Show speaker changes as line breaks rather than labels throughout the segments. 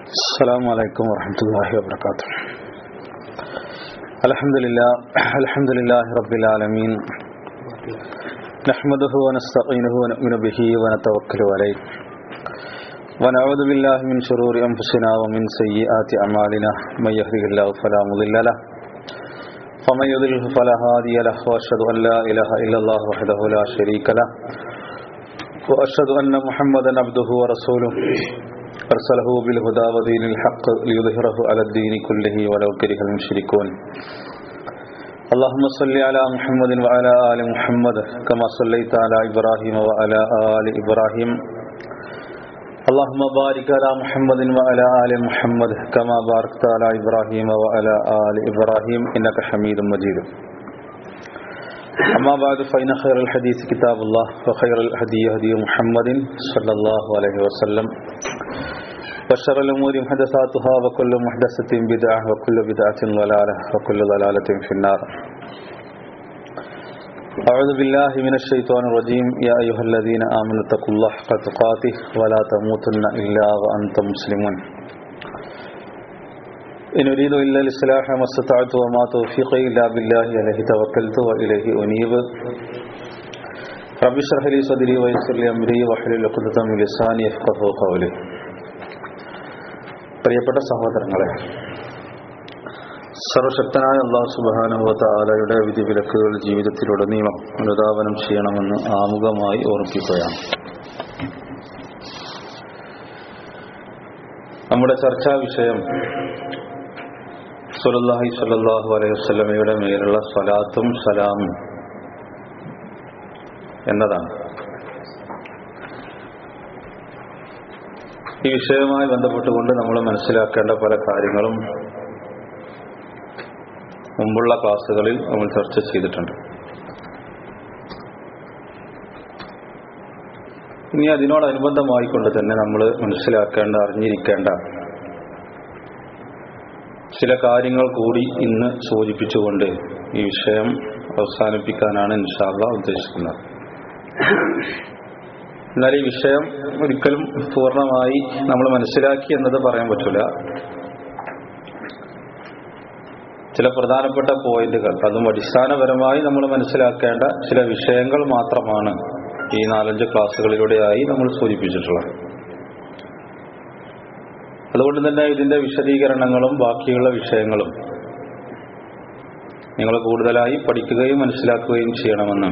السلام عليكم ورحمة الله وبركاته الحمد لله الحمد لله رب العالمين نحمده ونستعينه ونؤمن به ونتوكل عليه ونعوذ بالله من شرور أنفسنا ومن سيئات أعمالنا من يهده الله فلا مضل له ومن يضلله فلا هادي له وأشهد أن لا إله إلا الله وحده لا شريك له وأشهد أن محمدا عبده ورسوله أرسله بالهدى ودين الحق ليظهره على الدين كله ولو كره المشركون اللهم صل على محمد وعلى آل محمد كما صليت على إبراهيم وعلى آل إبراهيم اللهم بارك على محمد وعلى آل محمد كما باركت على إبراهيم وعلى آل إبراهيم إنك حميد مجيد أما بعد فإن خير الحديث كتاب الله وخير الهدي هدي محمد صلى الله عليه وسلم وشر الأمور محدثاتها وكل محدثة بدعة وكل بدعة ضلالة وكل ضلالة في النار أعوذ بالله من الشيطان الرجيم يا أيها الذين آمنوا اتقوا الله حق تقاته ولا تموتن إلا وأنتم مسلمون إن أريد إلا الإصلاح ما استطعت وما توفيقي إلا بالله عليه توكلت وإليه أنيب رب اشرح لي صدري ويسر لي أمري واحلل عقدة من لساني يفقهوا قولي പ്രിയപ്പെട്ട സഹോദരങ്ങളെ സർവശക്തനായ അള്ളാഹു സുബാനുവത്ത ആലയുടെ വിധിവിലക്കുകൾ ജീവിതത്തിലുടനീളം അനുധാവനം ചെയ്യണമെന്ന് ആമുഖമായി ഓർമ്മിക്കുകയാണ് നമ്മുടെ ചർച്ചാ വിഷയം സുലല്ലാഹി സല്ലാഹു അലൈഹി വസ്ലമയുടെ മേലുള്ള സ്വലാത്തും സലാമും എന്നതാണ് ഈ വിഷയവുമായി ബന്ധപ്പെട്ടുകൊണ്ട് നമ്മൾ മനസ്സിലാക്കേണ്ട പല കാര്യങ്ങളും മുമ്പുള്ള ക്ലാസ്സുകളിൽ നമ്മൾ ചർച്ച ചെയ്തിട്ടുണ്ട് ഇനി അതിനോടനുബന്ധമായിക്കൊണ്ട് തന്നെ നമ്മൾ മനസ്സിലാക്കേണ്ട അറിഞ്ഞിരിക്കേണ്ട ചില കാര്യങ്ങൾ കൂടി ഇന്ന് സൂചിപ്പിച്ചുകൊണ്ട് ഈ വിഷയം അവസാനിപ്പിക്കാനാണ് ഇൻഷാല്ല ഉദ്ദേശിക്കുന്നത് എന്നാൽ ഈ വിഷയം ഒരിക്കലും പൂർണ്ണമായി നമ്മൾ മനസ്സിലാക്കി എന്നത് പറയാൻ പറ്റില്ല ചില പ്രധാനപ്പെട്ട പോയിന്റുകൾ അതും അടിസ്ഥാനപരമായി നമ്മൾ മനസ്സിലാക്കേണ്ട ചില വിഷയങ്ങൾ മാത്രമാണ് ഈ നാലഞ്ച് ക്ലാസ്സുകളിലൂടെയായി നമ്മൾ സൂചിപ്പിച്ചിട്ടുള്ളത് അതുകൊണ്ട് തന്നെ ഇതിന്റെ വിശദീകരണങ്ങളും ബാക്കിയുള്ള വിഷയങ്ങളും നിങ്ങൾ കൂടുതലായി പഠിക്കുകയും മനസ്സിലാക്കുകയും ചെയ്യണമെന്ന്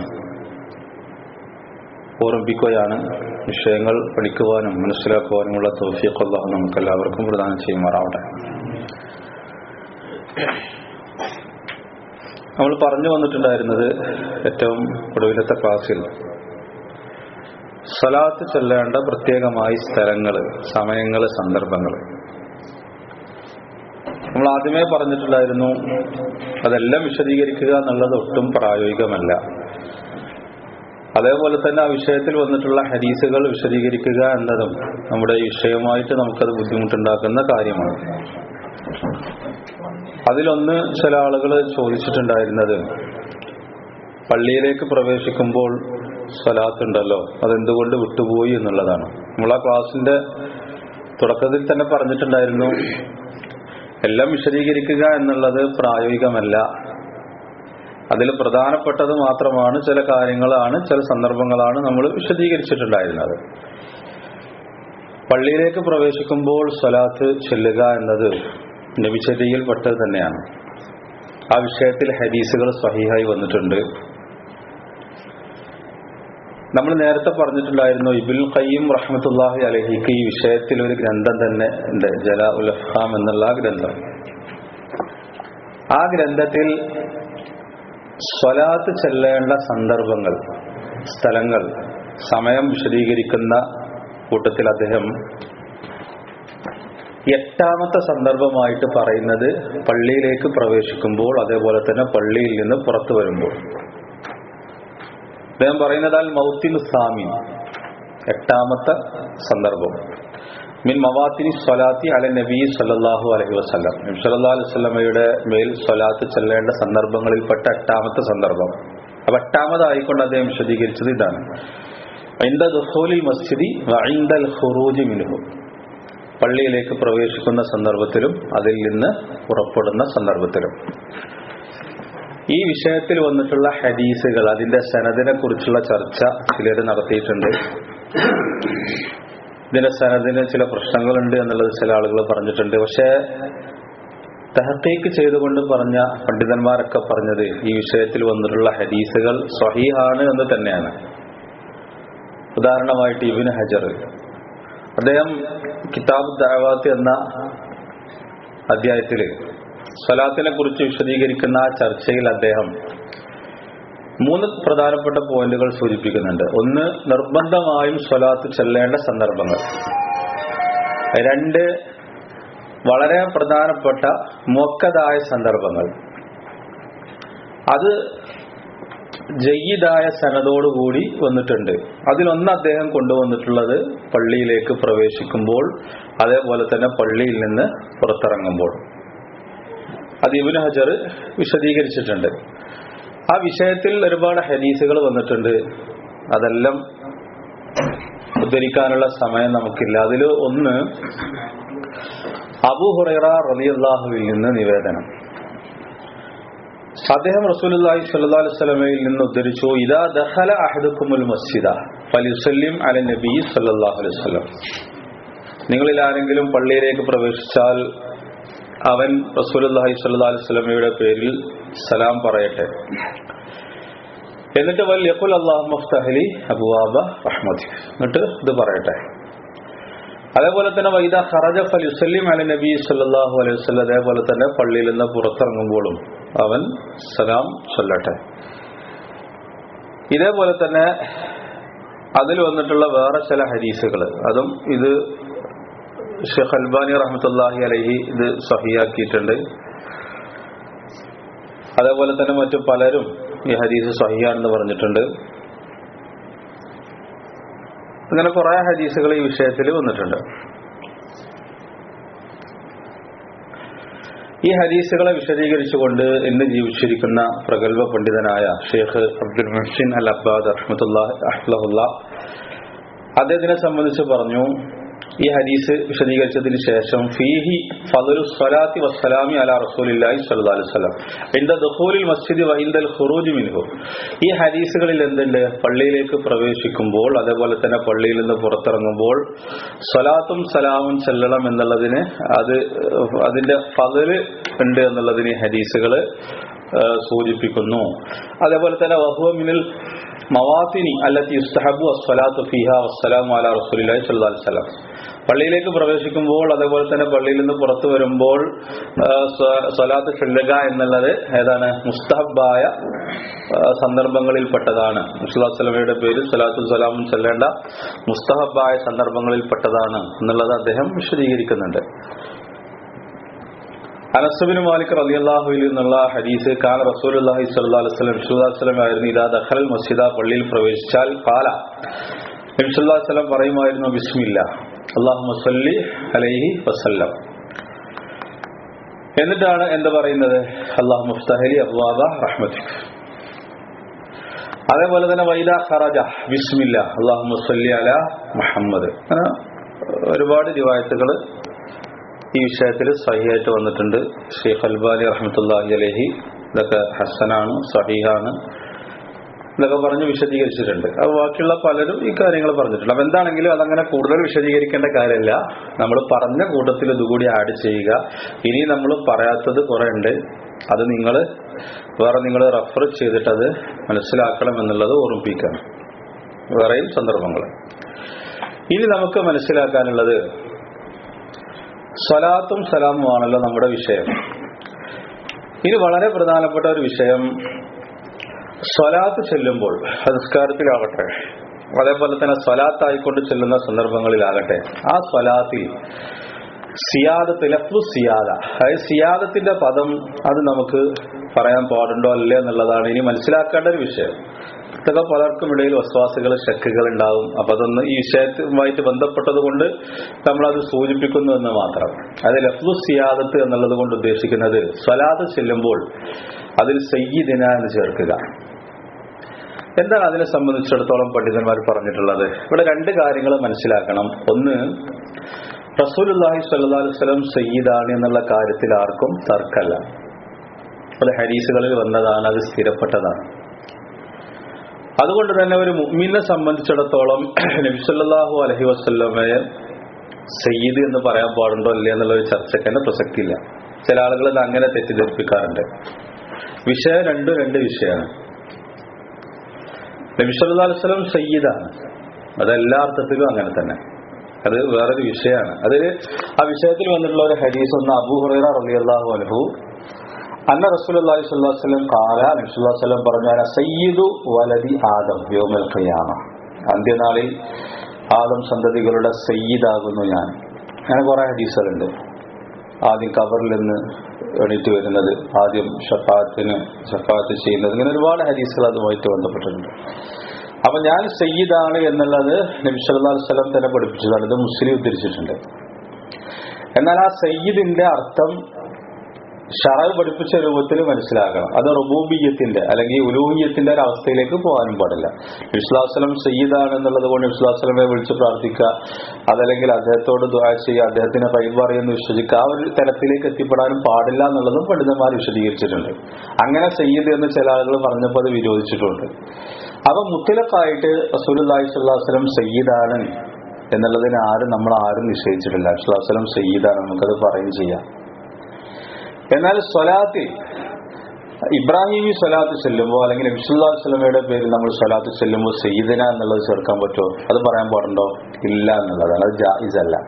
ഓർമ്മിപ്പിക്കുകയാണ് വിഷയങ്ങൾ പഠിക്കുവാനും മനസ്സിലാക്കുവാനുമുള്ള തോഫിയൊക്കെ നമുക്ക് എല്ലാവർക്കും പ്രദാനം ചെയ്യുമാറാവട്ടെ നമ്മൾ പറഞ്ഞു വന്നിട്ടുണ്ടായിരുന്നത് ഏറ്റവും ഒടുവിലത്തെ ക്ലാസ്സിൽ സലാത്ത് ചൊല്ലേണ്ട പ്രത്യേകമായി സ്ഥലങ്ങൾ സമയങ്ങൾ സന്ദർഭങ്ങൾ നമ്മൾ ആദ്യമേ പറഞ്ഞിട്ടുണ്ടായിരുന്നു അതെല്ലാം വിശദീകരിക്കുക എന്നുള്ളത് ഒട്ടും പ്രായോഗികമല്ല അതേപോലെ തന്നെ ആ വിഷയത്തിൽ വന്നിട്ടുള്ള ഹരീസുകൾ വിശദീകരിക്കുക എന്നതും നമ്മുടെ ഈ വിഷയമായിട്ട് നമുക്കത് ബുദ്ധിമുട്ടുണ്ടാക്കുന്ന കാര്യമാണ് അതിലൊന്ന് ചില ആളുകൾ ചോദിച്ചിട്ടുണ്ടായിരുന്നത് പള്ളിയിലേക്ക് പ്രവേശിക്കുമ്പോൾ സ്വലാത്തുണ്ടല്ലോ അതെന്തുകൊണ്ട് വിട്ടുപോയി എന്നുള്ളതാണ് നമ്മൾ ആ ക്ലാസിന്റെ തുടക്കത്തിൽ തന്നെ പറഞ്ഞിട്ടുണ്ടായിരുന്നു എല്ലാം വിശദീകരിക്കുക എന്നുള്ളത് പ്രായോഗികമല്ല അതിൽ പ്രധാനപ്പെട്ടത് മാത്രമാണ് ചില കാര്യങ്ങളാണ് ചില സന്ദർഭങ്ങളാണ് നമ്മൾ വിശദീകരിച്ചിട്ടുണ്ടായിരുന്നത് പള്ളിയിലേക്ക് പ്രവേശിക്കുമ്പോൾ സ്വലാത്ത് ചെല്ലുക എന്നത് നബിചര്യയിൽപ്പെട്ടത് തന്നെയാണ് ആ വിഷയത്തിൽ ഹദീസുകൾ സഹിഹായി വന്നിട്ടുണ്ട് നമ്മൾ നേരത്തെ പറഞ്ഞിട്ടുണ്ടായിരുന്നു ഇബുൽ ഖയ്യം റഹ്മത്തുല്ലാഹി അലഹിക്ക് ഈ വിഷയത്തിൽ ഒരു ഗ്രന്ഥം തന്നെ ഉണ്ട് ജല ഉൽ അഫ്ഹാം എന്നുള്ള ആ ഗ്രന്ഥം ആ ഗ്രന്ഥത്തിൽ സ്വലാത്ത് ചെല്ലേണ്ട സന്ദർഭങ്ങൾ സ്ഥലങ്ങൾ സമയം വിശദീകരിക്കുന്ന കൂട്ടത്തിൽ അദ്ദേഹം എട്ടാമത്തെ സന്ദർഭമായിട്ട് പറയുന്നത് പള്ളിയിലേക്ക് പ്രവേശിക്കുമ്പോൾ അതേപോലെ തന്നെ പള്ളിയിൽ നിന്ന് പുറത്തു വരുമ്പോൾ അദ്ദേഹം പറയുന്നത് അൽ മൗത്തിൻ സാമി എട്ടാമത്തെ സന്ദർഭം മിൻ മവാത്തിനി സ്വലാത്തി അല നബി സല്ലാഹു അലഹി വസ്ലം നബി സല്ലാ അലൈഹി സ്വലമയുടെ മേൽ സ്വലാത്ത് ചെല്ലേണ്ട സന്ദർഭങ്ങളിൽപ്പെട്ട എട്ടാമത്തെ സന്ദർഭം അപ്പൊ എട്ടാമതായിക്കൊണ്ട് അദ്ദേഹം വിശദീകരിച്ചത് ഇതാണ് ദുഹൂലിൽ മസ്ജിദി വൈന്ദൽ ഖുറൂജി മിനുഹു പള്ളിയിലേക്ക് പ്രവേശിക്കുന്ന സന്ദർഭത്തിലും അതിൽ നിന്ന് പുറപ്പെടുന്ന സന്ദർഭത്തിലും ഈ വിഷയത്തിൽ വന്നിട്ടുള്ള ഹദീസുകൾ അതിന്റെ സനദിനെ കുറിച്ചുള്ള ചർച്ച ചിലർ നടത്തിയിട്ടുണ്ട് ഇതിന്റെ സനദിന് ചില പ്രശ്നങ്ങളുണ്ട് എന്നുള്ളത് ചില ആളുകൾ പറഞ്ഞിട്ടുണ്ട് പക്ഷേ തഹക്കീക്ക് ചെയ്തുകൊണ്ട് പറഞ്ഞ പണ്ഡിതന്മാരൊക്കെ പറഞ്ഞത് ഈ വിഷയത്തിൽ വന്നിട്ടുള്ള ഹദീസുകൾ സ്വഹീഹാണ് എന്ന് തന്നെയാണ് ഉദാഹരണമായിട്ട് ഇബിൻ ഹജർ അദ്ദേഹം കിതാബ് ദാവാത്ത് എന്ന അധ്യായത്തില് സ്വലാത്തിനെ കുറിച്ച് വിശദീകരിക്കുന്ന ആ ചർച്ചയിൽ അദ്ദേഹം മൂന്ന് പ്രധാനപ്പെട്ട പോയിന്റുകൾ സൂചിപ്പിക്കുന്നുണ്ട് ഒന്ന് നിർബന്ധമായും സ്വലാത്ത് ചെല്ലേണ്ട സന്ദർഭങ്ങൾ രണ്ട് വളരെ പ്രധാനപ്പെട്ട മൊക്കതായ സന്ദർഭങ്ങൾ അത് ജയ്യിദായ സനതോടുകൂടി വന്നിട്ടുണ്ട് അതിലൊന്ന് അദ്ദേഹം കൊണ്ടുവന്നിട്ടുള്ളത് പള്ളിയിലേക്ക് പ്രവേശിക്കുമ്പോൾ അതേപോലെ തന്നെ പള്ളിയിൽ നിന്ന് പുറത്തിറങ്ങുമ്പോൾ അത് ഇബിന് ഹജർ വിശദീകരിച്ചിട്ടുണ്ട് ആ വിഷയത്തിൽ ഒരുപാട് ഹദീസുകൾ വന്നിട്ടുണ്ട് അതെല്ലാം ഉദ്ധരിക്കാനുള്ള സമയം നമുക്കില്ല അതിൽ ഒന്ന് അബു ഹുറൈറ റലിയല്ലാഹുവിൽ നിന്ന് നിവേദനം അദ്ദേഹം റസൂലുള്ളാഹി സ്വല്ലല്ലാഹു അലൈഹി വസല്ലമയിൽ നിന്ന് ഉദ്ധരിച്ചു ഇദാ ദഖല അഹദുക്കുമുൽ മസ്ജിദ ഫലിസല്ലിം അല നബി സ്വല്ലല്ലാഹു അലൈഹി വസല്ലം നിങ്ങളിൽ ആരെങ്കിലും പള്ളിയിലേക്ക് പ്രവേശിച്ചാൽ അവൻ റസൂലുള്ളാഹി സ്വല്ലല്ലാഹു അലൈഹി വസല്ലമയുടെ പേരിൽ സലാം പറയട്ടെ എന്നിട്ട് വൽ യഖുൽ അല്ലാഹു മഫ്തഹലി അബുവാബ റഹ്മതി എന്നിട്ട് ഇത് പറയട്ടെ അതേപോലെ തന്നെ വൈദ ഖറജ ഫൽ യുസല്ലിം അല നബി സല്ലല്ലാഹു അലൈഹി വസല്ലം അതേപോലെ തന്നെ പള്ളിയിൽ നിന്ന് പുറത്തിറങ്ങുമ്പോഴും അവൻ സലാം ചൊല്ലട്ടെ ഇതേപോലെ തന്നെ അതിൽ വന്നിട്ടുള്ള വേറെ ചില ഹദീസുകൾ അതും ഇത് ഷെയ്ഖ് അൽബാനി റഹ്മത്തുല്ലാഹി അലഹി ഇത് സഹിയാക്കിയിട്ടുണ്ട് അതേപോലെ തന്നെ മറ്റു പലരും ഈ ഹദീസ് സഹിയാണെന്ന് പറഞ്ഞിട്ടുണ്ട് അങ്ങനെ കുറെ ഹദീസുകൾ ഈ വിഷയത്തിൽ വന്നിട്ടുണ്ട് ഈ ഹദീസുകളെ വിശദീകരിച്ചുകൊണ്ട് ഇന്ന് ജീവിച്ചിരിക്കുന്ന പ്രഗത്ഭ പണ്ഡിതനായ ഷെയ്ഖ് അബ്ദുൽ മുഹ്സിൻ അൽ അബ്ബാദ് അഹ്ലഹുല്ല അദ്ദേഹത്തിനെ സംബന്ധിച്ച് പറഞ്ഞു ഈ ഹദീസ് വിശദീകരിച്ചതിന് ശേഷം ഫീഹി ഫദലു സ്വലാത്തി വസ്സലാമി അല റസൂലില്ലാഹി സ്വല്ലല്ലാഹു അലൈഹി വസല്ലം ഇന്ദ ദഖൂലിൽ മസ്ജിദ് വ ഇന്ദൽ ഖുറൂജ് മിൻഹു ഈ ഹദീസുകളിൽ എന്തുണ്ട് പള്ളിയിലേക്ക് പ്രവേശിക്കുമ്പോൾ അതേപോലെ തന്നെ പള്ളിയിൽ നിന്ന് പുറത്തിറങ്ങുമ്പോൾ സ്വലാത്തും സലാമും ചെല്ലണം എന്നുള്ളതിന് അത് അതിന്റെ ഫദല് ഉണ്ട് എന്നുള്ളതിന് ഈ ഹദീസുകള് സൂചിപ്പിക്കുന്നു അതേപോലെ തന്നെ വഹുവ മിനൽ മവാത്തിനി അല്ലത്തി യുസ്തഹബു അസ്സലാത്തു ഫിഹ വസ്സലാമു അലാ റസൂലില്ലാഹി സ്വല്ലല്ലാഹു അലൈഹി വസല്ലം പള്ളിയിലേക്ക് പ്രവേശിക്കുമ്പോൾ അതേപോലെ തന്നെ പള്ളിയിൽ നിന്ന് പുറത്തു വരുമ്പോൾ സ്വലാത്ത് ചൊല്ലുക എന്നുള്ളത് ഏതാണ് മുസ്തഹബായ സന്ദർഭങ്ങളിൽപ്പെട്ടതാണ് മുസ്ലാസ്ലമയുടെ പേര് സ്വലാത്തു സലാമും ചൊല്ലേണ്ട മുസ്തഹബായ സന്ദർഭങ്ങളിൽപ്പെട്ടതാണ് എന്നുള്ളത് അദ്ദേഹം വിശദീകരിക്കുന്നുണ്ട് അനസബിന് മാലിക് റലിയല്ലാഹുവിൽ നിന്നുള്ള ഹദീസ് കാല റസൂലുള്ളാഹി സ്വല്ലല്ലാഹു അലൈഹി വസല്ലം റസൂലുള്ളാഹി സ്വല്ലം ആയിരുന്നു ഇദാ ദഖൽ മസ്ജിദ പള്ളിയിൽ പ്രവേശിച്ചാൽ ഖാല നബി സല്ലല്ലാഹു അലൈഹി വസല്ലം പറയുമായിരുന്നു ബിസ്മില്ല അല്ലാഹുമ്മ സല്ലി അലൈഹി വസല്ലം എന്നിട്ടാണ് എന്താ പറയുന്നത് അള്ളാഹു മുഫ്തഹലി അബ്വാബ റഹ്മത്തിക് അതേപോലെ തന്നെ വൈദ ഖറജ ബിസ്മില്ല അള്ളാഹു സല്ലി അല മുഹമ്മദ് അങ്ങനെ ഒരുപാട് റിവായത്തുകൾ ഈ വിഷയത്തിൽ സഹിയായിട്ട് വന്നിട്ടുണ്ട് ഷെയ്ഖ് അൽബാലി റഹ്മത്തുല്ലാഹി അലഹി ഇതൊക്കെ ഹസനാണ് സഹീഹാണ് ഇതൊക്കെ പറഞ്ഞ് വിശദീകരിച്ചിട്ടുണ്ട് അത് ബാക്കിയുള്ള പലരും ഈ കാര്യങ്ങൾ പറഞ്ഞിട്ടുണ്ട് അപ്പൊ എന്താണെങ്കിലും അതങ്ങനെ കൂടുതൽ വിശദീകരിക്കേണ്ട കാര്യമില്ല നമ്മൾ പറഞ്ഞ കൂട്ടത്തിൽ ഇതുകൂടി ആഡ് ചെയ്യുക ഇനി നമ്മൾ പറയാത്തത് കുറെ ഉണ്ട് അത് നിങ്ങൾ വേറെ നിങ്ങൾ റെഫർ ചെയ്തിട്ട് അത് മനസ്സിലാക്കണം എന്നുള്ളത് ഓർമ്മിപ്പിക്കണം വേറെയും സന്ദർഭങ്ങൾ ഇനി നമുക്ക് മനസ്സിലാക്കാനുള്ളത് സ്വലാത്തും സലാമും ആണല്ലോ നമ്മുടെ വിഷയം ഇനി വളരെ പ്രധാനപ്പെട്ട ഒരു വിഷയം സ്വലാത്ത് ചെല്ലുമ്പോൾ സംസ്കാരത്തിലാകട്ടെ അതേപോലെ തന്നെ സ്വലാത്തായിക്കൊണ്ട് ചെല്ലുന്ന സന്ദർഭങ്ങളിലാകട്ടെ ആ സ്വലാത്തിൽ സിയാദത്ത് ലഫ്ലു സിയാദ അതായത് സിയാദത്തിന്റെ പദം അത് നമുക്ക് പറയാൻ പാടുണ്ടോ അല്ലേ എന്നുള്ളതാണ് ഇനി മനസ്സിലാക്കേണ്ട ഒരു വിഷയം ഇതൊക്കെ പലർക്കും ഇടയിൽ വസ്വാസികൾ ശക്കുകൾ ഉണ്ടാവും അപ്പൊ അതൊന്ന് ഈ വിഷയവുമായിട്ട് ബന്ധപ്പെട്ടത് കൊണ്ട് നമ്മളത് സൂചിപ്പിക്കുന്നു എന്ന് മാത്രം അത് ലഫ്ലു സിയാദത്ത് എന്നുള്ളത് കൊണ്ട് ഉദ്ദേശിക്കുന്നത് സ്വലാത്ത് ചെല്ലുമ്പോൾ അതിൽ സയ്യിദിന എന്ന് ചേർക്കുക എന്താണ് അതിനെ സംബന്ധിച്ചിടത്തോളം പണ്ഡിതന്മാർ പറഞ്ഞിട്ടുള്ളത് ഇവിടെ രണ്ട് കാര്യങ്ങൾ മനസ്സിലാക്കണം ഒന്ന് റസൂലുല്ലാഹി സ്വല്ലല്ലാഹു അലൈഹി വസല്ലം സയ്യിദാണ് എന്നുള്ള കാര്യത്തിൽ ആർക്കും തർക്കല്ല അത് ഹദീസുകളിൽ വന്നതാണ് അത് സ്ഥിരപ്പെട്ടതാണ് അതുകൊണ്ട് തന്നെ ഒരു മുഅ്മിനെ സംബന്ധിച്ചിടത്തോളം നബി സല്ലല്ലാഹു അലൈഹി വസല്ലമയെ സയ്യിദ് എന്ന് പറയാൻ പാടുണ്ടോ ഇല്ല എന്നുള്ള ഒരു ചർച്ചയ്ക്ക് തന്നെ പ്രസക്തിയില്ല ചില ആളുകൾ ഇത് അങ്ങനെ തെറ്റിദ്ധരിപ്പിക്കാറുണ്ട് വിഷയം രണ്ടും രണ്ട് വിഷയമാണ് നബി സല്ലല്ലാഹു അലൈഹി വസല്ലം സയ്യിദാണ് അത് എല്ലാ അർത്ഥത്തിലും അങ്ങനെ തന്നെ അത് വേറൊരു വിഷയമാണ് അതിൽ ആ വിഷയത്തിൽ വന്നിട്ടുള്ള ഒരു ഹദീസ് ഒന്ന് അബൂ ഹുറൈറ റളിയല്ലാഹു അൻഹു അന്ന റസൂലുള്ളാഹി സ്വല്ലല്ലാഹു അലൈഹി വസല്ലം ഖാല നബി സല്ലല്ലാഹു അലൈഹി വസല്ലം പറഞ്ഞു അന സയ്യിദു വലദി ആദം യൗമൽ ഖിയാമ അന്ത്യനാളിൽ ആദം സന്തതികളുടെ സയ്യിദാകുന്നു ഞാൻ അങ്ങനെ കുറെ ഹദീസുകളുണ്ട് ആദ്യം കബറിൽ നിന്ന് എണീറ്റ് വരുന്നത് ആദ്യം ഷഫാത്തിന് ഷഫാത്ത് ചെയ്യുന്നത് ഇങ്ങനെ ഒരുപാട് ഹദീസുകൾ അതുമായിട്ട് ബന്ധപ്പെട്ടിട്ടുണ്ട് അപ്പൊ ഞാൻ സയ്യിദാണ് എന്നുള്ളത് നബി സല്ലല്ലാഹു അലൈഹി വസല്ലം തന്നെ പഠിപ്പിച്ചതാണ് ഇത് മുസ്ലിം ഉദ്ധരിച്ചിട്ടുണ്ട് എന്നാൽ ആ സയ്യിദിന്റെ അർത്ഥം ഷറവ് പഠിപ്പിച്ച രൂപത്തിൽ മനസ്സിലാക്കണം അത് റുബൂബിയത്തിന്റെ അല്ലെങ്കിൽ ഉലൂഹിയത്തിന്റെ ഒരു അവസ്ഥയിലേക്ക് പോകാനും പാടില്ല വിശ്വാസലം സയ്യിദാണ് എന്നുള്ളത് കൊണ്ട് വിശ്വാസലമെ വിളിച്ച് പ്രാർത്ഥിക്കുക അതല്ലെങ്കിൽ അദ്ദേഹത്തോട് ദുആ ചെയ്യുക അദ്ദേഹത്തിന് കൈമാറിയെന്ന് വിശ്വസിക്കുക ആ ഒരു തലത്തിലേക്ക് എത്തിപ്പെടാനും പാടില്ല എന്നുള്ളതും പണ്ഡിതന്മാർ വിശദീകരിച്ചിട്ടുണ്ട് അങ്ങനെ സയ്യിദ് എന്ന് ചില ആളുകൾ പറഞ്ഞപ്പോൾ അത് വിരോധിച്ചിട്ടുണ്ട് അപ്പൊ മുത്തലക്കായിട്ട് റസൂലുള്ളാഹി സ്വല്ലല്ലാഹു അലൈഹി വസല്ലം സയ്യിദാണ് എന്നുള്ളതിന് ആരും നമ്മൾ ആരും നിശ്ചയിച്ചിട്ടില്ല വിശ്വാസലം സയ്യിദാണ് നമുക്കത് പറയുകയും ചെയ്യാം എന്നാൽ സ്വലാത്തിൽ ഇബ്രാഹിമി സ്വലാത്ത് ചെല്ലുമ്പോൾ അല്ലെങ്കിൽ നബിസുല്ലാ സ്വലമയുടെ പേരിൽ നമ്മൾ സ്വലാത്ത് ചെല്ലുമ്പോൾ സയ്യിദന എന്നുള്ളത് ചേർക്കാൻ പറ്റുമോ അത് പറയാൻ പാടുണ്ടോ ഇല്ല എന്നുള്ളതാണ് അത് ജായിസ് അല്ല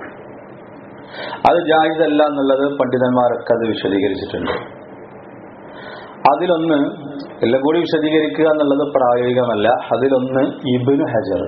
അത് ജായിസ് അല്ല എന്നുള്ളത് പണ്ഡിതന്മാരൊക്കെ അത് വിശദീകരിച്ചിട്ടുണ്ട് അതിലൊന്ന് എല്ലാം കൂടി വിശദീകരിക്കുക എന്നുള്ളത് പ്രായോഗികമല്ല അതിലൊന്ന് ഇബിന് ഹജർ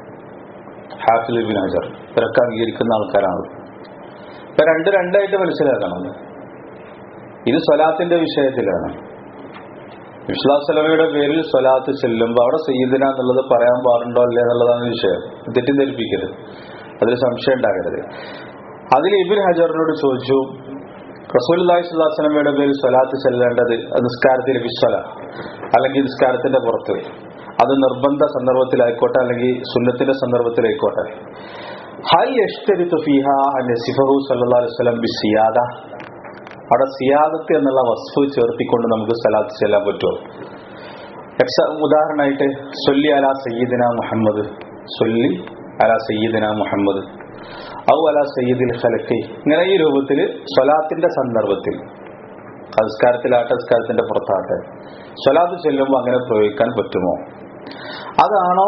ഹാഫിൽ ഇബിൻ ഹജർ ഇവരൊക്കെ അംഗീകരിക്കുന്ന ആൾക്കാരാണ് ഇപ്പൊ രണ്ട് രണ്ടായിട്ട് മനസ്സിലാക്കണം ഇത് സ്വലാത്തിന്റെ വിഷയത്തിലാണ് വിശ്വാസലമയുടെ പേരിൽ സ്വലാത്ത് ചെല്ലുമ്പോൾ അവിടെ സയ്യിദിന എന്നുള്ളത് പറയാൻ പാടുണ്ടോ അല്ലേ എന്നുള്ളതാണ് വിഷയം തെറ്റിദ്ധരിപ്പിക്കരുത് അതിൽ സംശയം ഉണ്ടാകരുത് അതിൽ ഇബിൻ ഹജറിനോട് ചോദിച്ചു റസൂലി സ്വലാസ്ലമയുടെ പേരിൽ സ്വലാത്ത് ചെല്ലേണ്ടത് നിസ്കാരത്തിൽ വിശ്വല അല്ലെങ്കിൽ നിസ്കാരത്തിന്റെ പുറത്ത് അത് നിർബന്ധ സന്ദർഭത്തിലായിക്കോട്ടെ അല്ലെങ്കിൽ സുന്നത്തിന്റെ സന്ദർഭത്തിലായിക്കോട്ടെ ഹൽ യഷ്തരിത്തു ഫിഹ നസിഫഹു സല്ലല്ലാഹു അലൈഹി വസല്ലം ബിസിയാദ അവിടെ സിയാദത്ത് എന്നുള്ള വസ്തു ചേർത്തിക്കൊണ്ട് നമുക്ക് സലാത്ത് ചെല്ലാൻ പറ്റുമോ എക്സ ഉദാഹരണമായിട്ട് സൊല്ലി അല സയ്യിദിന മുഹമ്മദ് സൊല്ലി അല സയ്യിദിന മുഹമ്മദ് ഔ അല സയ്യിദിൽ ഖലക്കി ഇങ്ങനെ ഈ രൂപത്തിൽ സ്വലാത്തിന്റെ സന്ദർഭത്തിൽ സംസ്കാരത്തിലാട്ടെ സംസ്കാരത്തിന്റെ പുറത്താട്ടെ സ്വലാത്ത് ചെല്ലുമ്പോൾ അങ്ങനെ പ്രയോഗിക്കാൻ പറ്റുമോ അതാണോ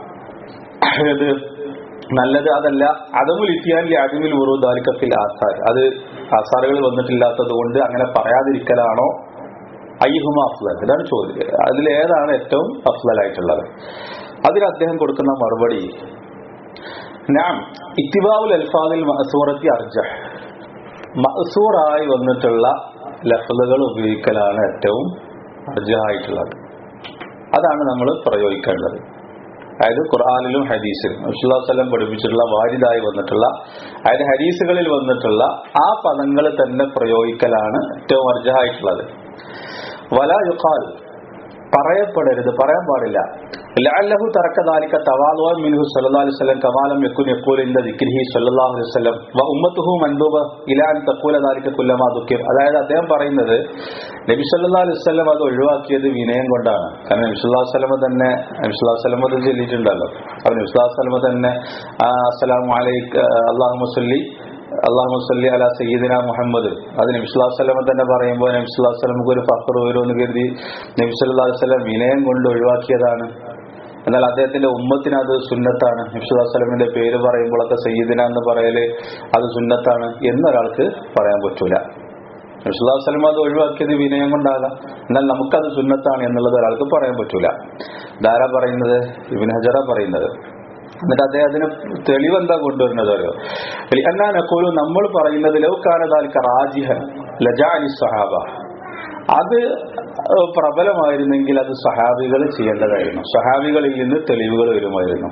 ഇത് നല്ലത് അതല്ല അതമുൽ ഇത്തിയാൻ അടിമിൽ ഉറു ദാലിക്കത്തിൽ ആസാർ അത് ആസാറുകൾ വന്നിട്ടില്ലാത്തത് കൊണ്ട് അങ്ങനെ പറയാതിരിക്കലാണോ അയ്യുഹുമ അഫ്ലൽ ഇതാണ് ചോദ്യം അതിലേതാണ് ഏറ്റവും അഫ്ലലായിട്ടുള്ളത് അതിൽ അദ്ദേഹം കൊടുക്കുന്ന മറുപടി ഞാൻ ഇത്തിബാവുൽ അൽഫാദിൽ മഹസൂറത്തി അർജ മഹസൂറായി വന്നിട്ടുള്ള ലഫ്ലുകൾ ഉപയോഗിക്കലാണ് ഏറ്റവും അർജഹായിട്ടുള്ളത് അതാണ് നമ്മൾ പ്രയോഗിക്കേണ്ടത് അതായത് ഖുർആാനിലും ഹദീസിലും വസ്ലം പഠിപ്പിച്ചിട്ടുള്ള വാരിതായി വന്നിട്ടുള്ള അതായത് ഹദീസുകളിൽ വന്നിട്ടുള്ള ആ പദങ്ങൾ തന്നെ പ്രയോഗിക്കലാണ് ഏറ്റവും അർജഹായിട്ടുള്ളത് വല യുഖാൽ പറയപ്പെടരുത് പറയാൻ പാടില്ല ലഅല്ലഹു തറക്ക ദാലിക തവാദുവ മിൻഹു സല്ലല്ലാഹു അലൈഹി വസല്ലം കമാലം യകുൻ യഖൂൽ ഇൻദ ദിക്രിഹി സല്ലല്ലാഹു അലൈഹി വസല്ലം വ ഉമ്മത്തുഹു മൻദൂബ ഇലാ അൻ തഖൂല ദാലിക കുല്ലമാ ദുക്കിർ അതായത് അദ്ദേഹം പറയുന്നത് നബി സല്ലല്ലാഹു അലൈഹി വസല്ലം അത് ഒഴിവാക്കിയത് വിനയം കൊണ്ടാണ് കാരണം നബി സല്ലല്ലാഹു അലൈഹി വസല്ലം തന്നെ നബി സല്ലല്ലാഹു അലൈഹി വസല്ലം അത് ചൊല്ലിയിട്ടുണ്ടല്ലോ അപ്പോൾ നബി സല്ലല്ലാഹു അലൈഹി വസല്ലം തന്നെ ആ, അസ്സലാമു അലൈക അല്ലാഹുമ്മ സല്ലി അള്ളാഹു സല്ലി അല സയ്യിദിന മുഹമ്മദ് അത് നബി സ്വല്ലല്ലാഹു അലൈഹി വസല്ലം തന്നെ പറയുമ്പോൾ നബി സ്വല്ലല്ലാഹു അലൈഹി വസല്ലമക്ക് ഒരു ഫഖർ വരുമെന്ന് കരുതി നബി സ്വല്ലല്ലാഹു അലൈഹി വസല്ലം വിനയം കൊണ്ട് ഒഴിവാക്കിയതാണ് എന്നാൽ അദ്ദേഹത്തിന്റെ ഉമ്മത്തിന് അത് സുന്നത്താണ് നബി സ്വല്ലല്ലാഹു അലൈഹി വസല്ലമിന്റെ പേര് പറയുമ്പോഴൊക്കെ സയ്യിദിന എന്ന് പറയല് അത് സുന്നത്താണ് എന്നൊരാൾക്ക് പറയാൻ പറ്റൂല നബി സ്വല്ലല്ലാഹു അലൈഹി വസല്ലം അത് ഒഴിവാക്കിയത് വിനയം കൊണ്ടാകാം എന്നാൽ നമുക്കത് സുന്നത്താണ് എന്നുള്ളത് ഒരാൾക്ക് പറയാൻ പറ്റൂല ധാരാ പറയുന്നത് ഇബിൻ ഹജറ പറയുന്നത് എന്നിട്ട് അദ്ദേഹത്തിന് തെളിവെന്താ കൊണ്ടുവരുന്നത് അറിയോ എന്നാ നക്കൂലു നമ്മൾ പറയുന്നത് ലൗക്കാനതാൽക്ക റാജിഹൻ ലജാലി സഹാബ അത് പ്രബലമായിരുന്നെങ്കിൽ അത് സഹാബികൾ ചെയ്യേണ്ടതായിരുന്നു സഹാബികളിൽ നിന്ന് തെളിവുകൾ വരുമായിരുന്നു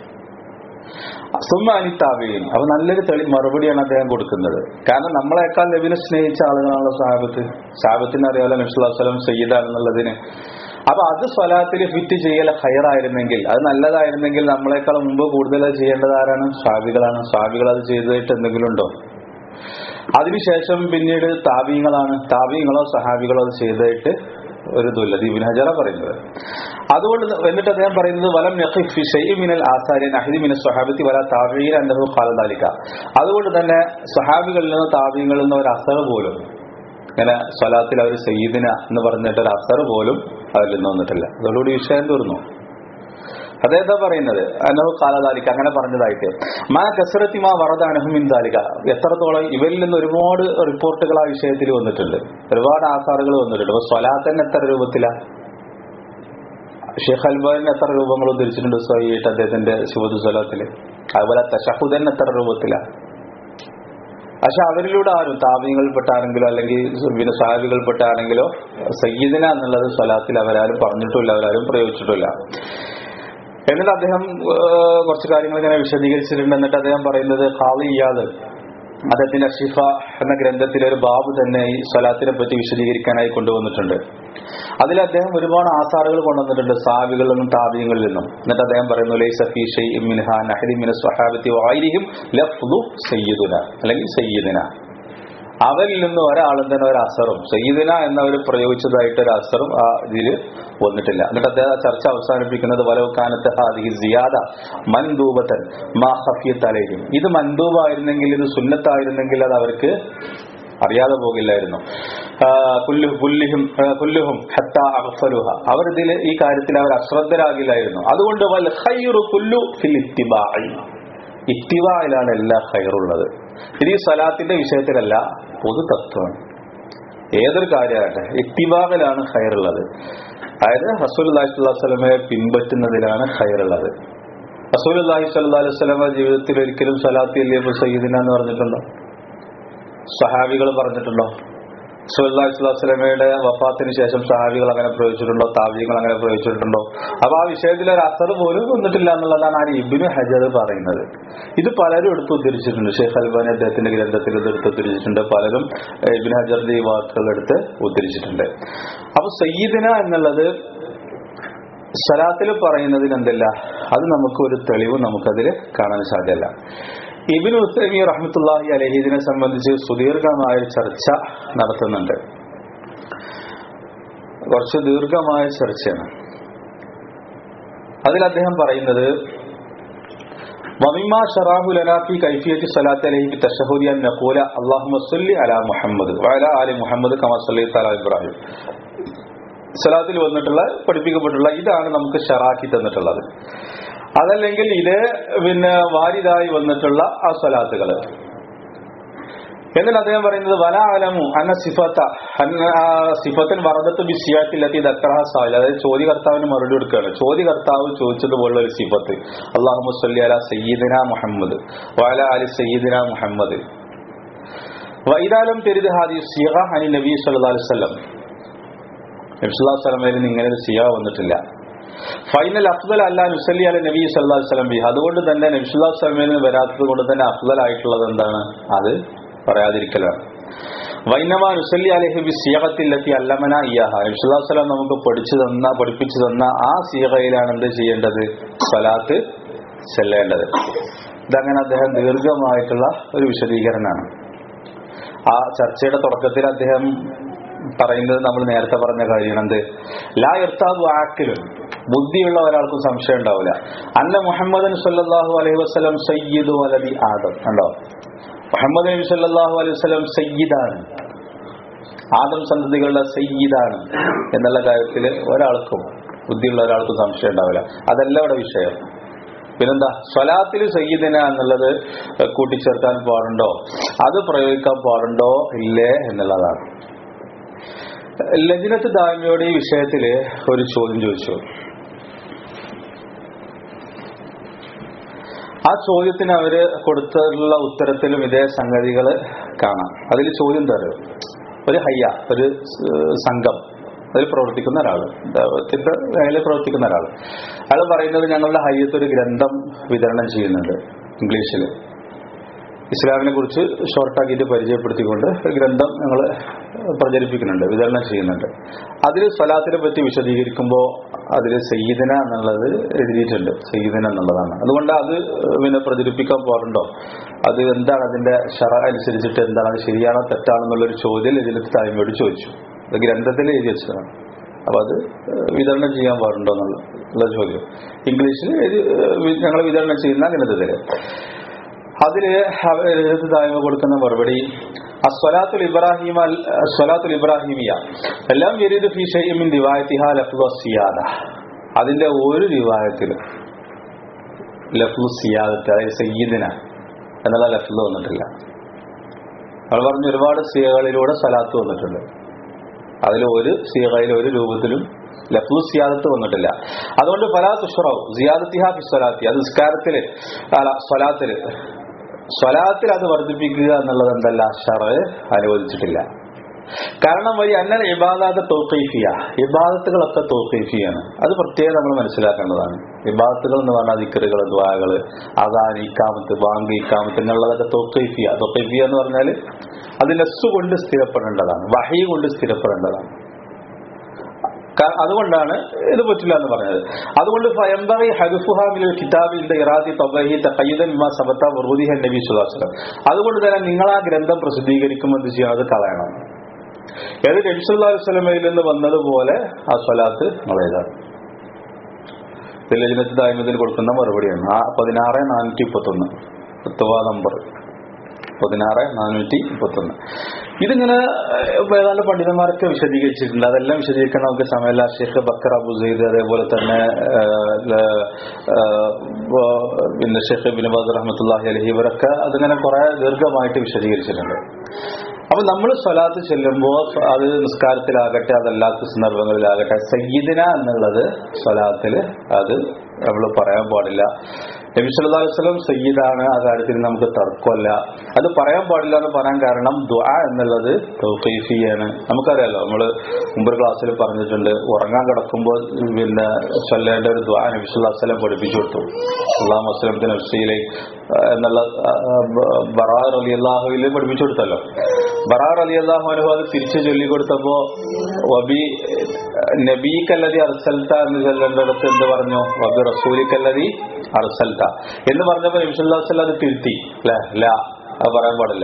സുമ്മാനി താബിയും അപ്പൊ നല്ലൊരു തെളി മറുപടിയാണ് അദ്ദേഹം കൊടുക്കുന്നത് കാരണം നമ്മളെക്കാൾ നബിനെ സ്നേഹിച്ച ആളുകളാണല്ലോ സാഹബത്ത് സാഹബത്തിന് അറിയാലോ നബ്സുല്ലാസ്ലം സയ്യിദാണെന്നുള്ളതിന് അപ്പൊ അത് സ്വലാത്തിൽ ഫിറ്റ് ചെയ്യൽ ഹയറായിരുന്നെങ്കിൽ അത് നല്ലതായിരുന്നെങ്കിൽ നമ്മളെക്കാൾ മുമ്പ് കൂടുതൽ അത് ചെയ്യേണ്ടത് ആരാണ് സ്വാഭികളാണ് സ്വാഭികൾ അത് ചെയ്തതായിട്ട് എന്തെങ്കിലും ഉണ്ടോ അതിനുശേഷം പിന്നീട് താപീയങ്ങളാണ് താപീയങ്ങളോ സഹാബികളോ അത് ചെയ്തതായിട്ട് ഒരു ദുല്ലത് ഇബിൻ ഹജറ പറയുന്നത് അതുകൊണ്ട് എന്നിട്ട് അദ്ദേഹം പറയുന്നത് വലം യഖിഫ് ഷൈഇ മിനൽ ആസാരി നഹ്ദി മിന സ്വഹാബത്തി വല താബീൻ അന്നഹു ഖാല ദാലിക അതുകൊണ്ട് തന്നെ സ്വഹാബികളിൽ നിന്ന് താബീങ്ങളിൽ നിന്ന് ഒരു അസർ പോലും ഇങ്ങനെ സ്വലാത്തിൽ അവർ സയ്യിദിന എന്ന് പറഞ്ഞിട്ട് ഒരു അസർ പോലും അതിൽ നിന്ന് വന്നിട്ടില്ല അതോടുകൂടി വിഷയം തീർന്നു അദ്ദേഹത്തെ പറയുന്നത് അനഹു കാലതാലിക്ക അങ്ങനെ പറഞ്ഞതായിട്ട് മാ കസറത്തി മാ വറദ അനഹുമിൻ ദാലിക എത്രത്തോളം ഇവരിൽ നിന്ന് ഒരുപാട് റിപ്പോർട്ടുകൾ ആ വിഷയത്തിൽ വന്നിട്ടുണ്ട് ഒരുപാട് ആസാറുകൾ വന്നിട്ടുണ്ട് അപ്പൊ സ്വലാത്തന്നെ എത്ര രൂപത്തിലാ ഷെയ്ഖ് അൽബാലിന് എത്ര രൂപങ്ങൾ ഉദ്ധരിച്ചിട്ടുണ്ട് സ്വയ്യായിട്ട് അദ്ദേഹത്തിന്റെ ശുഭദ് സ്വലാത്തില് അതുപോലെ തഷഹുദൻ എത്ര രൂപത്തിലാ പക്ഷെ അവരിലൂടെ ആരും താപീയങ്ങളിൽപ്പെട്ട ആരെങ്കിലോ അല്ലെങ്കിൽ പിന്നെ സാഹിബികൾപ്പെട്ട ആരെങ്കിലോ സയ്യിദിന എന്നുള്ളത് സ്വലാത്തിൽ അവരാരും പറഞ്ഞിട്ടില്ല അവരാരും പ്രയോഗിച്ചിട്ടില്ല എന്നിട്ട് അദ്ദേഹം ഏഹ്, കുറച്ച് കാര്യങ്ങൾ ഇങ്ങനെ വിശദീകരിച്ചിട്ടുണ്ട് എന്നിട്ട് അദ്ദേഹം പറയുന്നത് ഖാളി ഇയാദ് അദ്ദേഹത്തിന്റെ അഷിഫ എന്ന ഗ്രന്ഥത്തിലെ ഒരു ബാബു തന്നെ ഈ സ്വലാത്തിനെ പറ്റി വിശദീകരിക്കാനായി കൊണ്ടുവന്നിട്ടുണ്ട് അതിൽ അദ്ദേഹം ഒരുപാട് ആസാറുകൾ കൊണ്ടുവന്നിട്ടുണ്ട് സാവികളിൽ നിന്നും താബിയങ്ങളിൽ നിന്നും എന്നിട്ട് അദ്ദേഹം പറയുന്നു ലൈസ ഫീ ഷൈഇൻ മിൻഹാ നഹദി മിന സ്വഹാബത്തി വഗൈരിഹിം ലഫ്ദു സയ്യിദുന അല്ലെങ്കിൽ സയ്യിദിന അവരിൽ നിന്ന് ഒരാളും തന്നെ ഒരു അസറും സയ്യിദിന എന്നവർ പ്രയോഗിച്ചതായിട്ട് ഒരു അസറും ആ ഇതിൽ വന്നിട്ടില്ല എന്നിട്ട് അദ്ദേഹം ആ ചർച്ച അവസാനിപ്പിക്കുന്നത് വലവുക്കാനത്തെ ഹാദിഹി സിയാദ മൻദൂബത്തൻ മാ ഹഫിയത്ത് അലൈഹിം ഇത് മൻദൂബായിരുന്നെങ്കിൽ ഇത് സുന്നത്തായിരുന്നെങ്കിൽ അത് അവർക്ക് അറിയാതെ പോകില്ലായിരുന്നു ആ, കുല്ലു- കുല്ലിഹും ആ, കുല്ലുഹും ഹത്ത അഗ്ഫലുഹ അവർ ഇതിൽ ഈ കാര്യത്തിൽ അവർ അശ്രദ്ധരാകില്ലായിരുന്നു അതുകൊണ്ട് വൽ ഖൈറു കുല്ലു ഫിൽ ഇത്തിബാഇ ഇത്തിബായിലാണ് എല്ലാ ഖൈറുള്ളത് ഇത് ഈ സലാത്തിന്റെ വിഷയത്തിലല്ല പൊതു തത്വമാണ് ഏതൊരു കാര്യമാകട്ടെ ഇത്തിബാവിലാണ് ഖൈറുള്ളത് അതായത് റസൂൽ അള്ളാഹി സ്വലമയെ പിൻപറ്റുന്നതിലാണ് ഖൈറുള്ളത് റസൂൽ അള്ളാഹി സ്വല്ലാ അലൈഹി സ്വലമ ജീവിതത്തിൽ ഒരിക്കലും സലാത്തി അല്ലേ സയ്യിദിന എന്ന് പറഞ്ഞിട്ടുണ്ടോ സഹാബികൾ പറഞ്ഞിട്ടുണ്ടോ സുല്ലാസ്ലമയുടെ വഫാത്തിന് ശേഷം സഹാബികൾ അങ്ങനെ പ്രയോഗിച്ചിട്ടുണ്ടോ താവ്യങ്ങൾ അങ്ങനെ പ്രയോഗിച്ചിട്ടുണ്ടോ അപ്പൊ ആ വിഷയത്തിൽ ഒരു അസർ പോലും വന്നിട്ടില്ല എന്നുള്ളതാണ് ആ ഇബിന് ഹജർ പറയുന്നത് ഇത് പലരും എടുത്ത് ഉദ്ധരിച്ചിട്ടുണ്ട് ഷെയ്ഖ് അൽബാനി അദ്ദേഹത്തിന്റെ ഗ്രന്ഥത്തിൽ ഇത് എടുത്ത് ഉദ്ധരിച്ചിട്ടുണ്ട് പലരും ഏഹ്, ഇബിന് ഹജറിന്റെ ഈ വാക്കുകൾ എടുത്ത് ഉദ്ധരിച്ചിട്ടുണ്ട് അപ്പൊ സയ്യിദിന എന്നുള്ളത് സലാത്തിൽ പറയുന്നതിന് എന്തല്ല അത് നമുക്ക് ഒരു തെളിവ് നമുക്കതിൽ കാണാൻ സാധ്യമല്ല ഇബിൻ ഉസൈമി റഹ്മത്തുല്ലാഹി അലഹി ഇതിനെ സംബന്ധിച്ച് സുദീർഘമായ ഒരു ചർച്ച നടത്തുന്നുണ്ട് കുറച്ച് ദീർഘമായ ചർച്ചയാണ് അതിൽ അദ്ദേഹം പറയുന്നത് വമിമാ ഷറാഹു ലനാ ഫി കൈഫിയത്തി സലാത്ത് അലൈഹി ഫി തശഹുദി അൻ നഖൂല അല്ലാഹുമ്മ സല്ലി അലാ മുഹമ്മദ് വഅലാ ആലി മുഹമ്മദ് കമാ സല്ലൈത അലാ ഇബ്രാഹിം സലാത്തിൽ വന്നിട്ടുള്ള പഠിപ്പിക്കപ്പെട്ടുള്ള ഇതാണ് നമുക്ക് ഷറാക്കി തന്നിട്ടുള്ളത് അതല്ലെങ്കിൽ ഇത് പിന്നെ വാരിതായി വന്നിട്ടുള്ള ആ സ്വലാത്തുകള് എന്നിട്ട് അദ്ദേഹം പറയുന്നത് വല അലമു അന്ന സിഫത്ത അന്ന ആ സിഫത്തിൽ വറദത്ത് ബിസിയാത്തിലെത്തി ദക്രഹ സാഹിൽ അതായത് ചോദ്യകർത്താവിന് മറുപടി കൊടുക്കുകയാണ് ചോദ്യകർത്താവ് ചോദിച്ചതുപോലുള്ള ഒരു സിഫത്ത് അള്ളാഹു മുസ്ലി അല സയ്യിദിന മുഹമ്മദ് വല അലി സയ്യിദിന മുഹമ്മദ് വൈദാലം തെരിത് ഹാദി സിഹ അനി നബി സല്ലല്ലാഹു അലൈഹി വസല്ലം നബി സല്ലല്ലാഹു അലൈഹി വസല്ലമയിൽ ഇങ്ങനെ ഒരു സിയ വന്നിട്ടില്ല ഫൈനൽ അഫ്ദൽ അല്ല നുസല്ലി അല നബി സല്ലല്ലാഹു അലൈഹി വസല്ലം ബി അതുകൊണ്ട് തന്നെ നബി സല്ലല്ലാഹു അലൈഹി വസല്ലമയിൽ നിന്ന് വരാത്തത് കൊണ്ട് തന്നെ അഫ്ദൽ ആയിട്ടുള്ളത് എന്താണ് അത് പറയാതിരിക്കലാണ് വൈനമാ നുസല്ലി അലഹി ബി സിയകത്തിലെത്തി അല്ലമന ഇയാഹ നബി സല്ലല്ലാഹു അലൈഹി വസല്ലം നമുക്ക് പഠിച്ചു തന്ന പഠിപ്പിച്ചു തന്ന ആ സിയകയിലാണ് എന്ത് ചെയ്യേണ്ടത് സ്വലാത്ത് ചെല്ലേണ്ടത് ഇതങ്ങനെ അദ്ദേഹം ദീർഘമായിട്ടുള്ള ഒരു വിശദീകരണമാണ് ആ ചർച്ചയുടെ തുടക്കത്തിൽ അദ്ദേഹം പറയുന്നത് നമ്മൾ നേരത്തെ പറഞ്ഞ കാര്യമാണ് എന്ത് ലാ ഇർത്താബു ആക്കിലും ബുദ്ധിയുള്ള ഒരാൾക്കും സംശയം ഉണ്ടാവില്ല അന്ന മുഹമ്മദൻ സല്ലല്ലാഹു അലൈഹി വസല്ലം സയ്യിദു വലദി ആദം കണ്ടോ മുഹമ്മദ് നബി സല്ലല്ലാഹു അലൈഹി വസല്ലം സയ്യിദാണ് ആദം സന്തതികളുടെ സയ്യിദാണ് എന്നുള്ള കാര്യത്തിൽ ഒരാൾക്കും ബുദ്ധിയുള്ള ഒരാൾക്കും സംശയം ഉണ്ടാവില്ല അതല്ല ഇവിടെ വിഷയം പിന്നെന്താ സ്വലാത്തിൽ സയ്യിദിന എന്നുള്ളത് കൂട്ടിച്ചേർക്കാൻ പാടുണ്ടോ അത് പ്രയോഗിക്കാൻ പാടുണ്ടോ ഇല്ലേ എന്നുള്ളതാണ് ലജിനത്ത് ദാമിയോട് ഈ വിഷയത്തില് ഒരു ചോദ്യം ചോദിച്ചു ആ ചോദ്യത്തിന് അവര് കൊടുത്തിട്ടുള്ള ഉത്തരത്തിലും ഇതേ സംഗതികൾ കാണാം അതിൽ ചോദ്യം തരും ഒരു ഹയ്യ ഒരു സ് സംഘം അതിൽ പ്രവർത്തിക്കുന്ന ഒരാൾ ദൈവത്തിന്റെ മേഖലയിൽ പ്രവർത്തിക്കുന്ന ഒരാൾ അയാൾ പറയുന്നത് ഞങ്ങളുടെ ഹയ്യത്ത് ഒരു ഗ്രന്ഥം വിതരണം ചെയ്യുന്നുണ്ട് ഇംഗ്ലീഷിൽ ഇസ്ലാമിനെ കുറിച്ച് ഷോർട്ടാക്കിയിട്ട് പരിചയപ്പെടുത്തിക്കൊണ്ട് ഒരു ഗ്രന്ഥം ഞങ്ങൾ പ്രചരിപ്പിക്കുന്നുണ്ട് വിതരണം ചെയ്യുന്നുണ്ട് അതിൽ സ്വലാത്തിനെ പറ്റി വിശദീകരിക്കുമ്പോൾ അതിൽ സയ്യിദന എന്നുള്ളത് എഴുതിയിട്ടുണ്ട് സയ്യിദന എന്നുള്ളതാണ് അതുകൊണ്ട് അത് പിന്നെ പ്രചരിപ്പിക്കാൻ പോറുണ്ടോ അത് എന്താണ് അതിന്റെ ഷറ അനുസരിച്ചിട്ട് എന്താണ് അത് ശരിയാണോ തെറ്റാണോ എന്നുള്ളൊരു ചോദ്യം ഇതിലത്തെ തായ്മയോട് ചോദിച്ചു അത് ഗ്രന്ഥത്തിൽ എഴുതി വെച്ചതാണ് അപ്പൊ അത് വിതരണം ചെയ്യാൻ പാടുണ്ടോ എന്നുള്ള ചോദ്യം ഇംഗ്ലീഷിൽ ഞങ്ങൾ വിതരണം ചെയ്യുന്ന ഗ്രന്ഥത്തില് അതില് എഴുതി തായ്മ കൊടുക്കുന്ന മറുപടി അസ്വലാത്തുൽ ഇബ്രാഹിം അസ്വലാത്തുൽ ഇബ്രാഹിമിയ എല്ലാം യരീദ് ഫി ഷൈഇൻ റിവായത്തിഹ ലഫ്ളു സിയാദ അതിന്റെ ഒരു റിവായത്തിലും ലഫ്ളു സിയാദത്ത് അതായത് സയ്യിദിന എന്നുള്ള ലഫ്ള് വന്നിട്ടില്ല നമ്മൾ പറഞ്ഞ ഒരുപാട് സിയകളിലൂടെ സ്വലാത്ത് വന്നിട്ടുണ്ട് അതിൽ ഒരു സീഹയിൽ ഒരു രൂപത്തിലും ലഫ്ലു സിയാദത്ത് വന്നിട്ടില്ല അതുകൊണ്ട് ഫലാ തുഷറാവും സിയാദത്തിഹ ഫി സ്വലാത്തി അത് നിസ്കാരത്തില് അല്ല സ്വലാത്തില് സ്വലാത്തിൽ അത് വർദ്ധിപ്പിക്കുക എന്നുള്ളത് എന്തല്ല ഷറ അനുവദിച്ചിട്ടില്ല കാരണം വഴി അന്നൽ ഇബാദാത്ത് തോക്കൈഫിയ ഇബാദത്തുകളൊക്കെ തോക്കൈഫിയാണ് അത് പ്രത്യേകം നമ്മൾ മനസ്സിലാക്കേണ്ടതാണ് ഇബാദത്തുകൾ എന്ന് പറഞ്ഞാൽ ദിക്കറുകൾ ദ്വാകൾ അതാൻ ഇക്കാമത്ത് ബാങ്ക് ഇക്കാമത്ത് എന്നുള്ളതൊക്കെ തോക്കൈഫിയ തോക്കൈഫിയ എന്ന് പറഞ്ഞാൽ അത് നെസ് കൊണ്ട് സ്ഥിരപ്പെടേണ്ടതാണ് വഹി കൊണ്ട് സ്ഥിരപ്പെടേണ്ടതാണ് അതുകൊണ്ടാണ് ഇത് പറ്റില്ല എന്ന് പറഞ്ഞത് അതുകൊണ്ട് ഫയംബറി ഹരുഫുഹാമിൽ കിതാബിന്റെ ഇറാദി തബഹി തയ്യദൻ മാ സബത്ത വറുദിഹ നബി സുലാസ്ലം അതുകൊണ്ട് തന്നെ നിങ്ങൾ ആ ഗ്രന്ഥം പ്രസിദ്ധീകരിക്കുമ്പോൾ എന്ത് ചെയ്യണം അത് കളയണം ഏത് നബിസുല്ലാ വസ്ലമയിൽ നിന്ന് വന്നതുപോലെ ആ സ്വലാത്ത് നമ്മളേതാണ് ലജനത്ത് ദായ്മത്തിൽ കൊടുക്കുന്ന മറുപടിയാണ് ആ പതിനാറ് നാനൂറ്റി മുപ്പത്തൊന്ന് പത്തുവാ നമ്പർ പതിനാറ് നാനൂറ്റി മുപ്പത്തൊന്ന് ഇതിങ്ങനെ ഏതാണ്ട് പണ്ഡിതന്മാരൊക്കെ വിശദീകരിച്ചിട്ടുണ്ട് അതെല്ലാം വിശദീകരിക്കാൻ നമുക്ക് സമയമില്ല ഷെയ്ഖ് ബക്കർ അബു സെയ്ദ് അതേപോലെ തന്നെ പിന്നെ ഷെയ്ഖ് ബിനബാദ് റഹ്മത്തുല്ലാഹി അലഹി ഇവരൊക്കെ അതിങ്ങനെ കുറെ ദീർഘമായിട്ട് വിശദീകരിച്ചിട്ടുണ്ട് അപ്പൊ നമ്മൾ സ്വലാത്ത് ചെല്ലുമ്പോൾ അത് നിസ്കാരത്തിലാകട്ടെ അതല്ലാത്ത സന്ദർഭങ്ങളിലാകട്ടെ സയ്യിദിന എന്നുള്ളത് സ്വലാത്തിൽ അത് നമ്മൾ പറയാൻ പാടില്ല നബി സല്ലല്ലാഹു അലൈഹി വസല്ലം സയ്യിദാണ് ആ കാര്യത്തിൽ നമുക്ക് തർക്കമല്ല അത് പറയാൻ പാടില്ല എന്ന് പറയാൻ കാരണം ദുആ എന്നുള്ളത് തൗഖീഫിയാണ് നമുക്കറിയാലോ നമ്മൾ മുമ്പ് ക്ലാസ്സിൽ പറഞ്ഞിട്ടുണ്ട് ഉറങ്ങാൻ കിടക്കുമ്പോൾ പിന്നെ ചൊല്ലേണ്ട ഒരു ദുആ നബി സല്ലല്ലാഹു അലൈഹി വസല്ലം പഠിപ്പിച്ചു കൊടുത്തു അള്ളാഹു വസ്ലമത്തിന് നഫ്സിയിലെ എന്നുള്ള ബറാർ അലി അള്ളാഹുവിൽ പഠിപ്പിച്ചു കൊടുത്തല്ലോ ബറാർ അലി അള്ളാഹു അനുഭവം അത് തിരിച്ചു ചൊല്ലിക്കൊടുത്തപ്പോ വബി നബീക്കല്ലതി അർസൽത്ത എന്ന് ചൊല്ലേണ്ടടുത്ത് എന്ത് പറഞ്ഞു വബി റസൂലിക്കല്ലതി അർസൽത്ത എന്ന് പറഞ്ഞപ്പോ നബിസുല്ലാസ്ല അത് തിരുത്തി അല്ലെ ല അത് പറയാൻ പാടില്ല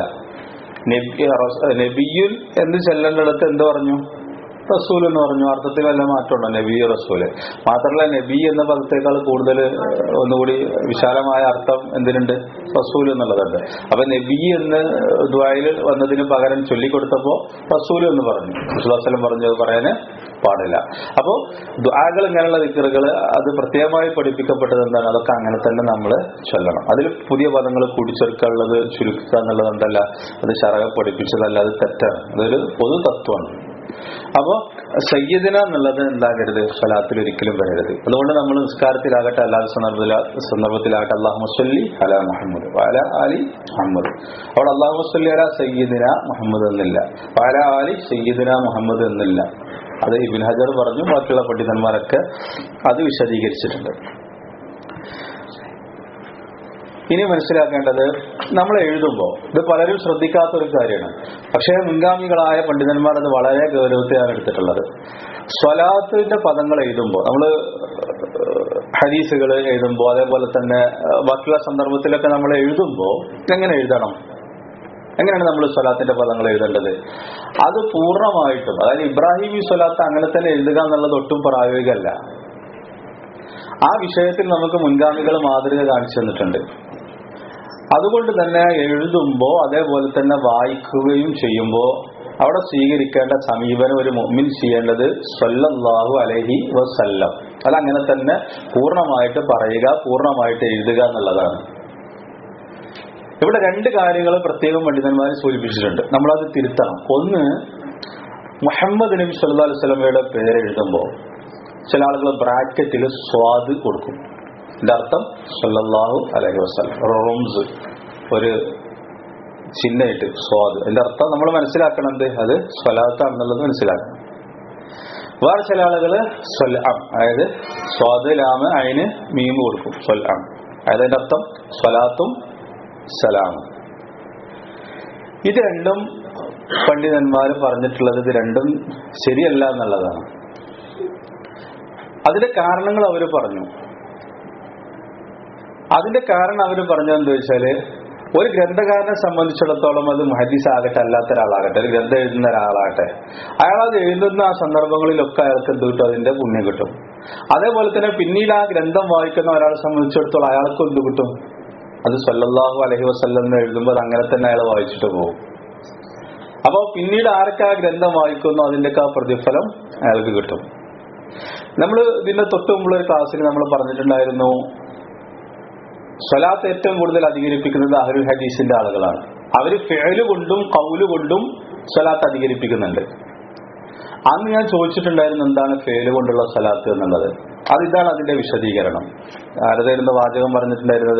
നബിയുൽ എന്ന് ചെല്ലേണ്ടടുത്ത് എന്ത് പറഞ്ഞു റസൂൽ എന്ന് പറഞ്ഞു അർത്ഥത്തിൽ വല്ല മാറ്റമുണ്ടോ നബി റസൂല് മാത്രമല്ല നബി എന്ന പദത്തേക്കാൾ കൂടുതൽ ഒന്നുകൂടി വിശാലമായ അർത്ഥം എന്തിനുണ്ട് റസൂൽ എന്നുള്ളതുണ്ട് അപ്പൊ നബി എന്ന് ദ്വായിൽ വന്നതിന് പകരം ചൊല്ലിക്കൊടുത്തപ്പോ റസൂൽ എന്ന് പറഞ്ഞു വിശ്വാസലം പറഞ്ഞത് പറയാന് പാടില്ല അപ്പോ ദ്വാകൾ ഇങ്ങനെയുള്ള ദിക്കറുകൾ അത് പ്രത്യേകമായി പഠിപ്പിക്കപ്പെട്ടത് എന്താണ് അതൊക്കെ അങ്ങനെ തന്നെ നമ്മൾ ചൊല്ലണം അതിൽ പുതിയ പദങ്ങൾ കൂടിച്ചേർക്കാനുള്ളത് ചുരുക്കുക എന്നുള്ളത് എന്തല്ല അത് ശറക പഠിപ്പിച്ചതല്ല അത് തെറ്റാണ് അതൊരു പൊതു തത്വമാണ് അപ്പോ സയ്യദിന എന്നുള്ളത് എന്താകരുത് സ്വലാത്തിൽ ഒരിക്കലും വരരുത് അതുകൊണ്ട് നമ്മൾ നിസ്കാരത്തിലാകട്ടെ അല്ലാതെ സന്ദർഭത്തിലാ സന്ദർഭത്തിലാകട്ടെ അള്ളാഹു മുസ്ലി അല മുഹമ്മദ് വാല അലി മുഹമ്മദ് അവിടെ അള്ളാഹു മുസ്ലി അല സയ്യിദിന മുഹമ്മദ് എന്നില്ല വാല അലി സയ്യിദിന മുഹമ്മദ് എന്നില്ല അത് ഇബിൻ ഹജർ പറഞ്ഞു ബാക്കിയുള്ള പണ്ഡിതന്മാരൊക്കെ അത് വിശദീകരിച്ചിട്ടുണ്ട് ഇനി മനസ്സിലാക്കേണ്ടത് നമ്മൾ എഴുതുമ്പോൾ ഇത് പലരും ശ്രദ്ധിക്കാത്ത ഒരു കാര്യമാണ് പക്ഷേ മുൻഗാമികളായ പണ്ഡിതന്മാർ അത് വളരെ ഗൗരവത്തിലാണ് എടുത്തിട്ടുള്ളത് സ്വലാത്തിന്റെ പദങ്ങൾ എഴുതുമ്പോൾ നമ്മൾ ഹദീസുകൾ എഴുതുമ്പോൾ അതേപോലെ തന്നെ ബാക്കിയുള്ള സന്ദർഭത്തിലൊക്കെ നമ്മൾ എഴുതുമ്പോൾ എങ്ങനെ എഴുതണം എങ്ങനെയാണ് നമ്മൾ സ്വലാത്തിന്റെ പദങ്ങൾ എഴുതേണ്ടത് അത് പൂർണ്ണമായിട്ടും അതായത് ഇബ്രാഹിമി സ്വലാത്ത് അങ്ങനെ തന്നെ എഴുതുക എന്നുള്ളത് ഒട്ടും പ്രായോഗികമല്ല ആ വിഷയത്തിൽ നമുക്ക് മുൻഗാമികൾ മാതൃക കാണിച്ചു തന്നിട്ടുണ്ട് അതുകൊണ്ട് തന്നെ എഴുതുമ്പോൾ അതേപോലെ തന്നെ വായിക്കുകയും ചെയ്യുമ്പോൾ അവിടെ സ്വീകരിക്കേണ്ട സമീപനം ഒരു മുഅ്മിൻ ചെയ്യേണ്ടത് സല്ലല്ലാഹു അലൈഹി വസല്ലം അതങ്ങനെ തന്നെ പൂർണ്ണമായിട്ട് പറയുക പൂർണ്ണമായിട്ട് എഴുതുക എന്നുള്ളതാണ് ഇവിടെ രണ്ട് കാര്യങ്ങൾ പ്രത്യേകം പണ്ഡിതന്മാർ സൂചിപ്പിച്ചിട്ടുണ്ട് നമ്മളത് തിരുത്തണം ഒന്ന് മുഹമ്മദ് നബി സല്ലാ അലൈഹി സ്വലമയുടെ പേര് എഴുതുമ്പോൾ ചില ആളുകൾ ബ്രാക്കറ്റിൽ സ്വാദ് കൊടുക്കും ഇതിന്റെ അർത്ഥം സല്ലല്ലാഹു അലൈഹി വസല്ലം റോംസ് ഒരു ചിഹ്നമായിട്ട് സ്വാദ് അതിന്റെ അർത്ഥം നമ്മൾ മനസ്സിലാക്കണം എന്ത് അത് സ്വലാത്താണെന്നുള്ളത് മനസ്സിലാക്കണം വേറെ ചില ആളുകള് സ്വൽഅം അതായത് സ്വാദ് ലാമ് അതിന് മീമ് കൊടുക്കും സ്വൽഅം അതായത് അതിന്റെ അർത്ഥം സ്വലാത്തും സലാമും ഇത് രണ്ടും പണ്ഡിതന്മാർ പറഞ്ഞിട്ടുള്ളത് ഇത് രണ്ടും ശരിയല്ല എന്നുള്ളതാണ് അതിന്റെ കാരണങ്ങൾ അവർ പറഞ്ഞു അതിന്റെ കാരണം അവർ പറഞ്ഞത് എന്താ വെച്ചാല് ഒരു ഗ്രന്ഥകാരനെ സംബന്ധിച്ചിടത്തോളം അത് മുഹദീസ് ആകട്ടെ അല്ലാത്ത ഒരാളാകട്ടെ ഒരു ഗ്രന്ഥം എഴുതുന്ന ഒരാളാകട്ടെ അയാൾ അത് എഴുതുന്ന ആ സന്ദർഭങ്ങളിലൊക്കെ അയാൾക്ക് എന്ത് കിട്ടും അതിന്റെ പുണ്യം കിട്ടും അതേപോലെ തന്നെ പിന്നീട് ആ ഗ്രന്ഥം വായിക്കുന്ന ഒരാളെ സംബന്ധിച്ചിടത്തോളം അയാൾക്ക് എന്ത് കിട്ടും അത് സല്ലല്ലാഹു അലഹി വസ്ല്ലം എന്ന് എഴുതുമ്പോൾ അത് അങ്ങനെ തന്നെ അയാൾ വായിച്ചിട്ട് പോകും അപ്പോൾ പിന്നീട് ആരൊക്കെ ആ ഗ്രന്ഥം വായിക്കുന്നു അതിന്റെയൊക്കെ ആ പ്രതിഫലം അയാൾക്ക് കിട്ടും നമ്മൾ ഇതിന്റെ തൊട്ട് മുമ്പുള്ള ഒരു ക്ലാസ്സിൽ നമ്മൾ പറഞ്ഞിട്ടുണ്ടായിരുന്നു സ്വലാത്ത് ഏറ്റവും കൂടുതൽ അധികരിപ്പിക്കുന്നത് അഹരുൽ ഹദീസിന്റെ ആളുകളാണ് അവര് ഫേല് കൊണ്ടും കൗല് കൊണ്ടും സ്വലാത്ത് അധികരിപ്പിക്കുന്നുണ്ട് അന്ന് ഞാൻ ചോദിച്ചിട്ടുണ്ടായിരുന്നു എന്താണ് ഫേല് കൊണ്ടുള്ള സ്വലാത്ത് എന്നുള്ളത് അതിതാണ് അതിന്റെ വിശദീകരണം ആരതായിരുന്നു വാചകം പറഞ്ഞിട്ടുണ്ടായിരുന്നത്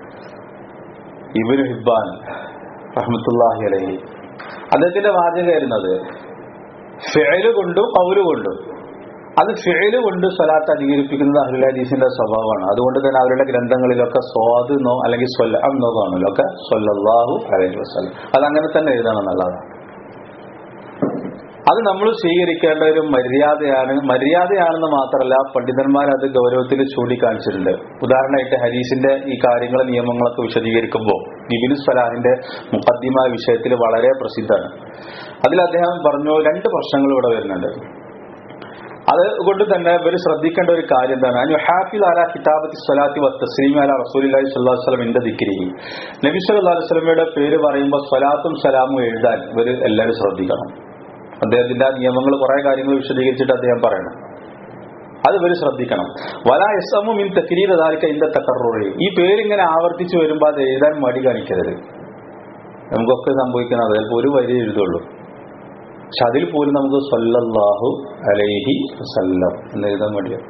ഇബിന് ഹിബാൻ റഹ്മത്തുല്ലാഹി അലഹി അദ്ദേഹത്തിന്റെ വാചകമായിരുന്നത് ഫേല് കൊണ്ടും കൗല് കൊണ്ടും അത് ഫിഴല് കൊണ്ട് സ്വലാത്ത് അധികരിപ്പിക്കുന്നത് അഹ്ലുൽ ഹദീസിന്റെ സ്വഭാവമാണ് അതുകൊണ്ട് തന്നെ അവരുടെ ഗ്രന്ഥങ്ങളിലൊക്കെ സ്വാദ് എന്നോ അല്ലെങ്കിൽ സ്വല്ലം എന്നോ കാണുമല്ലോ ഒക്കെ സ്വല്ലല്ലാഹു അലൈഹി വസല്ലം അത് അങ്ങനെ തന്നെ എഴുതണം എന്നുള്ളതാണ് അത് നമ്മൾ സ്വീകരിക്കേണ്ട ഒരു മര്യാദയാണ് മര്യാദയാണെന്ന് മാത്രമല്ല പണ്ഡിതന്മാർ അത് ഗൗരവത്തിൽ ചൂണ്ടിക്കാണിച്ചിട്ടുണ്ട് ഉദാഹരണമായിട്ട് ഹരീസിന്റെ ഈ കാര്യങ്ങൾ നിയമങ്ങളൊക്കെ വിശദീകരിക്കുമ്പോൾ ഇബിനു സലാഹിന്റെ മുഖദ്ദിമ വിഷയത്തിൽ വളരെ പ്രസിദ്ധമാണ് അതിൽ അദ്ദേഹം പറഞ്ഞു രണ്ട് പ്രശ്നങ്ങൾ ഇവിടെ വരുന്നുണ്ട് അതുകൊണ്ട് തന്നെ ഇവർ ശ്രദ്ധിക്കേണ്ട ഒരു കാര്യം എന്താണ് അനു ഹാഫിൽ അല കിതാബത്തി സ്വലാത്തി വ തസ്ലീം അല റസൂലി സ്വല്ലാ വസ്ലമിന്റെ ദിക്കിരി നബി സല്ലല്ലാഹു അലൈഹി വസല്ലമയുടെ പേര് പറയുമ്പോൾ സ്വലാത്തും സലാമും എഴുതാൻ ഇവർ എല്ലാവരും ശ്രദ്ധിക്കണം അദ്ദേഹത്തിന്റെ ആ നിയമങ്ങൾ കുറെ കാര്യങ്ങൾ വിശദീകരിച്ചിട്ട് അദ്ദേഹം പറയണം അത് ഇവർ ശ്രദ്ധിക്കണം വല എസ്എമ്മും ഇൻ തക്രീർ അതാരിക്ക ഇന്റെ തക്കറുറി ഈ പേരിങ്ങനെ ആവർത്തിച്ചു വരുമ്പോൾ അത് എഴുതാൻ മടി കാണിക്കരുത് നമുക്കൊക്കെ സംഭവിക്കുന്നത് ചിലപ്പോൾ ഒരു വരി എഴുതുള്ളൂ പക്ഷെ അതിൽ പോലും നമുക്ക് സല്ലല്ലാഹു അലൈഹി വസല്ലം എന്ന് എഴുതാൻ മടിയാണ്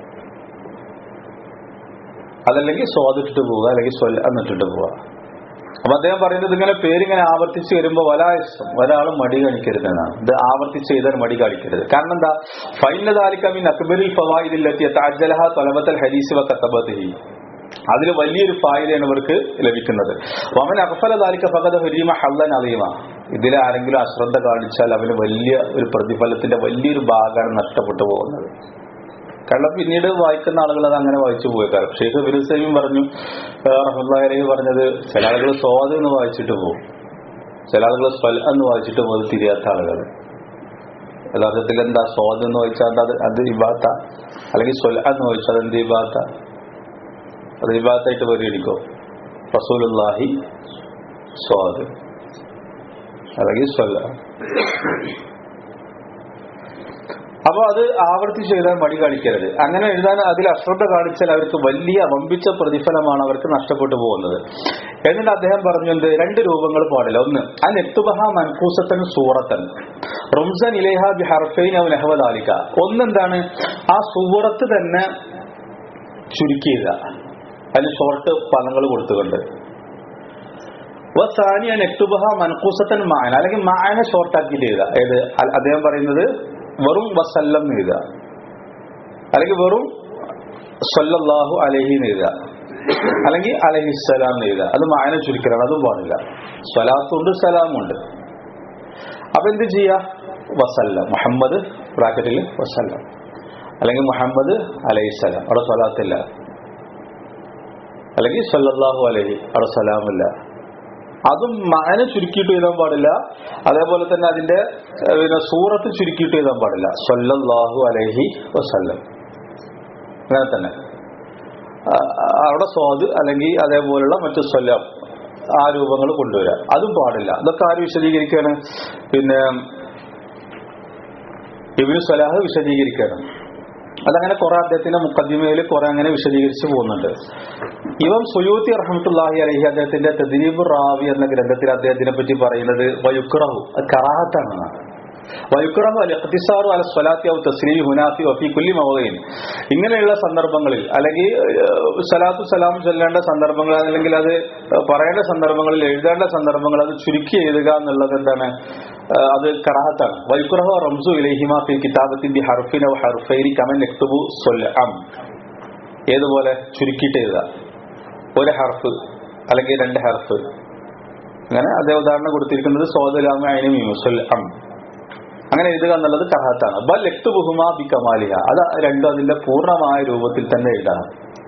അതല്ലെങ്കിൽ സ്വാദിട്ടിട്ട് പോവുക അല്ലെങ്കിൽ സ്വല്ല എന്നിട്ടിട്ട് പോവുക അപ്പൊ അദ്ദേഹം പറയുന്നത് ഇങ്ങനെ പേരിങ്ങനെ ആവർത്തിച്ച് വരുമ്പോൾ വലായസം ഒരാൾ മടി കാണിക്കരുത് എന്നാണ് ഇത് ആവർത്തിച്ച് ചെയ്താൽ മടി കാണിക്കരുത് കാരണം എന്താ ഫൈനദാലിക്കമിൻ അക്ബരിൽ ഫവായിദില്ലെത്തിയ താജലഹ തൊലബത്തൽ ഹരീസ് വ കത്തബത്തിഹി അതിൽ വലിയൊരു ഫായിദയാണ് ഇവർക്ക് ലഭിക്കുന്നത് അവൻ അഫല ദാലിക്ക ഫകത ഹരീമ ഹല്ലൻ അലീമ ഇതിൽ ആരെങ്കിലും അശ്രദ്ധ കാണിച്ചാൽ അവന് വലിയ ഒരു പ്രതിഫലത്തിന്റെ വലിയൊരു ഭാഗമാണ് നഷ്ടപ്പെട്ടു പോകുന്നത് കാരണം പിന്നീട് വായിക്കുന്ന ആളുകൾ അത് അങ്ങനെ വായിച്ചു പോയേക്കാരം ഷെയ്ഖ് ബിരുസൈം പറഞ്ഞു റഹ്മുല്ലാഹി പറഞ്ഞത് ചില ആളുകൾ സ്വാദ് എന്ന് വായിച്ചിട്ട് പോകും ചില ആളുകൾ സ്വൽ എന്ന് വായിച്ചിട്ട് പോകും തിരിയാത്ത ആളുകൾ യഥാർത്ഥത്തിൽ എന്താ സ്വാദ് എന്ന് വായിച്ചാൽ അത് അത് ഇബാത്ത അല്ലെങ്കിൽ സ്വൽ എന്ന് വായിച്ചാൽ എന്ത് ഇബാത്ത അത് ഇബാത്തായിട്ട് പരിഗണിക്കോ റസൂലുല്ലാഹി സ്വാദ് അല്ലെങ്കിൽ സ്വല്ല അപ്പൊ അത് ആവർത്തിച്ച് എഴുതാൻ മടി കാണിക്കരുത് അങ്ങനെ എഴുതാൻ അതിൽ അശ്രദ്ധ കാണിച്ചാൽ അവർക്ക് വലിയ വമ്പിച്ച പ്രതിഫലമാണ് അവർക്ക് നഷ്ടപ്പെട്ടു പോകുന്നത് എന്നിട്ട് അദ്ദേഹം പറഞ്ഞു എന്ത് രണ്ട് രൂപങ്ങൾ പാടില്ല ഒന്ന് ആ നെത്തുബഹ മൻകൂസത്തൻ സൂറത്തൻ റംസൻ ഇലേഹ ബി ഹർഫൈൻ അവൻ അഹമ്മദാലിക്ക ഒന്നെന്താണ് ആ സൂറത്ത് തന്നെ ചുരുക്കിയില്ല അതിന് ഷോർട്ട് പദങ്ങൾ കൊടുത്തുകൊണ്ട് സാനിയ നെക്തുബഹ മൻകൂസത്തൻ മാന അല്ലെങ്കിൽ മാന ഷോർട്ട് ആക്കിയിട്ട് എഴുതുക ഏത് അദ്ദേഹം പറയുന്നത് വെറും വസല്ലം എഴുതുക അല്ലെങ്കിൽ വെറും സല്ലല്ലാഹു അലഹി എഴുതുക അല്ലെങ്കിൽ അലഹിസ്സലാം എഴുതുക അത് മാന ചുരുക്കലാണ് അതും പാടില്ല സ്വലാത്തുണ്ട് സലാമുണ്ട് അപ്പൊ എന്ത് ചെയ്യാ വസല്ലം മുഹമ്മദ് ബ്രാക്കറ്റിൽ വസല്ലം അല്ലെങ്കിൽ മുഹമ്മദ് അലൈഹിസ്സലാം അവിടെ സ്വലാത്തില്ല അല്ലെങ്കിൽ സല്ലല്ലാഹു അലഹി അവിടെ സലാമില്ല അതും മാന ചുരുക്കിയിട്ട് എഴുതാൻ പാടില്ല അതേപോലെ തന്നെ അതിന്റെ പിന്നെ സൂറത്ത് ചുരുക്കിയിട്ട് എഴുതാൻ പാടില്ല സല്ലല്ലാഹു അലൈഹി വസല്ലം അങ്ങനെ തന്നെ അവിടെ സ്വാദ് അല്ലെങ്കിൽ അതേപോലുള്ള മറ്റു സ്വല്ലം ആ രൂപങ്ങൾ കൊണ്ടുവരാം അതും പാടില്ല അതൊക്കെ ആര് വിശദീകരിക്കാണ് പിന്നെ ഇബിന് സലാഹ് വിശദീകരിക്കാണ് അതങ്ങനെ കുറെ അദ്ദേഹത്തിന്റെ മുക്കദ്ദിമയിൽ കുറെ അങ്ങനെ വിശദീകരിച്ചു പോകുന്നുണ്ട് ഇവം സുയൂത്തി റഹമത്തുല്ലാഹി അലഹി അദ്ദേഹത്തിന്റെ തദ്രീബ് റാവി എന്ന ഗ്രന്ഥത്തിൽ അദ്ദേഹത്തിനെ പറ്റി പറയുന്നത് വയുക്റഹു അത് കറാഹത്താണ് വയുക്റഹു അൽ ഇഖ്തിസാറു അല സ്വലാത്തി ഔ തസ്ലീം ഹുനാഫി വഫി കുല്ലി മൗദീൻ ഇങ്ങനെയുള്ള സന്ദർഭങ്ങളിൽ അല്ലെങ്കിൽ സലാത്തു സലാം ചൊല്ലേണ്ട സന്ദർഭങ്ങൾ അല്ലെങ്കിൽ അത് പറയേണ്ട സന്ദർഭങ്ങളിൽ എഴുതേണ്ട സന്ദർഭങ്ങൾ അത് ചുരുക്കി എഴുതുക എന്നുള്ളത് എന്താണ് അത് കറാഹത്താണ് വൈക്കുറഹ റംസു ഇലഹിമ ഫി കിതാബത്തിൻ ബി ഹർഫിൻ ഔ ഹർഫൈനി കമൻ യക്തുബു സ്വൽഅം ഏതുപോലെ ചുരുക്കിയിട്ട് എഴുതുക ഒരു ഹർഫ് അല്ലെങ്കിൽ രണ്ട് ഹർഫ് അങ്ങനെ അതേ ഉദാഹരണം കൊടുത്തിരിക്കുന്നത് സോദലാമ അയിന് മീമുസുൽ അം അങ്ങനെ എഴുതുക എന്നുള്ളത് കഹാത്താണ് ബൽ എക്തു ബഹുമാ ബി കമാലിഹ അത് രണ്ടും അതിന്റെ പൂർണ്ണമായ രൂപത്തിൽ തന്നെ എഴുതണം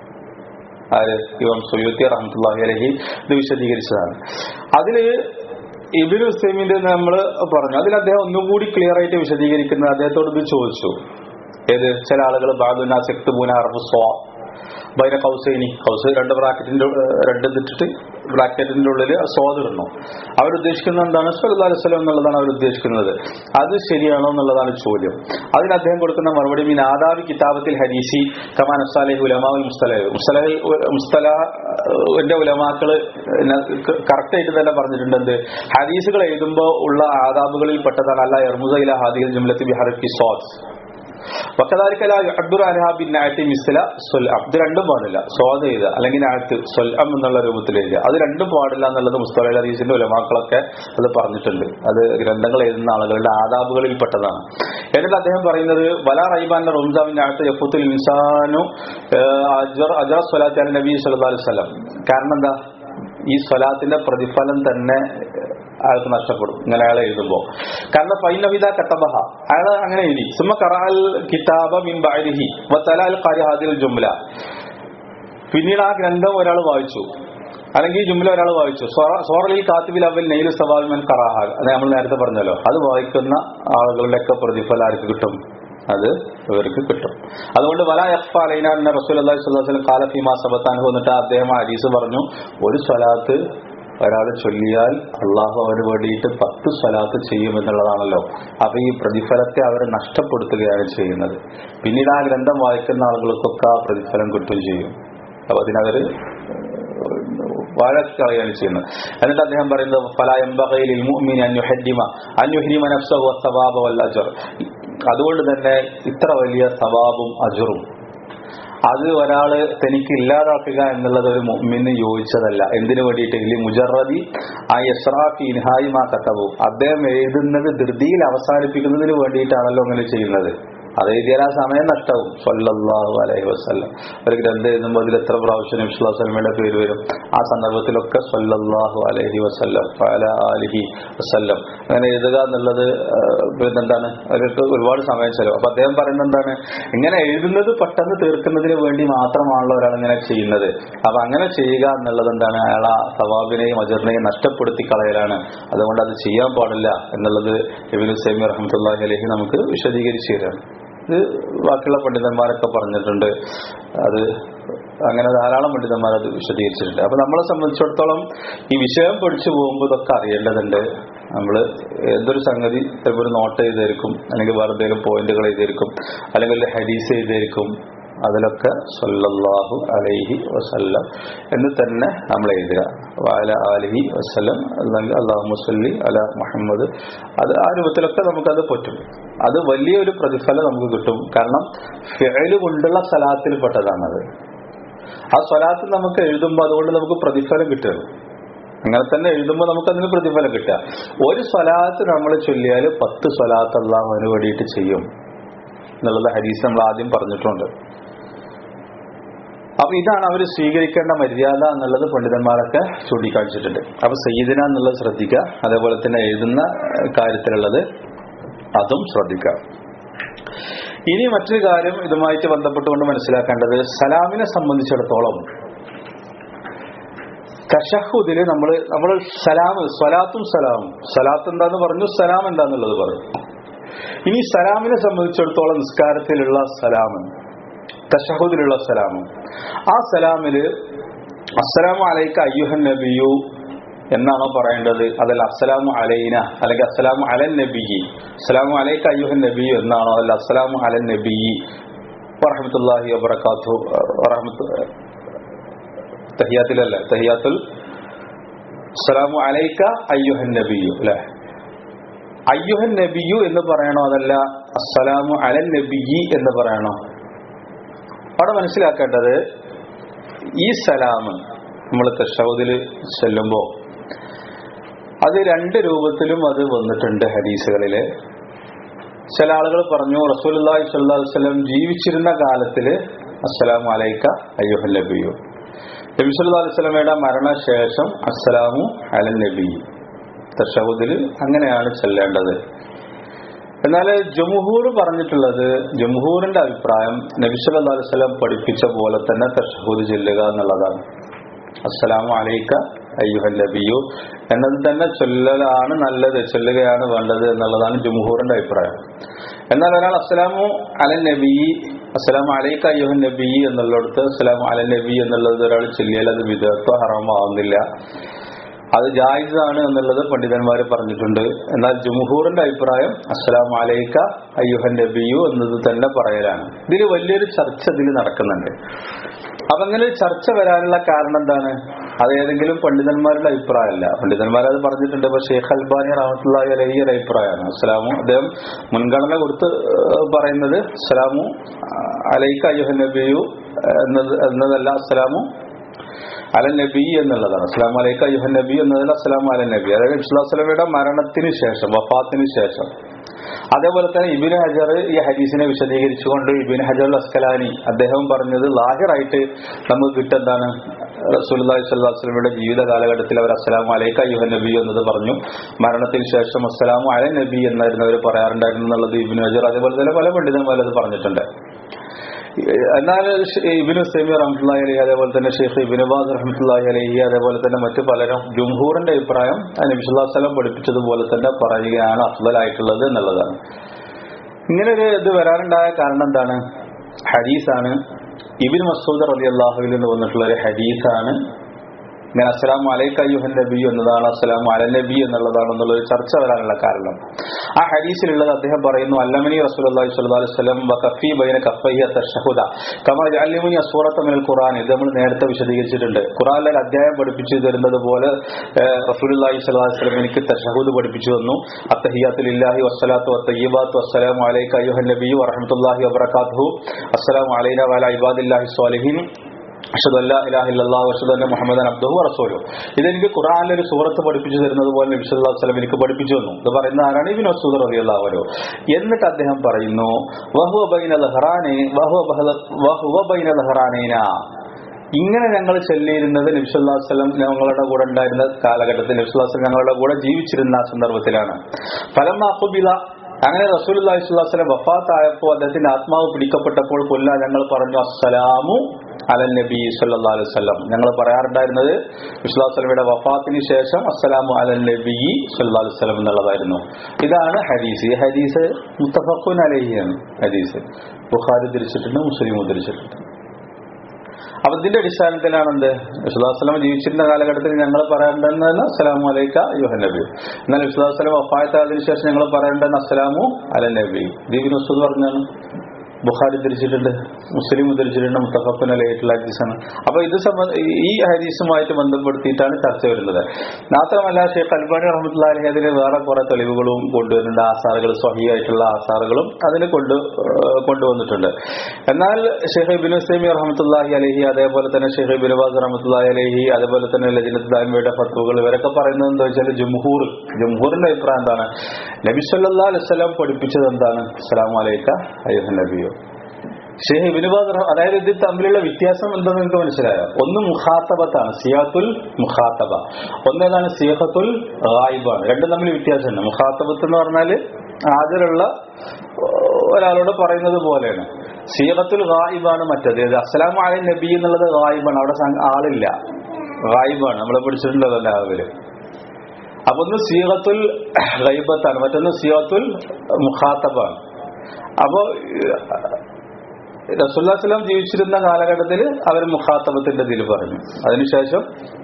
ആര് ഇവം സുയൂത്തി റഹ്മത്തുള്ളാഹി അലഹി ഇത് വിശദീകരിച്ചതാണ് അതില് ഇബിൻ ഹുസൈമിന്റെ നമ്മൾ പറഞ്ഞു അതിൽ അദ്ദേഹം ഒന്നുകൂടി ക്ലിയർ ആയിട്ട് വിശദീകരിക്കുന്നത് അദ്ദേഹത്തോട് ഇത് ചോദിച്ചു ഏത് ചില ആളുകൾ ബാദുന സെക്തുബൂന അറബ് സ്വാ ബൈന കൗസൈനി കൗസ് രണ്ട് ബ്രാക്കറ്റിന്റെ രണ്ട് ഇതിട്ടിട്ട് ബ്രാക്കറ്റിന്റെ ഉള്ളിൽ സ്വാദ് ഇടണം അവരുദ്ദേശിക്കുന്നത് എന്താണ് സല്ലല്ലാഹു അലൈഹി വസല്ലം എന്നുള്ളതാണ് അവർ ഉദ്ദേശിക്കുന്നത് അത് ശരിയാണോ എന്നുള്ളതാണ് ചോദ്യം അതിന് അദ്ദേഹം കൊടുക്കുന്ന മറുപടി മീൻ ആദാബി കിതാബത്തിൽ ഹദീസി കമാൻ അസ്സാലഹി ഉലമാവുൽ മുസ്തലഹ് മുസ്തലഹ് മുസ്തലിന്റെ ഉലമാക്കള് കറക്റ്റ് ആയിട്ട് തന്നെ പറഞ്ഞിട്ടുണ്ട് എന്ത് ഹദീസുകൾ എഴുതുമ്പോൾ ഉള്ള ആദാബുകളിൽ പെട്ടതാണ് അല്ല എർമുസൈല ഹാദികൾ ജുംലത്ത് ബിഹറക്കി സ്വാദ് വക്കതാലിക്കല അബ്ദുർ അലഹ ബിൻ നായത്തി മിസ്ല സൊൽഅം ഇത് രണ്ടും പാടില്ല സ്വാദ് ചെയ്ത് അല്ലെങ്കിൽ നായത്ത് സൊൽഅം എന്നുള്ള രൂപത്തിൽ എഴുതുക അത് രണ്ടും പാടില്ല എന്നുള്ളത് മുസ്തഫ ഹദീസിന്റെ ഉലമാക്കളൊക്കെ അത് പറഞ്ഞിട്ടുണ്ട് അത് ഗ്രന്ഥങ്ങൾ എഴുതുന്ന ആളുകളുടെ ആദാബുകളിൽ പെട്ടതാണ് എന്നിട്ട് അദ്ദേഹം പറയുന്നത് വല റൈബാന്റെ റംസാമിന്റെ അടുത്ത് യഫുത്തുൽ ഇൻസാനു അജർ അജർ സ്വലാത്തി അൽ നബി സല്ലല്ലാഹു അലൈഹി വസല്ലം കാരണം എന്താ ഈ സ്വലാത്തിന്റെ പ്രതിഫലം തന്നെ അയാൾക്ക് നഷ്ടപ്പെടും ഇങ്ങനെ അയാൾ എഴുതുമ്പോ കാരണം ഫൈനവിത കത്തബഹ അയാൾ അങ്ങനെ എഴുതി സുമ കറാൽ കിതാബ മിൻ ബഅദിഹി വതലാൽ ഖാരിഹാദിൽ ജുംല പിന്നീട് ആ ഗ്രന്ഥം ഒരാൾ വായിച്ചു അല്ലെങ്കിൽ ഈ ജുംല ഒരാൾ വായിച്ചു സോറലിൽ കാത്തിബിൽ അവൽ നെയ്ൽ സവാൽമൻ കറാഹ അത് നമ്മൾ നേരത്തെ പറഞ്ഞല്ലോ അത് വായിക്കുന്ന ആളുകളുടെയൊക്കെ പ്രതിഫലം ആർക്ക് കിട്ടും അത് ഇവർക്ക് കിട്ടും അതുകൊണ്ട് വല യഫ്ഫ അലൈന എന്ന റസൂൽ അള്ളാഹി സ്വല്ലം കാലഫീമാ സബത്താൻ വന്നിട്ട് അദ്ദേഹം ഹദീസ് പറഞ്ഞു ഒരു സ്വലാത്ത് ഒരാൾ ചൊല്ലിയാൽ അള്ളാഹു അവന് വേണ്ടിയിട്ട് പത്ത് സ്വലാത്ത് ചെയ്യുമെന്നുള്ളതാണല്ലോ അപ്പൊ ഈ പ്രതിഫലത്തെ അവർ നഷ്ടപ്പെടുത്തുകയാണ് ചെയ്യുന്നത് പിന്നീട് ആ ഗ്രന്ഥം വായിക്കുന്ന ആളുകൾക്കൊക്കെ ആ പ്രതിഫലം കിട്ടുകയും ചെയ്യും അപ്പൊ അതിനവര് വാഴക്കളയാണ് ചെയ്യുന്നത് എന്നിട്ട് അദ്ദേഹം പറയുന്നത് ഫല എംബകയിൽ മുഅ്മിൻ അന്യുഹരിമ അന്യുഹരിമ നഫ്സഹു സവാബ വൽ അജർ അതുകൊണ്ട് തന്നെ ഇത്ര വലിയ സവാബും അജറും അത് ഒരാള് തനിക്ക് ഇല്ലാതാക്കുക എന്നുള്ളത് ഒരു മുഅ്മിന് യോജിച്ചതല്ല എന്തിനു വേണ്ടിയിട്ട് മുജറദി ആ യസ്രാഫി ഇൻഹായി മാ കത്തബു അദ്ദേഹം എഴുതുന്നത് ധൃതിയിൽ അവസാനിപ്പിക്കുന്നതിന് വേണ്ടിയിട്ടാണല്ലോ അങ്ങനെ ചെയ്യുന്നത് അത് എഴുതിയാൽ ആ സമയം നഷ്ടവും സല്ലല്ലാഹു അലൈഹി വസല്ലം ഒരു ഗ്രന്ഥം എഴുതുമ്പോൾ അതിൽ എത്ര പ്രാവശ്യം നബ്സുല്ലാസ്ലമയുടെ പേര് വരും ആ സന്ദർഭത്തിലൊക്കെ സല്ലല്ലാഹു അലൈഹി വസല്ലം ഫല അലിഹി വസല്ലം അങ്ങനെ എഴുതുക എന്നുള്ളത് പിന്നെന്താണ് അവർക്ക് ഒരുപാട് സമയം ചെലവ് അപ്പൊ അദ്ദേഹം പറയുന്നത് എന്താണ് ഇങ്ങനെ എഴുതുന്നത് പെട്ടെന്ന് തീർക്കുന്നതിന് വേണ്ടി മാത്രമാണല്ലോ ഒരാൾ ഇങ്ങനെ ചെയ്യുന്നത് അപ്പൊ അങ്ങനെ ചെയ്യുക എന്നുള്ളത് എന്താണ് അയാൾ ആ സവാബിനെയും അജറിനെയും നഷ്ടപ്പെടുത്തി കളയലാണ് അതുകൊണ്ട് അത് ചെയ്യാൻ പാടില്ല എന്നുള്ളത് ഇബിൻ സൈമി റഹ്മത്തുള്ളാഹി അലഹി നമുക്ക് വിശദീകരിച്ചു തരാണ് ഇത് ബാക്കിയുള്ള പണ്ഡിതന്മാരൊക്കെ പറഞ്ഞിട്ടുണ്ട് അത് അങ്ങനെ ധാരാളം പണ്ഡിതന്മാർ അത് വിശദീകരിച്ചിട്ടുണ്ട് അപ്പൊ നമ്മളെ സംബന്ധിച്ചിടത്തോളം ഈ വിഷയം പഠിച്ചു പോകുമ്പോൾ ഇതൊക്കെ അറിയേണ്ടതുണ്ട് നമ്മൾ ഏതൊരു സംഗതി ചിലപ്പോൾ ഒരു നോട്ട് ചെയ്തായിരിക്കും അല്ലെങ്കിൽ വേറെ എന്തെങ്കിലും പോയിന്റുകൾ എഴുതിയിരിക്കും അല്ലെങ്കിൽ ഒരു ഹദീസ് എഴുതിയിരിക്കും അതിലൊക്കെ സല്ലല്ലാഹു അലൈഹി വസല്ലം എന്ന് തന്നെ നമ്മൾ എഴുതുക വാല അലഹി വസ്ലം അല്ലെങ്കിൽ അള്ളാഹു മുസല്ലി അല മുഹമ്മദ് അത് ആ രൂപത്തിലൊക്കെ നമുക്കത് പറ്റും അത് വലിയൊരു പ്രതിഫലം നമുക്ക് കിട്ടും കാരണം ഫെയില് കൊണ്ടുള്ള സ്ഥലത്തിൽ പെട്ടതാണത് ആ സ്വലാത്ത് നമുക്ക് എഴുതുമ്പോൾ അതുകൊണ്ട് നമുക്ക് പ്രതിഫലം കിട്ടുക അങ്ങനെ തന്നെ എഴുതുമ്പോൾ നമുക്ക് അതിന് പ്രതിഫലം കിട്ടുക ഒരു സ്വലാത്ത് നമ്മൾ ചൊല്ലിയാൽ പത്ത് സ്വലാത്ത് അള്ളാഹു അതിന് വേണ്ടിയിട്ട് ചെയ്യും എന്നുള്ളത് ഹരീസ് നമ്മൾ ആദ്യം പറഞ്ഞിട്ടുണ്ട് അപ്പൊ ഇതാണ് അവർ സ്വീകരിക്കേണ്ട മര്യാദ എന്നുള്ളത് പണ്ഡിതന്മാരൊക്കെ ചൂണ്ടിക്കാണിച്ചിട്ടുണ്ട് അപ്പൊ സയ്യിദിന എന്നുള്ളത് ശ്രദ്ധിക്കുക അതേപോലെ തന്നെ എഴുതുന്ന കാര്യത്തിലുള്ളത് അതും ശ്രദ്ധിക്കുക ഇനി മറ്റൊരു കാര്യം ഇതുമായിട്ട് ബന്ധപ്പെട്ടുകൊണ്ട് മനസ്സിലാക്കേണ്ടത് സലാമിനെ സംബന്ധിച്ചിടത്തോളം കഷഹുദില് നമ്മൾ നമ്മൾ സലാം സ്വലാത്തും സലാമും സ്വലാത്ത് എന്താന്ന് പറഞ്ഞു സലാം എന്താന്നുള്ളത് പറഞ്ഞു ഇനി സലാമിനെ സംബന്ധിച്ചിടത്തോളം നിസ്കാരത്തിലുള്ള സലാമ് തഷഹുദിലുള്ള സലാമും ആ സലാമില് അസ്സലാമു അലൈക്ക അയ്യുഹൻ നബിയു എന്നാണോ പറയേണ്ടത് അതല്ല അസ്സലാമു അലൈന അല്ലെങ്കിൽ അസ്സലാമു അലൻ നബിയി അസ്സലാമു അലൈക്ക അയ്യുഹൻ നബിയു എന്നാണോ അതല്ല അസ്സലാമു അലൻ നബിയി വറഹമത്തുല്ലാഹി വബറകാത്തു വറഹമത്ത് തഹിയാത്തിലല്ല തഹിയാത്തുൽ അസ്സലാമു അലൈക്ക അയ്യുഹൻ നബിയു അല്ലെ അയ്യുഹൻ നബിയു എന്ന് പറയണോ അതല്ല അസ്സലാമു അലൻ നബിയി എന്ന് പറയണോ അവിടെ മനസ്സിലാക്കേണ്ടത് ഈ സലാം നമ്മൾ തഷൗദിൽ ചെല്ലുമ്പോ അത് രണ്ട് രൂപത്തിലും അത് വന്നിട്ടുണ്ട് ഹദീസുകളില് ചില ആളുകൾ പറഞ്ഞു റസൂലി സ്വല്ലാ വസ്ലം ജീവിച്ചിരുന്ന കാലത്തില് അസ്സലാമു അലൈക്ക അയ്യുഹൽ നബിയു നബി സല്ലല്ലാഹു അലൈഹി വസല്ലമയുടെ മരണശേഷം അസ്സലാമു അലൻ നബി തഷഹുദിൽ അങ്ങനെയാണ് ചെല്ലേണ്ടത് എന്നാൽ ജംഹൂർ പറഞ്ഞിട്ടുള്ളത് ജംഹൂറിന്റെ അഭിപ്രായം നബിസ്വല്ലാ അലൈഹി സ്വലം പഠിപ്പിച്ച പോലെ തന്നെ തഷഹൂദ് ചെല്ലുക എന്നുള്ളതാണ് അസ്സലാമു അലൈക്ക അയ്യുഹൽ നബിയു എന്നത് തന്നെ ചൊല്ലലാണ് നല്ലത് ചൊല്ലുകയാണ് വേണ്ടത് എന്നുള്ളതാണ് ജംഹൂറിന്റെ അഭിപ്രായം എന്നാൽ ഒരാൾ അസ്സലാമു അലൻ നബി അസ്സലാമു അലൈക്ക അയ്യുഹൻ നബി എന്നുള്ളിടത്ത് അസ്സലാമു അലൻ നബി എന്നുള്ളത് ഒരാൾ ചൊല്ലിയാൽ അത് വിധത്വ ഹറാമാവുന്നില്ല അത് ജായിസാണ് എന്നുള്ളത് പണ്ഡിതന്മാർ പറഞ്ഞിട്ടുണ്ട് എന്നാൽ ജുംഹൂറിന്റെ അഭിപ്രായം അസ്സലാം അലൈക്ക അയ്യുഹൻ നബിയു എന്നത് തന്നെ പറയലാണ് ഇതിൽ വലിയൊരു ചർച്ച ഇതിൽ നടക്കുന്നുണ്ട് അപ്പൊ അങ്ങനെ ഒരു ചർച്ച വരാനുള്ള കാരണം എന്താണ് അത് ഏതെങ്കിലും പണ്ഡിതന്മാരുടെ അഭിപ്രായമല്ല പണ്ഡിതന്മാർ അത് പറഞ്ഞിട്ടുണ്ട് ഇപ്പൊ ഷെയ്ഖ് അൽബാനി റഹമത്തുള്ള അലഹി ഒരു അഭിപ്രായമാണ് അസ്സലാമു അദ്ദേഹം മുൻഗണന കൊടുത്ത് ഏഹ് പറയുന്നത് അസ്സലാമു അലൈക്ക അയ്യുഹൻ നബിയു എന്നത് എന്നതല്ല അസ്സലാമു അല നബി എന്നുള്ളതാണ് അസ്ലാം അലൈക്ക അയ്യുഹൻ നബി എന്നതിൽ അസ്ലാം അല നബി അതായത് ഇസ്ലാസ്ലമയുടെ മരണത്തിന് ശേഷം വഫാത്തിന് ശേഷം അതേപോലെ തന്നെ ഇബിൻ ഹജർ ഈ ഹദീസിനെ വിശദീകരിച്ചുകൊണ്ട് ഇബിൻ ഹജർ അസ്കലാനി അദ്ദേഹം പറഞ്ഞത് ലാഹിറായിട്ട് നമുക്ക് കിട്ടെന്താണ് റസൂലി സ്വല്ലാസ്ലമിയുടെ ജീവിത കാലഘട്ടത്തിൽ അവർ അസ്സലാം അലൈക്ക അയ്യുഹൻ നബി എന്നത് പറഞ്ഞു മരണത്തിന് ശേഷം അസ്സലാമു അല നബി എന്നായിരുന്നു അവർ പറയാറുണ്ടായിരുന്നു എന്നുള്ളത് ഇബിൻ ഹജർ അതേപോലെ തന്നെ പല പണ്ഡിതന്മാരും അത് പറഞ്ഞിട്ടുണ്ട് എന്നാൽ ഇബിന് സൈമി റഹ്മത്തുള്ളാഹി അലൈഹി അതേപോലെ തന്നെ ഷെയ്ഖ് ഇബിൻ ബാസ് റഹ്മത്തുള്ളാഹി അലൈഹി അതേപോലെ തന്നെ മറ്റു പലരും ജുംഹൂറിന്റെ അഭിപ്രായം നബി സ്വല്ലം പഠിപ്പിച്ചതുപോലെ തന്നെ പറയുകയാണ് അഫ്ദലായിട്ടുള്ളത് എന്നുള്ളതാണ് ഇങ്ങനെ ഒരു ഇത് വരാനുണ്ടായ കാരണം എന്താണ് ഹദീസാണ് ഇബിൻ മസൂദ് റലി അള്ളാഹുവിൽ നിന്ന് വന്നിട്ടുള്ള ഒരു ഹദീസാണ് ഇങ്ങനെ അസ്സലാമു അലൈക്ക അയ്യുഹൻ നബി എന്നതാണ് അസ്സലാമു അല നബി എന്നുള്ളതാണ് എന്നുള്ള ഒരു ചർച്ച വരാനുള്ള കാരണം ആ ഹദീസിലുള്ളത് അദ്ദേഹം പറയുന്നു അല്ലമനി റസൂലുള്ളാഹി സ്വല്ലല്ലാഹു അലൈഹി വസല്ലം വഖഫി ബൈന കഫൈഹി തശഹുദ കമാ ജഅലമുനി അസ്വറത മിനൽ ഖുർആൻ ഇത് നമ്മൾ നേരത്തെ വിശദീകരിച്ചിട്ടുണ്ട് ഖുർആനിലെ ഒരു അധ്യായം പഠിപ്പിച്ചു തരുന്നത് പോലെ ഏഹ്, റസൂലുള്ളാഹി സ്വല്ലല്ലാഹു അലൈഹി വസല്ലം എനിക്ക് തശഹുദ് പഠിപ്പിച്ചു തന്നു അത്തഹിയാത്തു ലില്ലാഹി വസ്സലാത്തു വത്തയ്യിബാത്തു വസ്സലാമു അലൈക അയ്യുഹൻ നബി വറഹ്മത്തുള്ളാഹി വബറകാതുഹു അസ്സലാമു അലൈനാ വഅലാ ഇബാദില്ലാഹി സ്വാലിഹീൻ അഷ്ഹദു അല്ലാ ഇലാഹ ഇല്ലല്ലാഹു വഅഷ്ഹദു അന്ന മുഹമ്മദൻ അബ്ദുഹു വറസൂലുഹു ഇതെനിക്ക് ഖുർആനിലെ ഒരു സൂറത്ത് പഠിപ്പിച്ചു തരുന്നത് പോലെ നബി സല്ലല്ലാഹു അലൈഹി വസല്ലം എനിക്ക് പഠിപ്പിച്ചു തന്നു ഇത് പറയുന്ന ആരാണ് ഇബ്നു മസ്ഊദ് റളിയല്ലാഹു അൻഹു എന്നിട്ട് അദ്ദേഹം പറയുന്നു വഹുവ ബൈന ലഹറാനി വഹുവ ബഹല- വഹുവ ബൈന ലഹറാനൈന ഇങ്ങനെ ഞങ്ങൾ ചെല്ലിയിരുന്നത് നബ്സുല്ലാസ്ലം ഞങ്ങളുടെ കൂടെ ഉണ്ടായിരുന്ന കാലഘട്ടത്തിൽ നബ്സുല്ലാസ്ലം ഞങ്ങളുടെ കൂടെ ജീവിച്ചിരുന്ന ആ സന്ദർഭത്തിലാണ് ഫലം അഖുബില അങ്ങനെ റസൂൽ അള്ളാഹിസ്വല്ലാസ്ലം വഫാത്തായപ്പോൾ അദ്ദേഹത്തിന്റെ ആത്മാവ് പിടിക്കപ്പെട്ടപ്പോൾ കൊല്ല ഞങ്ങൾ പറഞ്ഞു അസ്സലാമു അലൻ നബി സല്ലാ അലൈഹി വസല്ലം ഞങ്ങൾ പറയാറുണ്ടായിരുന്നത് വിശ്വാസലമിയുടെ വഫാത്തിന് ശേഷം അസ്സലാമു അലൻ നബി സല്ലാ അലൈഹി വസല്ലം എന്നുള്ളതായിരുന്നു ഇതാണ് ഹദീസ് ഈ ഹദീസ് മുത്തഫഖുൻ അലഹിയാണ് ഹദീസ് ബുഖാരി ഉദ്ധരിച്ചിട്ടുണ്ട് മുസ്ലിം ഉദ്ധരിച്ചിട്ടുണ്ട് അപ്പൊ ഇതിന്റെ അടിസ്ഥാനത്തിലാണ് എന്ത് വിശ്വാസലം ജീവിച്ചിരുന്ന കാലഘട്ടത്തിൽ ഞങ്ങൾ പറയേണ്ടതെന്ന് അസ്സലാമു അലൈക്ക യുഹൻ നബി എന്നാൽ വിശ്വാസലം വഫായത്തായതിനു ശേഷം ഞങ്ങൾ പറയേണ്ടതെന്ന് അസ്സലാമു അല നബി ദീപിൻ വസ്തു പറഞ്ഞാണ് ബുഖാരി ധരിച്ചിട്ടുണ്ട് മുസ്ലിം ധരിച്ചിട്ടുണ്ട് മുത്തഫപ്പൻ അലയിട്ടുള്ള ഹദീസാണ് അപ്പൊ ഇത് സംബന്ധ ഈ ഹദീസുമായിട്ട് ബന്ധപ്പെടുത്തിയിട്ടാണ് ചർച്ച വരുന്നത് മാത്രമല്ല ഷെയ്ഖ് അൽബാനി റഹ്മത്തുള്ളാഹി അതിന് വേറെ കുറെ തെളിവുകളും കൊണ്ടുവരുന്നുണ്ട് ആസാറുകൾ സ്വഹിയായിട്ടുള്ള ആസാറുകളും അതിന് കൊണ്ട് ഏഹ് കൊണ്ടുവന്നിട്ടുണ്ട് എന്നാൽ ഷെയ്ഖ് ഇബിൻ സൈമി റഹ്മത്തുള്ളാഹി അലഹി അതേപോലെ തന്നെ ഷെയ്ഖ് ഇബിൻ ബാസ് റഹ്മത്തുള്ളാഹി അലഹി അതേപോലെ തന്നെ ലജിനത്ത് ദാമിയുടെ ഫത്വകൾ ഇവരൊക്കെ പറയുന്നത് എന്താ വെച്ചാൽ ജംഹൂർ ജംഹൂറിന്റെ അഭിപ്രായം എന്താണ് നബി സല്ലല്ലാഹു അലൈഹി വസല്ലം പഠിപ്പിച്ചത് എന്താണ് അസ്സലാമു അലൈക്ക അയ്യുഹൻ നബിയോ ഷെയ്ഖ് ഇബിനുബാദ് അതായത് ഇത് തമ്മിലുള്ള വ്യത്യാസം എന്തെന്ന് നിങ്ങൾക്ക് മനസ്സിലായോ ഒന്ന് മുഖാത്തബത്താണ് സിയാത്തുൽ മുഖാത്തബ ഒന്നേതാണ് സിയഹത്തുൽ ഗായിബാണ് രണ്ടും തമ്മിൽ വ്യത്യാസമുണ്ട് മുഖാത്തബത്ത് എന്ന് പറഞ്ഞാല് ഹാജരുള്ള ഒരാളോട് പറയുന്നത് പോലെയാണ് സിയഹത്തുൽ ഗായിബാണ് മറ്റത് ഇത് അസ്സലാമു അലൈ നബി എന്നുള്ളത് ഗായിബാണ് അവിടെ സം- ആളില്ല ഗായിബാണ് നമ്മളെ പിടിച്ചിട്ടുണ്ടല്ലോ എല്ലാവരും അപ്പൊ ഒന്ന് സീഹത്തുൽ ഗൈബത്താണ് മറ്റൊന്ന് സിയത്തുൽ മുഖാത്തബാണ് അപ്പോ റസുല്ലാസ്ലാം ജീവിച്ചിരുന്ന കാലഘട്ടത്തിൽ അവർ മുഖാത്തബത്തിന്റെ ഇതിൽ പറഞ്ഞു അതിനുശേഷം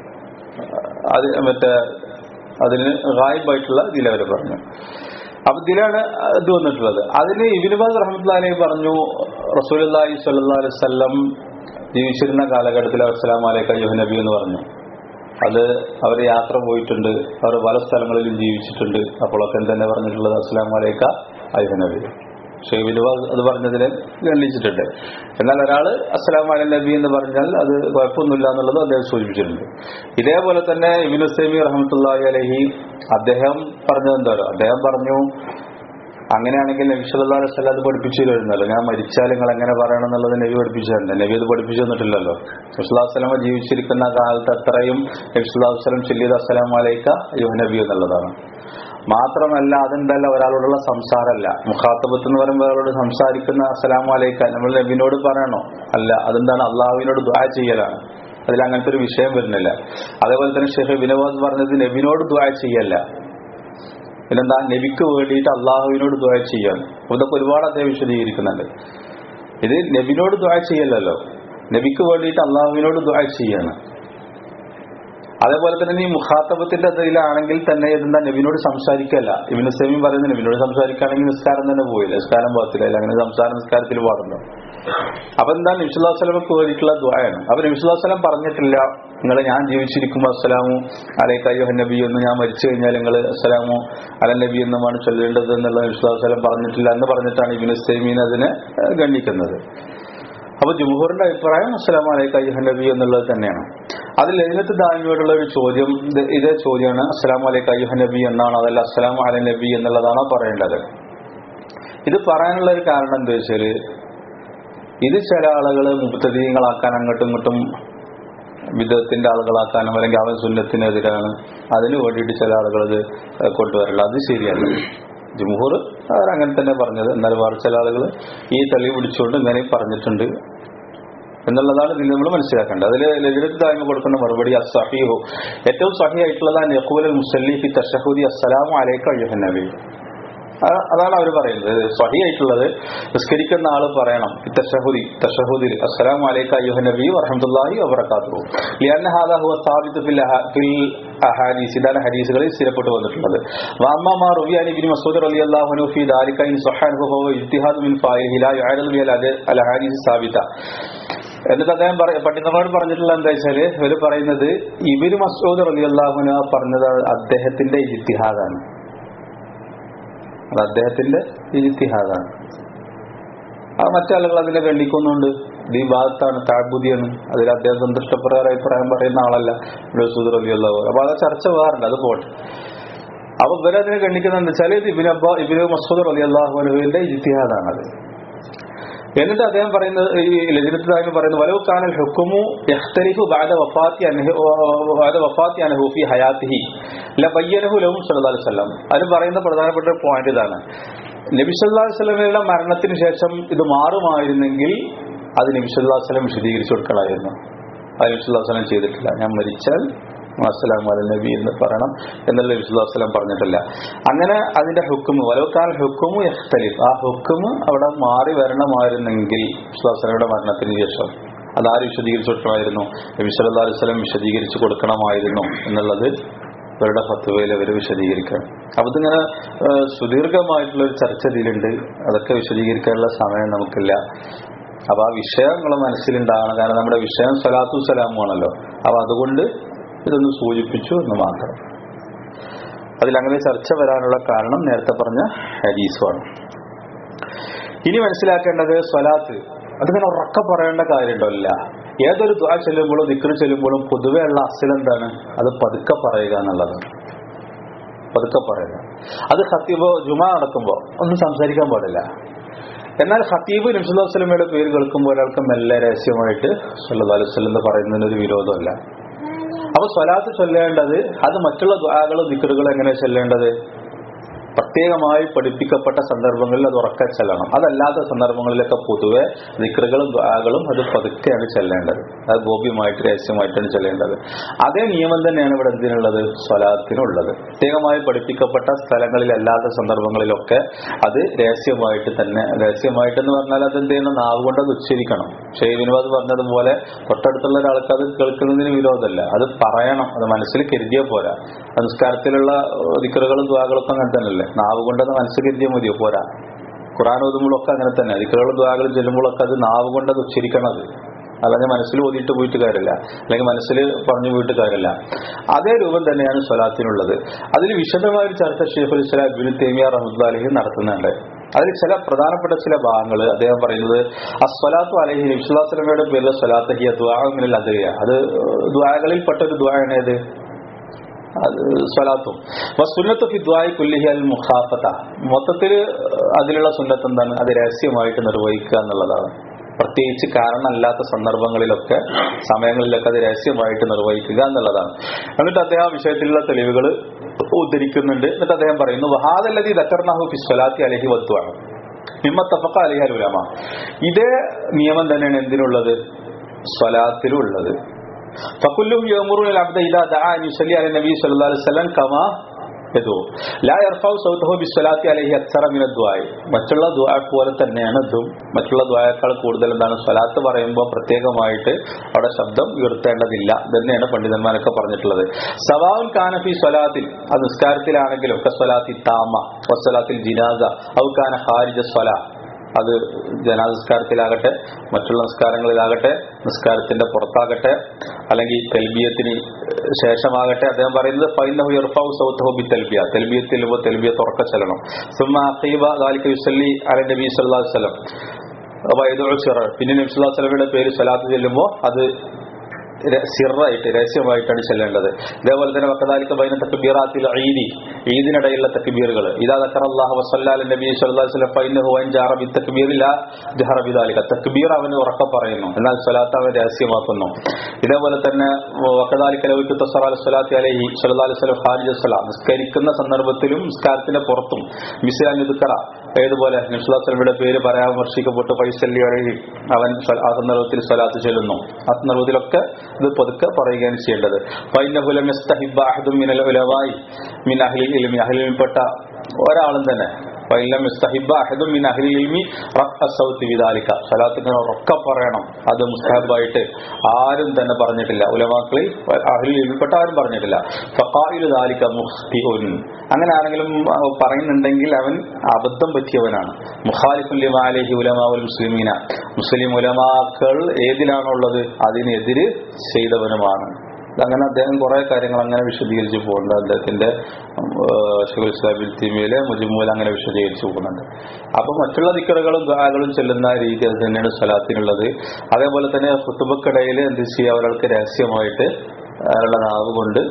അത് മറ്റേ അതിന് ഗായിബായിട്ടുള്ള ഇതിൽ അവർ പറഞ്ഞു അപ്പൊ ഇതിലാണ് ഇത് വന്നിട്ടുള്ളത് അതിന് ഇബിനുബാദ് റഹ്മത്തുള്ളാഹി പറഞ്ഞു റസൂലി സ്വല്ലല്ലാഹു അലൈഹി വസല്ലം ജീവിച്ചിരുന്ന കാലഘട്ടത്തിൽ അസ്സലാമു അലൈക്കും അയ്യുഹ നബി എന്ന് പറഞ്ഞു അത് അവർ യാത്ര പോയിട്ടുണ്ട് അവർ പല സ്ഥലങ്ങളിലും ജീവിച്ചിട്ടുണ്ട് അപ്പോഴൊക്കെ എന്തെന്നെ പറഞ്ഞിട്ടുള്ളത് അസ്സലാമു അലൈക്ക അയ്യുഹ നബി ഷെയ്ബിന് അത് പറഞ്ഞതിനെ ഗണ്ണിച്ചിട്ടുണ്ട് എന്നാൽ ഒരാള് അസ്സലാം അല നബി എന്ന് പറഞ്ഞാൽ അത് കുഴപ്പമൊന്നുമില്ല എന്നുള്ളത് അദ്ദേഹം സൂചിപ്പിച്ചിട്ടുണ്ട് ഇതേപോലെ തന്നെ ഇബിൻ സൈമി റഹമത്തുല്ലാഹി അലഹി അദ്ദേഹം പറഞ്ഞത് എന്തോ അദ്ദേഹം പറഞ്ഞു അങ്ങനെയാണെങ്കിൽ നബി സല്ലല്ലാഹു അലൈഹി വസല്ലം അത് പഠിപ്പിച്ചു തരുന്നല്ലോ ഞാൻ മരിച്ചാൽ നിങ്ങൾ എങ്ങനെ പറയണം എന്നുള്ളത് നബി പഠിപ്പിച്ചു തന്നെ നബി അത് പഠിപ്പിച്ചു തന്നിട്ടില്ലല്ലോ നബി സല്ലല്ലാഹു അലൈഹി വസല്ലം ജീവിച്ചിരിക്കുന്ന കാലത്ത് അത്രയും നബി സല്ലല്ലാഹു അലൈഹി വസല്ലം ചൊല്ലിയത് അസ്സലാമു അലൈക അയ്യുഹ നബി എന്നുള്ളതാണ് മാത്രമല്ല അതെന്തല്ല ഒരാളോടുള്ള സംസാരമല്ല മുഖാത്തബത്ത് എന്ന് പറയുമ്പോൾ ഒരാളോട് സംസാരിക്കുന്ന അസ്സലാമു അലൈക്ക നമ്മൾ നബിനോട് പറയണോ അല്ല അതെന്താണ് അള്ളാഹുവിനോട് ദ്വാ ചെയ്യലാണ് അതിൽ അങ്ങനത്തെ ഒരു വിഷയം വരുന്നില്ല അതേപോലെ തന്നെ ഷെയ്ഖ് ബിനവാസ് പറഞ്ഞത് നബിനോട് ദ്വാ ചെയ്യല്ല പിന്നെന്താ നബിക്ക് വേണ്ടിയിട്ട് അള്ളാഹുവിനോട് ദ്വാ ചെയ്യാണ് ഇതൊക്കെ ഒരുപാട് അദ്ദേഹം വിശദീകരിക്കുന്നുണ്ട് ഇത് നബിനോട് ദ്വാ ചെയ്യല്ലല്ലോ നബിക്ക് വേണ്ടിയിട്ട് അള്ളാഹുവിനോട് ദ്വാ ചെയ്യാണ് അതേപോലെ തന്നെ ഈ മുഖാത്തബത്തിന്റെ അതിലാണെങ്കിൽ തന്നെ ഇതെന്താ നബിനോട് സംസാരിക്കല്ല ഇബിന് സെമീം പറയുന്നത് നബിനോട് സംസാരിക്കുകയാണെങ്കിൽ നിസ്കാരം തന്നെ പോയില്ല നിസ്കാരം പോകത്തില്ല അങ്ങനെ സംസാരം നിസ്കാരത്തിൽ പാടുന്നു അപ്പൊ എന്താ നബിസ്വല്ലാസ്ലമക്ക് വേണ്ടിയിട്ടുള്ള ദ്വായാണ് അപ്പൊ നബിസ്വല്ലാസ്ലം പറഞ്ഞിട്ടില്ല നിങ്ങൾ ഞാൻ ജീവിച്ചിരിക്കുമ്പോൾ അസ്സലാമു അലൈക്കയ്യോ നബി എന്ന് ഞാൻ മരിച്ചു കഴിഞ്ഞാൽ നിങ്ങൾ അസ്സലാമു അല നബി എന്നുമാണ് ചൊല്ലേണ്ടത് എന്നുള്ള നബിസ്വല്ലാസ്ലം പറഞ്ഞിട്ടില്ല എന്ന് പറഞ്ഞിട്ടാണ് ഇബിന് സെമീൻ അതിനെ ഏഹ്, ഗണ്ണിക്കുന്നത് അപ്പൊ ജുംഹൂറിന്റെ അഭിപ്രായം അസ്സലാമു അലൈക്ക അയ്യുഹ നബി എന്നുള്ളത് തന്നെയാണ് അതിൽ ലൈനത്ത് ദാമിയോടുള്ള ഒരു ചോദ്യം ഇത് ഇതേ ചോദ്യമാണ് അസ്സലാമു അലൈക്ക അയ്യുഹ നബി എന്നാണ് അതല്ല അസ്സലാമു അല നബി എന്നുള്ളതാണോ പറയേണ്ടത് ഇത് പറയാനുള്ള ഒരു കാരണം എന്താ വെച്ചാല് ഇത് ചില ആളുകൾ മുപ്പത്തീയങ്ങളാക്കാൻ അങ്ങോട്ടും ഇങ്ങോട്ടും വിധത്തിന്റെ ആളുകളാക്കാനും അല്ലെങ്കിൽ അവൻ സുന്നത്തിനെതിരാണ് അതിനു വേണ്ടിയിട്ട് ചില ആളുകൾ ഇത് കൊണ്ടുവരില്ല അത് ശരിയല്ല ജുംഹൂർ അവർ അങ്ങനെ തന്നെ പറഞ്ഞത് എന്നാൽ വേറെ ചില ആളുകൾ ഈ തെളിവ് പിടിച്ചുകൊണ്ട് ഇങ്ങനെ പറഞ്ഞിട്ടുണ്ട് എന്നുള്ളതാണ് ഇതിൽ നമ്മൾ മനസ്സിലാക്കേണ്ടത് അതിൽ ലജിനത്ത് തായ്മ കൊടുക്കുന്ന മറുപടി അസഹിഹു ഏറ്റവും സഹിയായിട്ടുള്ളതാണ് യഖൂൽ മുസല്ലി ഫി തഷഹുദി അസ്സലാമു അലൈക അയ്യുഹൻ നബി ആ- അതാണ് അവർ പറയുന്നത് സഹിയായിട്ടുള്ളത് നിസ്കരിക്കുന്ന ആള് പറയണം തഷഹുദി തഷഹുദിൽ അസ്സലാമു അലൈക അയ്യുഹൻ നബി വറഹ്മത്തുള്ളാഹി വബറകാതുഹു ലിഅന്ന ഹാദാ ഹുവ സാബിതു ഫിൽ അഹ- ഫിൽ അഹാദീസ് ഇതാണ് ഹദീസുകളിൽ സ്ഥിരപ്പെട്ട് വന്നിട്ടുള്ളത് വഅമ്മാ മാ റുവിയ അൻ ഇബ്നു മസ്ഊദ് റളിയല്ലാഹു അൻഹു ഫി ദാലിക ഇൻ സഹഹു ഫഹുവ ഇജ്തിഹാദ് മിൻ ഫായിലിഹി ലാ യുഅദൽ ബിൽ അൽ അഹാദീസ് സാബിത എന്നിട്ട് അദ്ദേഹം പറ- പണ്ഡിതന്മാർ പറഞ്ഞിട്ടുള്ള എന്താ വെച്ചാല് ഇവര് പറയുന്നത് ഇബിന് മസൂദ് റളിയല്ലാഹുന പറഞ്ഞത് അദ്ദേഹത്തിന്റെ ഇജിത്തിഹാദാണ് അത് അദ്ദേഹത്തിന്റെ ഇജിത്തിഹാദാണ് ആ മറ്റാളുകൾ അതിനെ ഗണ്ണിക്കുന്നുണ്ട് ഇത് ഈ ഭാഗത്താണ് താഴ്ബുദിയാണ് അതിൽ അദ്ദേഹം സന്തുഷ്ടപ്രകാരം അഭിപ്രായം പറയുന്ന ആളല്ല മസൂദ് റളിയല്ലാഹു അപ്പൊ അത് ചർച്ച വേറുണ്ട് അത് പോട്ടെ അപ്പൊ ഇവരതിനെ ഗണ്ണിക്കുന്നത് എന്താ വെച്ചാൽ ഇത് ഇബിന് അബ്ബ ഇബിന് മസൂദ് റളിയല്ലാഹു അൻഹുവിന്റെ ഇജിത്തിഹാദാണത് എന്നിട്ട് അദ്ദേഹം പറയുന്നത് ഈ ലജിനത്തായി പറയുന്നത് വലവ് കാനൽ ഹുക്കുമു യഖ്തലിഫു ബഅദ വഫാത്തി അൻഹു ബഅദ വഫാത്തി അൻഹു ഫി ഹയാത്തിഹി ലബയ്യനഹു ലഹും സല്ലല്ലാഹു അലൈഹി വസല്ലം അത് പറയുന്ന പ്രധാനപ്പെട്ട ഒരു പോയിന്റ് ഇതാണ് നബി സല്ലല്ലാഹു അലൈഹി വസല്ലമയുടെ മരണത്തിന് ശേഷം ഇത് മാറുമായിരുന്നെങ്കിൽ അത് നബി സല്ലല്ലാഹു അലൈഹി വസല്ലം വിശദീകരിച്ചു കൊടുക്കണമായിരുന്നു അത് നബി സല്ലല്ലാഹു അലൈഹി വസല്ലം ചെയ്തിട്ടില്ല ഞാൻ മരിച്ചാൽ അസ്സലാമു അല നബി എന്ന് പറയണം എന്നുള്ള വിശുദ്ധാസ്ലം പറഞ്ഞിട്ടില്ല അങ്ങനെ അതിന്റെ ഹുക്കുമ് വലവക്കാൽ ഹുക്കുമു യഖ്തലിഫ് ആ ഹുക്കുമ് അവിടെ മാറി വരണമായിരുന്നെങ്കിൽ വിശുദ്ധാസ്ലയുടെ മരണത്തിന് ശേഷം അതാര് വിശദീകരിച്ചു കൊടുക്കണമായിരുന്നു നബി സല്ലല്ലാഹു അലൈഹി വസല്ലം വിശദീകരിച്ചു കൊടുക്കണമായിരുന്നു എന്നുള്ളത് ഇവരുടെ ഫത്വയിൽ അവർ വിശദീകരിക്കണം അപ്പൊ ഇതിങ്ങനെ ഏഹ്, സുദീർഘമായിട്ടുള്ള ഒരു ചർച്ച ഇതിലുണ്ട് അതൊക്കെ വിശദീകരിക്കാനുള്ള സമയം നമുക്കില്ല അപ്പൊ ആ വിഷയം നമ്മളെ മനസ്സിലുണ്ടാകണം കാരണം നമ്മുടെ വിഷയം സലാത്തു സലാമുമാണല്ലോ അപ്പൊ അതുകൊണ്ട് ഇതൊന്ന് സൂചിപ്പിച്ചു എന്ന് മാത്രം അതിലങ്ങനെ ചർച്ച വരാനുള്ള കാരണം നേരത്തെ പറഞ്ഞ ഹദീസുമാണ് ഇനി മനസ്സിലാക്കേണ്ടത് സ്വലാത്ത് അതിങ്ങനെ ഉറക്ക പറയേണ്ട കാര്യമുണ്ടല്ല ഏതൊരു ദ്വാ ചെല്ലുമ്പോഴും ദിക്ർ ചെല്ലുമ്പോഴും പൊതുവെ ഉള്ള അസിൽ എന്താണ് അത് പതുക്കെ പറയുക എന്നുള്ളതാണ് പതുക്കെ പറയുക അത് ഖത്തീബ് ജുമ നടക്കുമ്പോൾ ഒന്നും സംസാരിക്കാൻ പാടില്ല എന്നാൽ ഖത്തീബ് നബ്സുല്ലാ വസ്ലമയുടെ പേര് കേൾക്കുമ്പോൾ ഒരാൾക്ക് മെല്ലെ രഹസ്യമായിട്ട് സല്ലല്ലാഹു അലൈഹി വസല്ലം എന്ന് പറയുന്നതിന് ഒരു വിരോധമല്ല അപ്പൊ സ്വലാത്ത് ചൊല്ലേണ്ടത് അത് മറ്റുള്ള ദ്വാകളും ദിക്കറുകളും എങ്ങനെ ചൊല്ലേണ്ടത് പ്രത്യേകമായി പഠിപ്പിക്കപ്പെട്ട സന്ദർഭങ്ങളിൽ അത് ഉറക്കെ ചെല്ലണം അതല്ലാത്ത സന്ദർഭങ്ങളിലൊക്കെ പൊതുവെ ദിക്കറുകളും ദ്വാകളും അത് പതുക്കെയാണ് ചെല്ലേണ്ടത് അത് ഗോപ്യമായിട്ട് രഹസ്യമായിട്ടാണ് ചെല്ലേണ്ടത് അതേ നിയമം തന്നെയാണ് ഇവിടെ എന്തിനുള്ളത് സ്വലാത്തിനുള്ളത് പ്രത്യേകമായി പഠിപ്പിക്കപ്പെട്ട സ്ഥലങ്ങളിൽ അല്ലാത്ത സന്ദർഭങ്ങളിലൊക്കെ അത് രഹസ്യമായിട്ട് തന്നെ രഹസ്യമായിട്ടെന്ന് പറഞ്ഞാൽ അത് എന്ത് ചെയ്യണം നാവ് കൊണ്ട് അത് ഉച്ചരിക്കണം ഷെയ് വിനോദ് പറഞ്ഞതുപോലെ തൊട്ടടുത്തുള്ള ഒരാൾക്ക് അത് കേൾക്കുന്നതിന് വിരോധമല്ല അത് പറയണം അത് മനസ്സിൽ കരുതിയാൽ പോരാ സംസ്കാരത്തിലുള്ള ദിക്കറുകളും ദ്വാകളൊക്കെ അങ്ങനെ തന്നെയല്ലേ നാവ് കൊണ്ടത് മനസ്സിൽ കരുതിയാൽ മതിയോ പോരാ ഖുറാൻ ഓതുമ്പോഴൊക്കെ അങ്ങനെ തന്നെ ദിക്കറുകളും ദ്വാകളും ചെല്ലുമ്പോഴൊക്കെ അത് നാവ് കൊണ്ട് അത് ഉച്ചരിക്കണത് അല്ലെങ്കിൽ മനസ്സിൽ ഓതിയിട്ട് പോയിട്ട് കാര്യമില്ല അല്ലെങ്കിൽ മനസ്സിൽ പറഞ്ഞു പോയിട്ട് കാര്യമില്ല അതേ രൂപം തന്നെയാണ് സ്വലാത്തിനുള്ളത് അതിൽ വിശദമായ ഒരു ചർച്ച ഷെയ്ഖുൽ ഇസ്ലാം ഇബ്നു തൈമിയ റഹ്മത്തുള്ളാഹി നടത്തുന്നുണ്ട് അതിൽ ചില പ്രധാനപ്പെട്ട ചില ഭാഗങ്ങൾ അദ്ദേഹം പറയുന്നത് അസ്വലാത്തു അലഹി നബ്സുല്ലാസ്ലമയുടെ പേരിൽ സ്വലാത്ത് ഹിയ ദ്വാമിനിൽ അതിയ അത് ദ്വാകളിൽ പെട്ട ഒരു ദ്വായാണ് ഏത് അത് സ്വലാത്തും സുന്നത്ത് ഫി ദ്വായി കുല്ലിഹി അൽ മുഖാഫത്ത മൊത്തത്തിൽ അതിലുള്ള സുന്നത്ത് എന്താണ് അത് രഹസ്യമായിട്ട് നിർവഹിക്കുക എന്നുള്ളതാണ് പ്രത്യേകിച്ച് കാരണമല്ലാത്ത സന്ദർഭങ്ങളിലൊക്കെ സമയങ്ങളിലൊക്കെ അത് രഹസ്യമായിട്ട് നിർവഹിക്കുക എന്നുള്ളതാണ് എന്നിട്ട് അദ്ദേഹം ആ വിഷയത്തിലുള്ള തെളിവുകൾ ഉദ്ധരിക്കുന്നുണ്ട് എന്നിട്ട് അദ്ദേഹം പറയുന്നു വഹാദല്ലതി ദക്കർനാഹു ഫി സ്വലാത്തി അലഹി വത്വാണ് നിമ്മത്തഫക്ക അലിഹ ഉലമ ഇതേ നിയമം തന്നെയാണ് എന്തിനുള്ളത് സ്വലാത്തിലും ഉള്ളത് ഫക്കുല്ലും യമുറുൽ അബ്ദ ഇദാ ദഅ അൻ യുസല്ലി അല നബി സല്ലല്ലാഹു അലൈഹി വസല്ലം കമാ യദു ലാ യർഫഉ സൗതഹു ബിസ്സലാത്തി അലൈഹി അക്സറ മിന ദുആഇ മറ്റുള്ള ദുആ പോലെ തന്നെയാണ് ഇതും മറ്റുള്ള ദുആയേക്കാൾ കൂടുതൽ എന്താണ് സ്വലാത്ത് പറയുമ്പോൾ പ്രത്യേകമായിട്ട് അവിടെ ശബ്ദം ഉയർത്തേണ്ടതില്ല തന്നെയാണ് പണ്ഡിതന്മാരൊക്കെ പറഞ്ഞിട്ടുള്ളത് സവാഉൻ കാനഫി സ്വലാത്തിൽ അത് നിസ്കാരത്തിലാണെങ്കിലും സ്വലാത്തി താമ വസ്വലാത്തിൽ ജിനാസ ഔ കാന ഖാരിജ സ്വലാ അത് ജനാനിസ്കാരത്തിലാകട്ടെ മറ്റുള്ള നിസ്കാരങ്ങളിലാകട്ടെ നിസ്കാരത്തിന്റെ പുറത്താകട്ടെ അല്ലെങ്കിൽ തെൽബിയത്തിന് ശേഷമാകട്ടെ അദ്ദേഹം പറയുന്നത് ഫൈനഹു യർഫഉ സൗതഹു ബി തെൽബിയ തെൽബിയത്തിൽ തെൽബിയ തുറക്ക ചെല്ലണം സുമ്മ അഖീബ ദാലിക യുസല്ലി അല നബി സല്ലല്ലാഹു അലൈഹി വസല്ലം വയദുഉ സിറ പിന്നെ നബി സല്ലല്ലാഹു അലൈഹി വസല്ലമയുടെ പേര് സ്വലാത്ത് ചെല്ലുമ്പോൾ അത് ര- സിറായിട്ട് രഹസ്യമായിട്ടാണ് ചെല്ലേണ്ടത് ഇതേപോലെ തന്നെ വക്കദാലിക്ക ബൈന തക്ബീറാത്തിൽ ഈദി ഈദിനിടയിലുള്ള തക്ബീറുകൾ ഇതാ ദക്കർ അല്ലാഹു വസല്ലാല നബി സല്ലല്ലാഹു അലൈഹി വസല്ലം ഫൈനഹു വൻ ജാറ ബി തക്ബീർ ലാ ജഹറ ബിദാലിക തക്ബീർ അവന് ഉറക്കെ പറയുന്നു എന്നാൽ സ്വലാത്ത് അവൻ രഹസ്യമാക്കുന്നു ഇതേപോലെ തന്നെ വക്കദാലിക്ക ലൗത്തു തസറ അല സ്വലാത്തി അലൈഹി സല്ലല്ലാഹു അലൈഹി വസല്ലം ഖാരിജ സ്വലാ നിസ്കരിക്കുന്ന സന്ദർഭത്തിലും നിസ്കാരത്തിന്റെ പുറത്തും മിസ്ലാൻ ദുക്കറ ഏതുപോലെ നബ്സുല്ലാസ്ലമിയുടെ പേര് പരാമർശിക്കപ്പെട്ട് ഫൈസല്ലി അലൈഹി അവൻ സ്വല- ആ സന്ദർഭത്തിൽ സ്വലാത്ത് ചൊല്ലുന്നു ആ സന്ദർഭത്തിലൊക്കെ ഇത് പതുക്കെ പറയുകയാണ് ചെയ്യേണ്ടത് ഫൈനഹു ലം യസ്തഹിബ്ബ അഹദും മിനൽ ഉലമായി മിൻ അഹ്ലിൽ ഇൽമി അഹ്ലിൽപ്പെട്ട ഒരാളും തന്നെ ഫൈലം യസ്തഹിബ്ബ അഹദും മിൻ അഹ്ലിൽ ഇൽമി റഫ്അ സൗത്തി വിദാലിക സ്വലാത്തിന് ഉറക്കെ പറയണം അത് മുസ്തഹബായിട്ട് ആരും തന്നെ പറഞ്ഞിട്ടില്ല ഉലമാക്കളിൽ അഹ്ലിൽ ഇൽപ്പെട്ട ആരും പറഞ്ഞിട്ടില്ല ഫഖായിലു ദാലിക മുഖ്തിഉൻ അങ്ങനെ ആരെങ്കിലും ആ, പറയുന്നുണ്ടെങ്കിൽ അവൻ അബദ്ധം പറ്റിയവനാണ് മുഖാലിഫുൽ അലഹി ഉലമാവുൽ മുസ്ലിമീന മുസ്ലിം ഉലമാക്കൾ ഏതിലാണുള്ളത് അതിനെതിര് ചെയ്തവനുമാണ് അങ്ങനെ അദ്ദേഹം കുറെ കാര്യങ്ങൾ അങ്ങനെ വിശദീകരിച്ച് പോകുന്നുണ്ട് അദ്ദേഹത്തിന്റെ ഷുൽ ഇസ്ലാമിൽ തീമയിലെ മുജിമൂല അങ്ങനെ വിശദീകരിച്ച് പോകുന്നുണ്ട് അപ്പൊ മറ്റുള്ള ദിക്കറുകളും ദുആകളും ചെല്ലുന്ന രീതി അത് തന്നെയാണ് സ്വലാത്തിനുള്ളത് അതേപോലെ തന്നെ കുത്തുബക്കിടയിൽ എന്ത് ചെയ്യുക ഒരാൾക്ക് രഹസ്യമായിട്ട് അയാളുടെ നാവ് കൊണ്ട്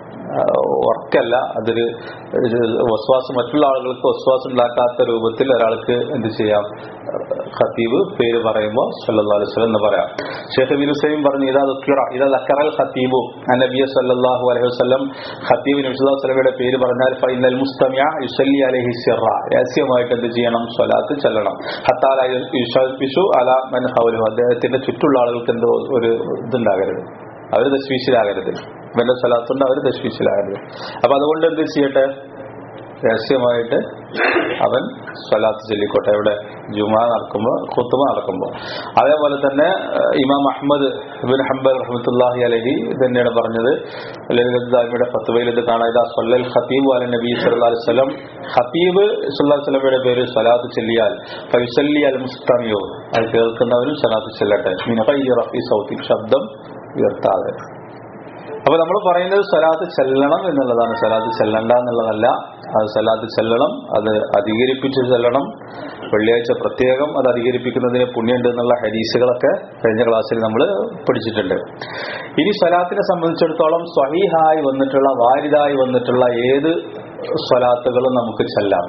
ഉറക്കല്ല അതൊരു ഒരു വസ്വാസം മറ്റുള്ള ആളുകൾക്ക് വസ്വാസം ഉണ്ടാക്കാത്ത രൂപത്തിൽ ഒരാൾക്ക് എന്ത് ചെയ്യാം ഖത്തീബ് പേര് പറയുമ്പോൾ സല്ലല്ലാഹു അലൈഹി വസല്ലം എന്ന് പറയാം ഷെയ്ഖ് ബിൻ ഹുസൈൻ പറഞ്ഞു ഇതാ ദുക്കിറ ഇതാ ദക്കറൽ ഖത്തീബു നബി സല്ലല്ലാഹു അലൈഹി വസല്ലം ഖത്തീബ് നബി സല്ലല്ലാഹു അലൈഹി വസല്ലമയുടെ പേര് പറഞ്ഞാൽ ഫൈനൽ മുസ്തമിയ യുസല്ലി അലൈഹി സിറ രഹസ്യമായിട്ട് എന്ത് ചെയ്യണം സ്വലാത്ത് ചെല്ലണം ഹത്താല യുഷു അല മൻ ഹൗലു അദ്ദേഹത്തിന്റെ ചുറ്റുള്ള ആളുകൾക്ക് എന്തോ ഒരു ഇതുണ്ടാകരുത് അവർ തശ്വീശിലാകരുത് ഇവന്റെ സ്ഥലത്തുണ്ട് അവർ തശ്വീശിലാകരുത് അപ്പൊ അതുകൊണ്ട് എന്ത് ചെയ്യട്ടെ രഹസ്യമായിട്ട് അവൻ സ്വലാത്ത് ചൊല്ലിക്കോട്ടെ ഇവിടെ ജുമാ നടക്കുമ്പോൾ ഖുത്തുമ നടക്കുമ്പോൾ അതേപോലെ തന്നെ ഏഹ്, ഇമാം അഹമ്മദ് ബിൻ ഹംബൽ റഹ്മത്തുല്ലാഹി അലഹി തന്നെയാണ് പറഞ്ഞത് ലളിതാമിയുടെ ഫത്വയിൽ ഇത് കാണാം ഇതാ സൊല്ലൽ ഖത്തീബ് അല നബി സല്ലല്ലാഹു അലൈഹി വസല്ലം ഖത്തീബ് സല്ലല്ലാഹു അലൈഹി വസല്ലമയുടെ പേര് സ്വലാത്ത് ചെല്ലിയാൽ ഫൈസല്ലി അൽ മുസ്തമിയോ അത് കേൾക്കുന്നവരും സ്വലാത്ത് ചെല്ലട്ടെ മിന ഖൈരി റഫി സൗത്തി ശബ്ദം ഉയർത്താതെ അപ്പൊ നമ്മൾ പറയുന്നത് സ്വലാത്ത് ചെല്ലണം എന്നുള്ളതാണ് സ്വലാത്ത് ചെല്ലണ്ട എന്നുള്ളതല്ല അത് സ്വലാത്ത് ചെല്ലണം അത് അധികരിപ്പിച്ച് ചെല്ലണം വെള്ളിയാഴ്ച പ്രത്യേകം അത് അധികരിപ്പിക്കുന്നതിന് പുണ്യമുണ്ട് എന്നുള്ള ഹരീസുകളൊക്കെ കഴിഞ്ഞ ക്ലാസ്സിൽ നമ്മൾ പഠിച്ചിട്ടുണ്ട് ഇനി സ്വലാത്തിനെ സംബന്ധിച്ചിടത്തോളം സ്വഹീഹായി വന്നിട്ടുള്ള വാരിതായി വന്നിട്ടുള്ള ഏത് സ്വലാത്തുകളും നമുക്ക് ചെല്ലാം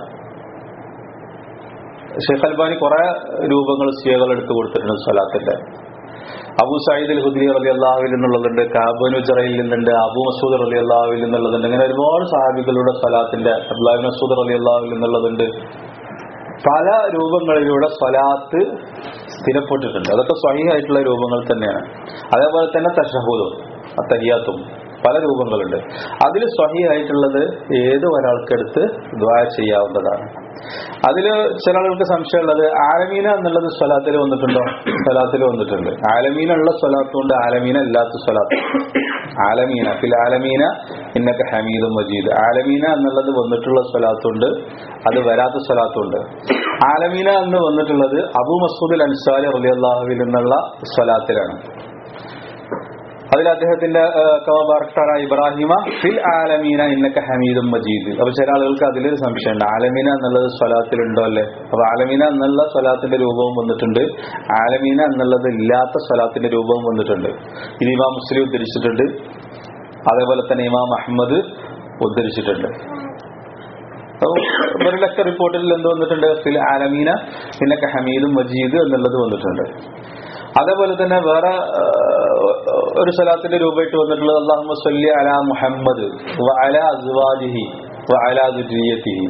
ഷെയ്ഖ് അൽബാനി കുറെ രൂപങ്ങൾ സിയകൾ എടുത്തു കൊടുത്തിട്ടുണ്ട് സ്വലാത്തിന്റെ അബു സയ്യിദ് അൽ ഹുദ്രി റലി അള്ളാഹുവിൽ നിന്നുള്ളതുണ്ട് കാബനു ജറയിൽ നിന്നുണ്ട് അബു മസൂദ് റലി അള്ളാഹുവിൽ നിന്നുള്ളതുണ്ട് അങ്ങനെ ഒരുപാട് സഹാബികളുടെ സ്വലാത്തിന്റെ അബ്ദുല്ലാഹി മസൂദ് റലി അള്ളാഹുവിൽ നിന്നുള്ളതുണ്ട് പല രൂപങ്ങളിലൂടെ സ്വലാത്ത് സ്ഥിരപ്പെട്ടിട്ടുണ്ട് അതൊക്കെ സ്വഹീഹായിട്ടുള്ള രൂപങ്ങൾ തന്നെയാണ് അതേപോലെ തന്നെ തഷഹൂദും അത്തഹിയാത്തും പല രൂപങ്ങളുണ്ട് അതിൽ സ്വഹീഹായിട്ടുള്ളത് ഏത് ഒരാൾക്കെടുത്ത് ദ്വാ ചെയ്യാവുന്നതാണ് അതിൽ ചില ആളുകൾക്ക് സംശയമുള്ളത് ആലമീന എന്നുള്ളത് സ്വലാത്തിൽ വന്നിട്ടുണ്ടോ സ്വലാത്തിൽ വന്നിട്ടുണ്ട് ആലമീനുള്ള സ്വലാത്തുണ്ട് ആലമീന ഇല്ലാത്ത സ്വലാത്ത് ആലമീന ഫിൽ ആലമീന ഇന്നൊക്കെ ഹമീദും മജീദ് ആലമീന എന്നുള്ളത് വന്നിട്ടുള്ള സ്വലാത്തുണ്ട് അത് വരാത്ത സ്വലാത്തുണ്ട് ആലമീന എന്ന് വന്നിട്ടുള്ളത് അബു മസൂദ് അൻസാരി റലിയല്ലാഹുവിൽ നിന്നുള്ള സ്വലാത്തിലാണ് അതിൽ അദ്ദേഹത്തിന്റെ കവാബാർക്കാര ഇബ്രാഹിമ ഫിൽ ആലമീന ഇന്നക്ക ഹമീദും മജീദ് അപ്പൊ ചില ആളുകൾക്ക് അതിലൊരു സംശയമുണ്ട് ആലമീന എന്നുള്ളത് സ്വലാത്തിലുണ്ടോ അല്ലേ അപ്പൊ ആലമീന എന്നുള്ള സ്വലാത്തിന്റെ രൂപവും വന്നിട്ടുണ്ട് ആലമീന എന്നുള്ളത് ഇല്ലാത്ത സ്വലാത്തിന്റെ രൂപവും വന്നിട്ടുണ്ട് ഇത് ഇമാം മുസ്ലിം ഉദ്ധരിച്ചിട്ടുണ്ട് അതേപോലെ തന്നെ ഇമാം അഹമ്മദ് ഉദ്ധരിച്ചിട്ടുണ്ട് അപ്പൊ ഇവരുടെയൊക്കെ റിപ്പോർട്ടിൽ എന്ത് വന്നിട്ടുണ്ട് ഫിൽ ആലമീന പിന്നൊക്കെ ഹമീദും മജീദ് എന്നുള്ളത് വന്നിട്ടുണ്ട് അതേപോലെ തന്നെ വേറെ ആ, ഒരു സ്ഥലത്തിന്റെ രൂപമായിട്ട് വന്നിട്ടുള്ളത് അള്ളാഹു സല്ലി അല മുഹമ്മദ് വ അല അസ്വാജിഹി വ അല ദുരിയത്തിഹി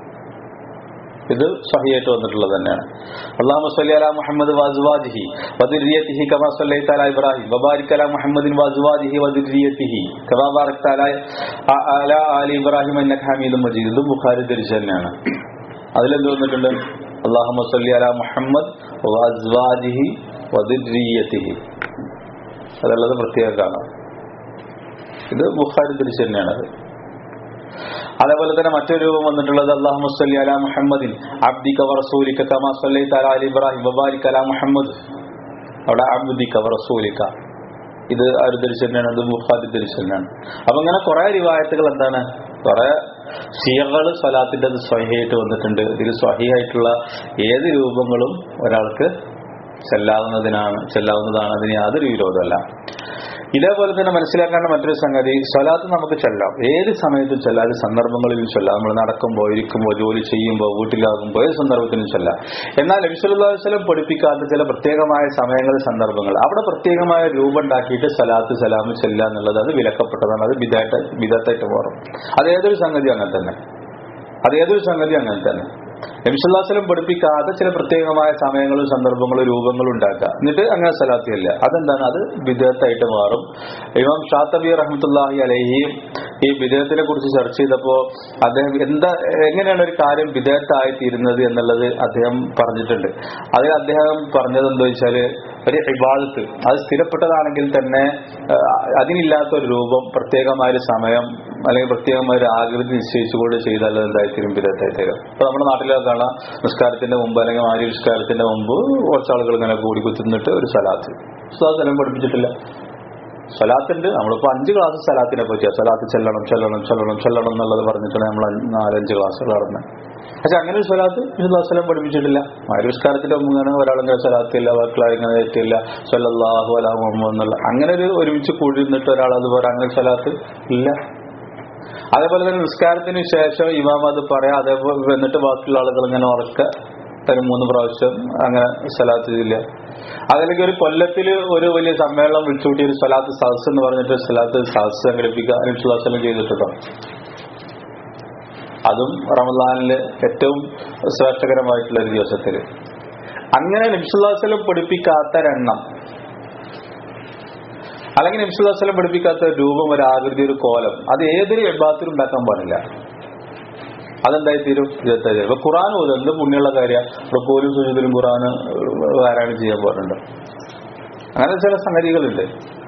ഇത് സഹിയായിട്ട് വന്നിട്ടുള്ളത് തന്നെയാണ് അള്ളാഹു സല്ലി അല മുഹമ്മദ് വസ്വാജിഹി വദുരിയത്തിഹി കമാ സല്ലൈത അല ഇബ്രാഹിം വബാരിക് അല മുഹമ്മദിൻ വസ്വാജിഹി വദുരിയത്തിഹി കമാ ബാറക്ത അല അ- അല ആലി ഇബ്രാഹിം എന്നക ഹമീദും മജീദ് ഇതും ബുഖാരി ധരിച്ചു തന്നെയാണ് അതിലെന്ത് വന്നിട്ടുണ്ട് അള്ളാഹു സല്ലി അല മുഹമ്മദ് വസ്വാജിഹി വദുരിയത്തിഹി അതുള്ളത് പ്രത്യേകം കാണാം ഇത് ബുഖാരി ധരിച്ചു തന്നെയാണ് അത് അതേപോലെ തന്നെ മറ്റൊരു രൂപം വന്നിട്ടുള്ളത് അള്ളാഹു മുസ്ലി അല മുഹമ്മദിൻ അബ്ദിക വറസൂലിക കമാ സല്ലൈത അല അലി ഇബ്രാഹിം വബാരിക് അല മുഹമ്മദ് അവിടെ അബ്ദിക വറസൂലിക ഇത് ആര് ധരിച്ചു തന്നെയാണ് ഇത് ബുഖാരി ധരിച്ചു തന്നെയാണ് അപ്പൊ ഇങ്ങനെ കുറെ റിവായത്തുകൾ എന്താണ് കുറെ സിയകൾ സ്വലാത്തിന്റെ സ്വഹിയായിട്ട് വന്നിട്ടുണ്ട് ഇതിൽ സ്വഹിയായിട്ടുള്ള ഏത് രൂപങ്ങളും ഒരാൾക്ക് ചെല്ലാവുന്നതിനാണ് ചെല്ലാവുന്നതാണ് അതിന് യാതൊരു വിരോധമല്ല ഇതേപോലെ തന്നെ മനസ്സിലാക്കേണ്ട മറ്റൊരു സംഗതി സ്വലാത്ത് നമുക്ക് ചെല്ലാം ഏത് സമയത്തും ചെല്ലാം ഏത് സന്ദർഭങ്ങളിലും ചെല്ലാം നമ്മൾ നടക്കുമ്പോൾ ഇരിക്കുമ്പോൾ ജോലി ചെയ്യുമ്പോൾ വീട്ടിലാകുമ്പോൾ ഏത് സന്ദർഭത്തിലും ചെല്ലാം എന്നാൽ നബിസ്വല്ലാസ്ലം പഠിപ്പിക്കാത്ത ചില പ്രത്യേകമായ സമയങ്ങൾ സന്ദർഭങ്ങൾ അവിടെ പ്രത്യേകമായ രൂപം ഉണ്ടാക്കിയിട്ട് സലാത്ത് സലാം ചെല്ലുക എന്നുള്ളത് അത് വിലക്കപ്പെട്ടതാണ് അത് വിദായിട്ട് വിദത്തായിട്ട് മാറും അത് ഏതൊരു സംഗതി അങ്ങനെ തന്നെ അത് ഏതൊരു സംഗതി അങ്ങനെ തന്നെ നബിസ്വല്ലാസ്ലം പഠിപ്പിക്കാതെ ചില പ്രത്യേകമായ സമയങ്ങളും സന്ദർഭങ്ങളും രൂപങ്ങളും ഉണ്ടാക്കുക എന്നിട്ട് അങ്ങനെ സലാത്തിയല്ല അതെന്താണ് അത് വിദേഹത്തായിട്ട് മാറും ഇമാം ഷാത്തബി റഹ്മത്തുല്ലാഹി അലഹിയും ഈ വിദേഹത്തിനെ കുറിച്ച് ചർച്ച ചെയ്തപ്പോ അദ്ദേഹം എന്താ എങ്ങനെയാണ് ഒരു കാര്യം വിദേഹത്തായി തീരുന്നത് എന്നുള്ളത് അദ്ദേഹം പറഞ്ഞിട്ടുണ്ട് അതിൽ അദ്ദേഹം പറഞ്ഞത് എന്താ വെച്ചാല് ഒരു ഇബാദത്ത് അത് സ്ഥിരപ്പെട്ടതാണെങ്കിൽ തന്നെ ആ, അതിനില്ലാത്ത ഒരു രൂപം പ്രത്യേകമായ ഒരു സമയം അല്ലെങ്കിൽ പ്രത്യേകമായ ഒരു ആകൃതി നിശ്ചയിച്ചുകൊണ്ട് ചെയ്താൽ അത് എന്തായിത്തീരും വിധത്തായി തീരും ഇപ്പൊ നമ്മുടെ നാട്ടിലൊക്കെ കാണാം നിസ്കാരത്തിന്റെ മുമ്പ് അല്ലെങ്കിൽ ആര്യ നിസ്കാരത്തിന്റെ മുമ്പ് കുറച്ച് ആളുകൾ ഇങ്ങനെ കൂടി കുത്തുന്നിട്ട് ഒരു സലാത്ത് ഉസ്താദ് സ്ഥലം പഠിപ്പിച്ചിട്ടില്ല സലാത്തുണ്ട് നമ്മളിപ്പോ അഞ്ച് ക്ലാസ് സലാത്തിനെ പറ്റിയാ സലാത്ത് ചെല്ലണം ചെല്ലണം ചെല്ലണം ചെല്ലണം എന്നുള്ളത് പറഞ്ഞിട്ടാണ് നമ്മൾ നാലഞ്ച് ക്ലാസ്സുകൾ നടന്നത് പക്ഷെ അങ്ങനെ ഒരു സ്വലാത്ത് വിശുദ്ധാസ്ലം പഠിപ്പിച്ചിട്ടില്ല ആയുഷ്കാരത്തിന്റെ മുമ്പ് ഇങ്ങനെ ഒരാളിങ്ങനെ സ്വലാത്തില്ല ബാക്കിയുള്ള ഇങ്ങനെ തെറ്റില്ല സല്ലല്ലാഹു അലാ മുഹമ്മദ് എന്നുള്ള അങ്ങനെ ഒരു ഒരുമിച്ച് കൂടി നിന്നിട്ട് ഒരാൾ അതുപോലെ അങ്ങനെ സ്വലാത്ത് ഇല്ല അതേപോലെ തന്നെ നിസ്കാരത്തിന് ശേഷം ഇമാം അത് പറയാം അതേപോലെ എന്നിട്ട് ബാക്കിയുള്ള ആളുകൾ ഇങ്ങനെ ഉറക്ക ഒരു മൂന്ന് പ്രാവശ്യം അങ്ങനെ സ്വലാത്ത് ചെയ്തില്ല അതല്ലെങ്കിൽ ഒരു കൊല്ലത്തിൽ ഒരു വലിയ സമ്മേളനം വിളിച്ചുകൂട്ടി ഒരു സ്വലാത്ത് സദസ് എന്ന് പറഞ്ഞിട്ട് സ്വലാത്ത് സദസ് സംഘടിപ്പിക്കുക അനുഷ്ലാസനം ചെയ്തിട്ടുണ്ടോ അതും റമദാനില് ഏറ്റവും ശ്രേഷ്ഠകരമായിട്ടുള്ള ഒരു ദിവസത്തിൽ അങ്ങനെ നബ്സുല്ലാസ്ലം പഠിപ്പിക്കാത്ത ഒരെണ്ണം അല്ലെങ്കിൽ നബ്സുല്ലാസ്ലം പഠിപ്പിക്കാത്ത ഒരു രൂപം ഒരു ആകൃതി ഒരു കോലം അത് ഏതൊരു എബാത്തിലും ഉണ്ടാക്കാൻ പാടില്ല അതെന്തായി തീരും ഇരുപത്തഞ്ച് ഇപ്പൊ ഖുറാൻ പോലും എന്ത് പുണ്യമുള്ള കാര്യം ഇവിടെ പോലും സുജിതിലും ഖുറാൻ പാരായണം ചെയ്യാൻ പോലുണ്ട് അങ്ങനെ ചില സംഗതികളുണ്ട്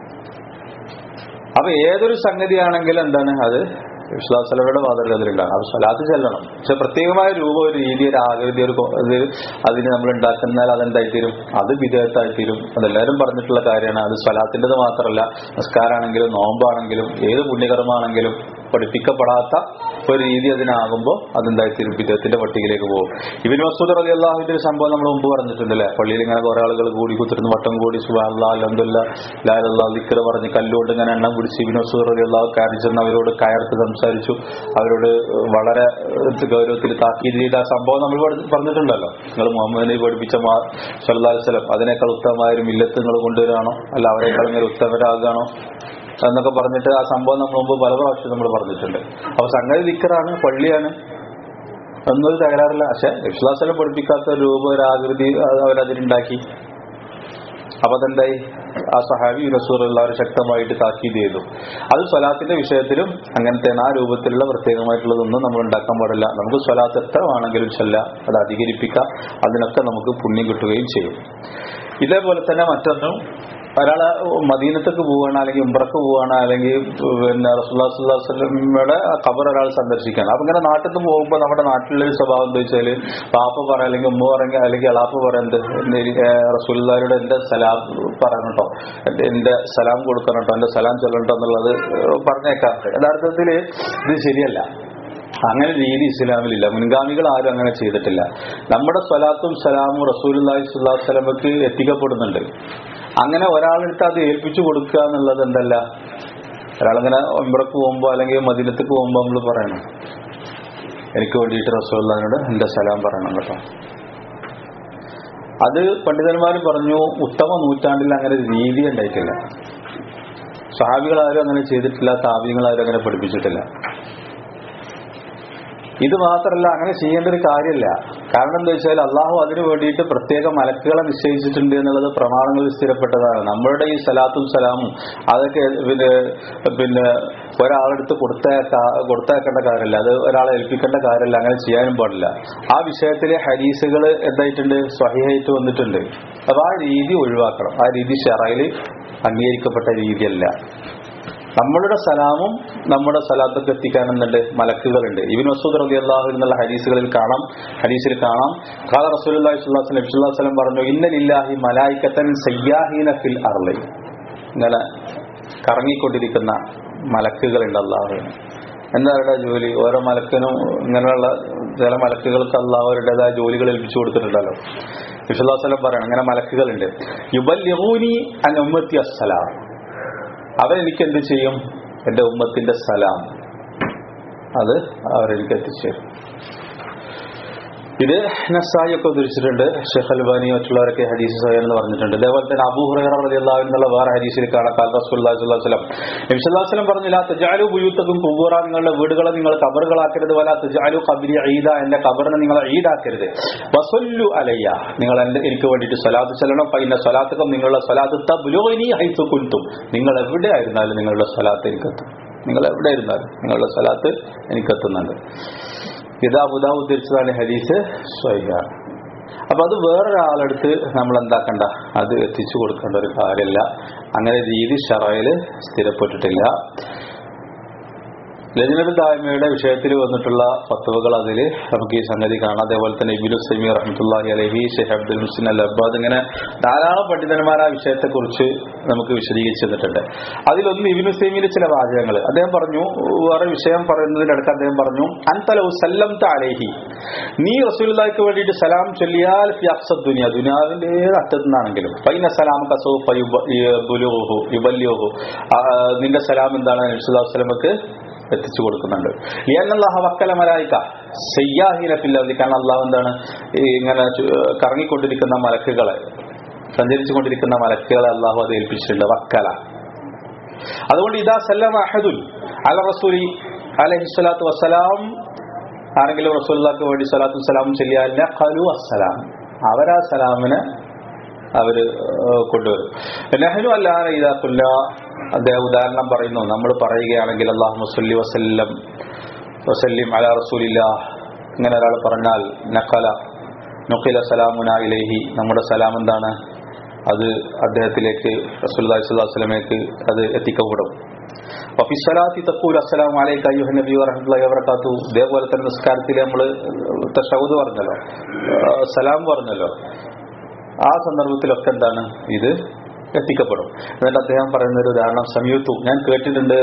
അപ്പൊ ഏതൊരു സംഗതിയാണെങ്കിലും എന്താണ് അത് വിശ്വാസലയുടെ മാതൃക അതിലുണ്ടാകും അപ്പൊ സ്വലാത്ത് ചെല്ലണം പക്ഷെ പ്രത്യേകമായ രൂപം ഒരു രീതി ഒരു ആകൃതി ഒരു കൊ- ഇത് അതിന് നമ്മൾ ഉണ്ടാക്കുന്നാൽ അതെന്തായിത്തീരും അത് വിധേയത്തായിത്തീരും അതെല്ലാവരും പറഞ്ഞിട്ടുള്ള കാര്യമാണ് അത് സ്വലാത്തിൻ്റെത് മാത്രമല്ല നിസ്കാരാണെങ്കിലും നോമ്പാണെങ്കിലും ഏത് പുണ്യകർമാണെങ്കിലും പഠിപ്പിക്കപ്പെടാത്ത ഒരു രീതി അതിനാകുമ്പോൾ അതെന്തായിത്തീരും വിധേയത്തിന്റെ പട്ടികയിലേക്ക് പോകും ഇബിൻ മസൂദ് അലി അള്ളാഹുവിന്റെ ഒരു സംഭവം നമ്മൾ മുമ്പ് പറഞ്ഞിട്ടുണ്ടല്ലേ പള്ളിയിൽ ഇങ്ങനെ കുറെ ആളുകൾ കൂടി കുത്തിരുന്ന് വട്ടം കൂടി സുബാല്ലാ അലഹമുല്ല ലാലല്ലാ ദിക്കർ പറഞ്ഞ് കല്ലുകൊണ്ട് ഇങ്ങനെ എണ്ണം പിടിച്ച് ഇബിൻ മസൂദ് അലി അള്ളാഹു കയറി ചെന്ന് അവരോട് കയർത്ത് സംസാരിച്ചു അവരോട് വളരെ ഗൗരവത്തിൽ താക്കീത് ചെയ്ത ആ സംഭവം നമ്മൾ പഠി- പറഞ്ഞിട്ടുണ്ടല്ലോ നിങ്ങൾ മുഹമ്മദിനെ പഠിപ്പിച്ച സല്ലാസ്ലം അതിനേക്കാൾ ഉത്തമമായ ഒരു മില്ലത്ത് നിങ്ങൾ കൊണ്ടുവരാണോ അല്ല അവരെക്കാൾ ഇങ്ങനെ ഉത്തമരാകുകയാണോ എന്നൊക്കെ പറഞ്ഞിട്ട് ആ സംഭവം നമ്മൾ മുമ്പ് പല പ്രാവശ്യം നമ്മൾ പറഞ്ഞിട്ടുണ്ട് അപ്പൊ സംഗതി ദിക്കറാണ് പള്ളിയാണ് എന്നൊരു തകരാറില്ല പക്ഷെ വിശ്വാസം പഠിപ്പിക്കാത്ത ഒരു രൂപ ഒരു ആകൃതി അത് അവരതിലുണ്ടാക്കി അപ്പൊ അതെന്തായി ആ സഹാബി റസൂർ എല്ലാവരും ശക്തമായിട്ട് താക്കീത് ചെയ്തു അത് സ്വലാത്തിന്റെ വിഷയത്തിലും അങ്ങനത്തെ ആ രൂപത്തിലുള്ള പ്രത്യേകമായിട്ടുള്ളതൊന്നും നമ്മൾ ഉണ്ടാക്കാൻ പാടില്ല നമുക്ക് സ്വലാത്ത് എത്ര വേണമെങ്കിലും ചെല്ല അത് അധികരിപ്പിക്കാം അതിനൊക്കെ നമുക്ക് പുണ്യം കിട്ടുകയും ചെയ്യും ഇതേപോലെ തന്നെ മറ്റൊന്നും ഒരാള് മദീനത്തേക്ക് പോവുകയാണ് അല്ലെങ്കിൽ ഉംറക്ക് പോവുകയാണ് അല്ലെങ്കിൽ പിന്നെ റസുല്ലാസ്ലമയുടെ ഖബർ ഒരാൾ സന്ദർശിക്കുകയാണ് അപ്പൊ ഇങ്ങനെ നാട്ടിൽ നിന്ന് പോകുമ്പോൾ നമ്മുടെ നാട്ടിലെ ഒരു സ്വഭാവം എന്താ വെച്ചാല് പാപ്പ പറ അല്ലെങ്കിൽ ഉമ്മ പറയെങ്കിൽ അല്ലെങ്കിൽ എളാപ്പ പറയുന്നത് റസൂല്ലാരുടെ എന്റെ സലാം പറയണം കേട്ടോ എന്റെ- എന്റെ സലാം കൊടുക്കണം കേട്ടോ എന്റെ സലാം ചൊല്ലണം കേട്ടോ എന്നുള്ളത് പറഞ്ഞേക്കാറുണ്ട് യഥാർത്ഥത്തിൽ ഇത് ശരിയല്ല അങ്ങനെ രീതി ഇസ്ലാമിലില്ല മുൻഗാമികൾ ആരും അങ്ങനെ ചെയ്തിട്ടില്ല നമ്മുടെ സ്വലാത്തും സലാമും റസൂലി സ്വലാഹു സ്വലമക്ക് എത്തിക്കപ്പെടുന്നുണ്ട് അങ്ങനെ ഒരാളെടുത്ത് അത് ഏൽപ്പിച്ചു കൊടുക്കുക എന്നുള്ളത് എന്തല്ല ഒരാളിങ്ങനെ ഒമ്പറക്ക് പോകുമ്പോ അല്ലെങ്കിൽ മദിനത്തേക്ക് പോകുമ്പോ നമ്മൾ പറയണം എനിക്ക് വേണ്ടിയിട്ട് റസൂള്ളഹാനോട് എന്റെ സലാം പറയണം കേട്ടോ അത് പണ്ഡിതന്മാർ പറഞ്ഞു ഉത്തമ നൂറ്റാണ്ടിൽ അങ്ങനെ ഒരു രീതി ഉണ്ടായിട്ടില്ല സഹാബികളാരും അങ്ങനെ ചെയ്തിട്ടില്ല താപികളാരും അങ്ങനെ പഠിപ്പിച്ചിട്ടില്ല ഇത് മാത്രമല്ല അങ്ങനെ ചെയ്യേണ്ട ഒരു കാര്യമില്ല കാരണം എന്താ വെച്ചാൽ അള്ളാഹു അതിനു വേണ്ടിയിട്ട് പ്രത്യേക മലക്കുകളെ നിശ്ചയിച്ചിട്ടുണ്ട് എന്നുള്ളത് പ്രമാണങ്ങളിൽ സ്ഥിരപ്പെട്ടതാണ് നമ്മളുടെ ഈ സലാത്തും സലാമും അതൊക്കെ പിന്നെ പിന്നെ ഒരാളെടുത്ത് കൊടുത്തേക്കാ കൊടുത്തേക്കേണ്ട കാര്യമില്ല അത് ഒരാളെ ഏൽപ്പിക്കേണ്ട കാര്യമില്ല അങ്ങനെ ചെയ്യാനും പാടില്ല ആ വിഷയത്തിലെ ഹരീസുകൾ എന്തായിട്ടുണ്ട് സ്വഹിയായിട്ട് വന്നിട്ടുണ്ട് അപ്പൊ ആ രീതി ഒഴിവാക്കണം ആ രീതി ഷെറയിൽ അംഗീകരിക്കപ്പെട്ട രീതിയല്ല നമ്മളുടെ സലാമും നമ്മുടെ സലാത്തൊക്കെ എത്തിക്കാനെന്നുണ്ട് മലക്കുകളുണ്ട് ഇബിൻ മസൂദ് റബി അള്ളാഹു എന്നുള്ള ഹരീസുകളിൽ കാണാം ഹരീസിൽ കാണാം ഖാല റസൂലി സ്വലം പറഞ്ഞു ഇന്നലില്ലാഹി മലായിക്കത്തൻ സയ്യാഹീന ഫിൽ അർലി ഇങ്ങനെ കറങ്ങിക്കൊണ്ടിരിക്കുന്ന മലക്കുകളുണ്ട് അള്ളാഹുവിന് എന്താ അവരുടെ ജോലി ഓരോ മലക്കിനും ഇങ്ങനെയുള്ള ചില മലക്കുകൾക്ക് അള്ളാഹു അവരുടേതായ ജോലികൾ ഏൽപ്പിച്ചു കൊടുത്തിട്ടുണ്ടല്ലോ വിശ്വദാസലം പറയണം ഇങ്ങനെ മലക്കുകളുണ്ട് യുബല്യൂനി അൻ ഉമ്മത്തി അസ്സലാം അവരെനിക്ക് എന്ത് ചെയ്യും എന്റെ ഉമ്മത്തിന്റെ സലാം അത് അവരെനിക്ക് എത്തിച്ചേരും ഇത് നസായി ഒക്കെ ഉദ്ധരിച്ചിട്ടുണ്ട് ഷെഖ് അൽബാനി മറ്റുള്ളവരൊക്കെ ഹദീസ് സഹൻ എന്ന് പറഞ്ഞിട്ടുണ്ട് അതേപോലെ തന്നെ അബൂ ഹുറൈറ റളിയല്ലാഹു എന്നുള്ള വേറെ ഹദീസിൽ കാണാം കാൽ റസൂലുള്ളാഹി സ്വല്ലല്ലാഹു അലൈഹി വസല്ലം നബി സല്ലല്ലാഹു അലൈഹി വസല്ലം പറഞ്ഞു ലാ തജഅലു ബുയൂത്തക്കും ഖുബൂറ നിങ്ങളുടെ വീടുകളെ നിങ്ങൾ ഖബറുകളാക്കരുത് വലാ തജഅലു ഖബ്രി ഈദ എന്റെ ഖബറിനെ നിങ്ങൾ ഈദാക്കരുത് വസല്ലു അലയ്യ നിങ്ങൾ എന്റെ എനിക്ക് വേണ്ടിയിട്ട് സ്വലാത്ത് ചെല്ലണം ഫൈന സ്വലാത്തുക്കും നിങ്ങളുടെ സ്വലാത്ത് തബ്ലുഗനി ഹൈതു കുൻതും നിങ്ങൾ എവിടെ ആയിരുന്നാലും നിങ്ങളുടെ സ്വലാത്ത് എനിക്കെത്തും നിങ്ങൾ എവിടെ ഇരുന്നാലും നിങ്ങളുടെ സ്വലാത്ത് എനിക്കെത്തുന്നുണ്ട് ഇത് അബുദാബ് ഉദ്ധരിച്ചതാണ് ഹദീസ് സ്വൈഹാണ് അപ്പൊ അത് വേറൊരാളെടുത്ത് നമ്മൾ എന്താക്കണ്ട അത് എത്തിച്ചു കൊടുക്കേണ്ട ഒരു കാര്യമല്ല അങ്ങനെ രീതി ഷറയില് സ്ഥിരപ്പെട്ടിട്ടില്ല ലജനൽ ദായ്മയുടെ വിഷയത്തിൽ വന്നിട്ടുള്ള ഫത്തുവകൾ അതിൽ നമുക്ക് ഈ സംഗതി കാണാം അതേപോലെ തന്നെ ഇബിനു സമീർ റഹ്മത്തുല്ലാഹി അലഹി ഷെയ്ഖ് അബ്ദുൽ മുസ്ലിൻ അൽ അബ്ബാദ് ഇങ്ങനെ ധാരാളം പണ്ഡിതന്മാർ ആ വിഷയത്തെക്കുറിച്ച് നമുക്ക് വിശദീകരിച്ചു തന്നിട്ടുണ്ട് അതിലൊന്ന് ഇബിനു സൈമിന്റെ ചില വാചകങ്ങൾ അദ്ദേഹം പറഞ്ഞു വേറെ വിഷയം പറയുന്നതിനടുത്ത് അദ്ദേഹം പറഞ്ഞു അൻതലൗ സല്ലം അലേഹി നീ റസൂലുള്ളാഹിക്ക് വേണ്ടിയിട്ട് സലാം ചൊല്ലിയാൽ ഫി അഫ്സദ് ദുനിയ ദുനിയാവിന്റെ ഏത് അറ്റത്തു നിന്നാണെങ്കിലും ഫൈന സലാം കസോഫ യുബല്യോഹു നിന്റെ സലാം എന്താണ് നബിസ്വല്ലാഹു വസ്ലമക്ക് എത്തിച്ചു കൊടുക്കുന്നുണ്ട് ലിയന്നല്ലാഹ വക്കല മലായിക്ക സയ്യാഹീന ഫില്ലി കാരണം അള്ളാഹു എന്താണ് ഈ ഇങ്ങനെ ചു- കറങ്ങിക്കൊണ്ടിരിക്കുന്ന മലക്കുകളെ സഞ്ചരിച്ചു കൊണ്ടിരിക്കുന്ന മലക്കുകളെ അള്ളാഹു അത് ഏൽപ്പിച്ചിട്ടുണ്ട് വക്കല അതുകൊണ്ട് ഇതാ സല്ലമ അഹദുൻ അല റസൂലി അലഹി സ്വലാത്തു വസ്സലാം ആരെങ്കിലും റസൂല്ലാക്ക് വേണ്ടി സ്വലാത്തു സലാം ചെല്ലിയാൽ ഖലു അസ്സലാം അവരാ സലാമിന് അവര് ഏഹ് കൊണ്ടുവരും നെഹ്നു അല്ലാതെ ഇതാക്കുല്ല അദ്ദേഹം ഉദാഹരണം പറയുന്നു നമ്മൾ പറയുകയാണെങ്കിൽ അള്ളാഹു മുസല്ലി വസല്ലം വസല്ലിം അല റസൂലില്ല ഇങ്ങനെ ഒരാൾ പറഞ്ഞാൽ നഖല നുഖില സലാമുന ഇലേഹി നമ്മുടെ സലാം എന്താണ് അത് അദ്ദേഹത്തിലേക്ക് റസൂലുള്ളാഹി സ്വല്ലല്ലാഹു അലൈഹി വസല്ലമയ്ക്ക് അത് എത്തിക്കപ്പെടും വഫി സ്വലാത്തി തഖൂൽ അസ്സലാമു അലൈക അയ്യുഹ നബി വറഹ്മത്തുള്ളാഹി വബറകാത്തു ഇതേപോലെ തന്നെ നിസ്കാരത്തിൽ നമ്മൾ തഷഹുദ് പറഞ്ഞല്ലോ ആ, സലാം പറഞ്ഞല്ലോ ആ സന്ദർഭത്തിലൊക്കെ എന്താണ് ഇത് എത്തിക്കപ്പെടും എന്നിട്ട് അദ്ദേഹം പറയുന്ന ഒരു ഉദാഹരണം സമയത്തു ഞാൻ കേട്ടിട്ടുണ്ട്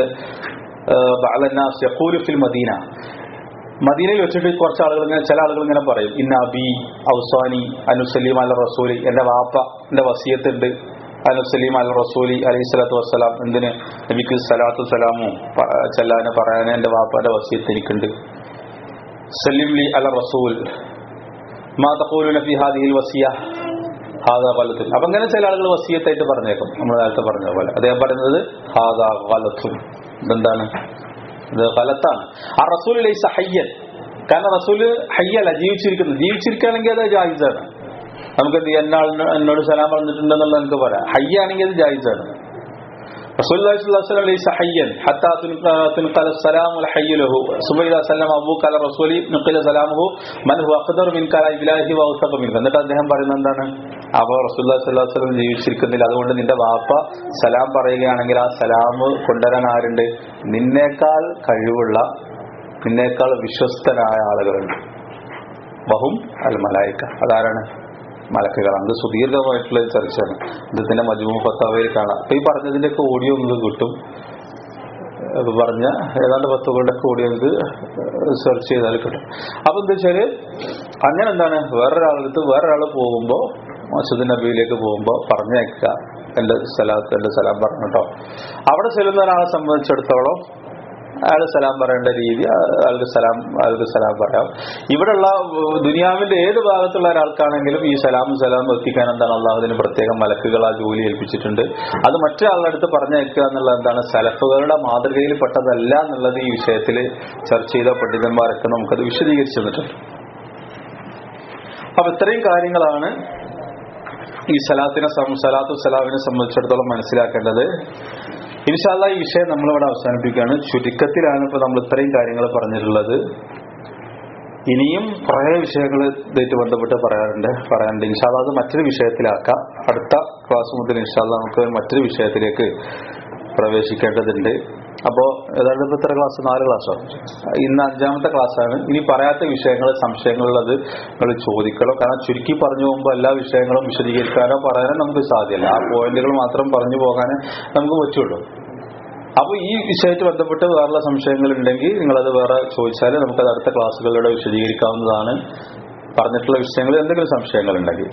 ബാലന്നാസ് യഖൂലു ഫിൽ മദീന മദീനയിൽ വെച്ചിട്ട് കുറച്ച് ആളുകൾ ഇങ്ങനെ ചില ആളുകൾ ഇങ്ങനെ പറയും ഇന്ന അബി ഔസാനി അനുസലീം അൽ റസൂലി എന്റെ വാപ്പ എന്റെ വസീയത്തുണ്ട് അനുസലീം അൽ റസൂലി അലൈഹി സ്വലാത്തു വസ്സലാം എന്തിന് എനിക്ക് സലാത്തു സലാമോ പ- ചെല്ലാനെ പറയാൻ എന്റെ വാപ്പാന്റെ വസീയത്ത് എനിക്കുണ്ട് സലിം ലി അല റസൂൽ മാ തഖൂലുന ഫി ഹാദിഹിൽ വസിയ ഹാദാ ഖലത്തുൻ അപ്പൊ അങ്ങനെ ചില ആളുകൾ വസിയത്തായിട്ട് പറഞ്ഞേക്കും നമ്മൾ നേരത്തെ പറഞ്ഞ പോലെ അദ്ദേഹം പറയുന്നത് ഹാദാ ഖലത്തുൻ ഇതെന്താണ് ഇത് ഖലത്താണ് ആ റസൂൽ ലൈസ ഹയ്യൻ കാരണം റസൂല് ഹയ്യല്ല ജീവിച്ചിരിക്കുന്നു ജീവിച്ചിരിക്കുകയാണെങ്കിൽ അത് ജായിസാണ് നമുക്ക് എന്ത് ചെയ്യാം എന്നാൾ എന്നോട് സലാം പറഞ്ഞിട്ടുണ്ടെന്നുള്ള നമുക്ക് പറയാം ഹയ്യാണെങ്കിൽ അത് ജായിസാണ് رسول الله صلى الله عليه وسلم ليس حيا حتى تنق- تنقل السلام والحي له ثم اذا سلم ابوك على الرسول نقل سلامه من هو اقدر منك على ابلاغه واوثق منك എന്നിട്ട് അദ്ദേഹം പറയുന്നത് എന്താണ് അപ്പോൾ റസൂലുള്ളാഹി സ്വല്ലല്ലാഹു അലൈഹി വസല്ലം ജീവിച്ചിരിക്കുന്നില്ല അതുകൊണ്ട് നിന്റെ വാപ്പ സലാം പറയുകയാണെങ്കിൽ ആ സലാം കൊണ്ടുവരാൻ ആരുണ്ട് നിന്നേക്കാൾ കഴിവുള്ള നിന്നേക്കാൾ വിശ്വസ്തനായ ആളുകളുണ്ട് ബഹും അൽ മലായിക്ക അതാരാണ് മലക്കുകളാണ് ഇത് സുദീർഘമായിട്ടുള്ള ഒരു ചർച്ചയാണ് ഇതിന്റെ മജുമു ഫത്താവയിൽ കാണാം അപ്പൊ ഈ പറഞ്ഞതിന്റെ ഒക്കെ ഓഡിയോ നിങ്ങൾക്ക് കിട്ടും അപ്പൊ പറഞ്ഞ ഏതാണ്ട് പത്തുകളുടെ ഒക്കെ ഓഡിയോ നിങ്ങൾക്ക് സെർച്ച് ചെയ്താൽ കിട്ടും അപ്പൊ എന്താ വെച്ചാല് അങ്ങനെ എന്താണ് വേറൊരാളടുത്ത് വേറൊരാൾ പോകുമ്പോ മസൂദ് നബിയിലേക്ക് പോകുമ്പോ പറഞ്ഞേക്കുക എന്റെ സ്ഥലത്ത് എന്റെ സ്ഥലം പറഞ്ഞിട്ടോ അവിടെ ചെല്ലുന്ന ഒരാളെ സംബന്ധിച്ചിടത്തോളം അയാൾ സലാം പറയേണ്ട രീതി അയാൾക്ക് സലാം അയാൾക്ക് സലാം പറയാം ഇവിടെയുള്ള ഏഹ്, ദുനിയാവിന്റെ ഏത് ഭാഗത്തുള്ള ഒരാൾക്കാണെങ്കിലും ഈ സലാമും സലാമും എത്തിക്കാൻ എന്താണ് അള്ളാഹുദിന് പ്രത്യേകം മലക്കുകൾ ആ ജോലി ഏൽപ്പിച്ചിട്ടുണ്ട് അത് മറ്റൊരാളുടെ അടുത്ത് പറഞ്ഞയക്കുക എന്നുള്ളത് എന്താണ് സലഫുകളുടെ മാതൃകയിൽ പെട്ടതല്ല എന്നുള്ളത് ഈ വിഷയത്തിൽ ചർച്ച ചെയ്ത പണ്ഡിതന്മാരൊക്കെ നമുക്കത് വിശദീകരിച്ചു തന്നിട്ടുണ്ട് അപ്പൊ ഇത്രയും കാര്യങ്ങളാണ് ഈ സലാത്തിനെ സം- സലാത്തു സലാമിനെ സംബന്ധിച്ചിടത്തോളം മനസ്സിലാക്കേണ്ടത് ഇൻഷാല്ല ഈ വിഷയം നമ്മളിവിടെ അവസാനിപ്പിക്കുകയാണ് ചുരുക്കത്തിലാണ് ഇപ്പൊ നമ്മൾ ഇത്രയും കാര്യങ്ങൾ പറഞ്ഞിട്ടുള്ളത് ഇനിയും കുറേ വിഷയങ്ങൾ ഇതായിട്ട് ബന്ധപ്പെട്ട് പറയാറുണ്ട് പറയാനുണ്ട് ഇൻഷാല്ല അത് മറ്റൊരു വിഷയത്തിലാക്കാം അടുത്ത ക്ലാസ് മുതൽ ഇൻഷാല്ല നമുക്ക് മറ്റൊരു വിഷയത്തിലേക്ക് പ്രവേശിക്കേണ്ടതുണ്ട് അപ്പോ ഏതാണ്ട് ഇപ്പൊ ഇത്ര ക്ലാസ് നാല് ക്ലാസ്സോ ഇന്ന് അഞ്ചാമത്തെ ക്ലാസ്സാണ് ഇനി പറയാത്ത വിഷയങ്ങൾ സംശയങ്ങളുള്ളത് നിങ്ങൾ ചോദിക്കണം കാരണം ചുരുക്കി പറഞ്ഞു പോകുമ്പോൾ എല്ലാ വിഷയങ്ങളും വിശദീകരിക്കാനോ പറയാനോ നമുക്ക് സാധ്യമല്ല ആ പോയിന്റുകൾ മാത്രം പറഞ്ഞു പോകാനേ നമുക്ക് പറ്റുള്ളൂ അപ്പൊ ഈ വിഷയമായിട്ട് ബന്ധപ്പെട്ട് വേറെ സംശയങ്ങൾ ഉണ്ടെങ്കിൽ നിങ്ങളത് വേറെ ചോദിച്ചാൽ നമുക്കത് അടുത്ത ക്ലാസ്സുകളിലൂടെ വിശദീകരിക്കാവുന്നതാണ് പറഞ്ഞിട്ടുള്ള വിഷയങ്ങളിൽ എന്തെങ്കിലും സംശയങ്ങൾ ഉണ്ടെങ്കിൽ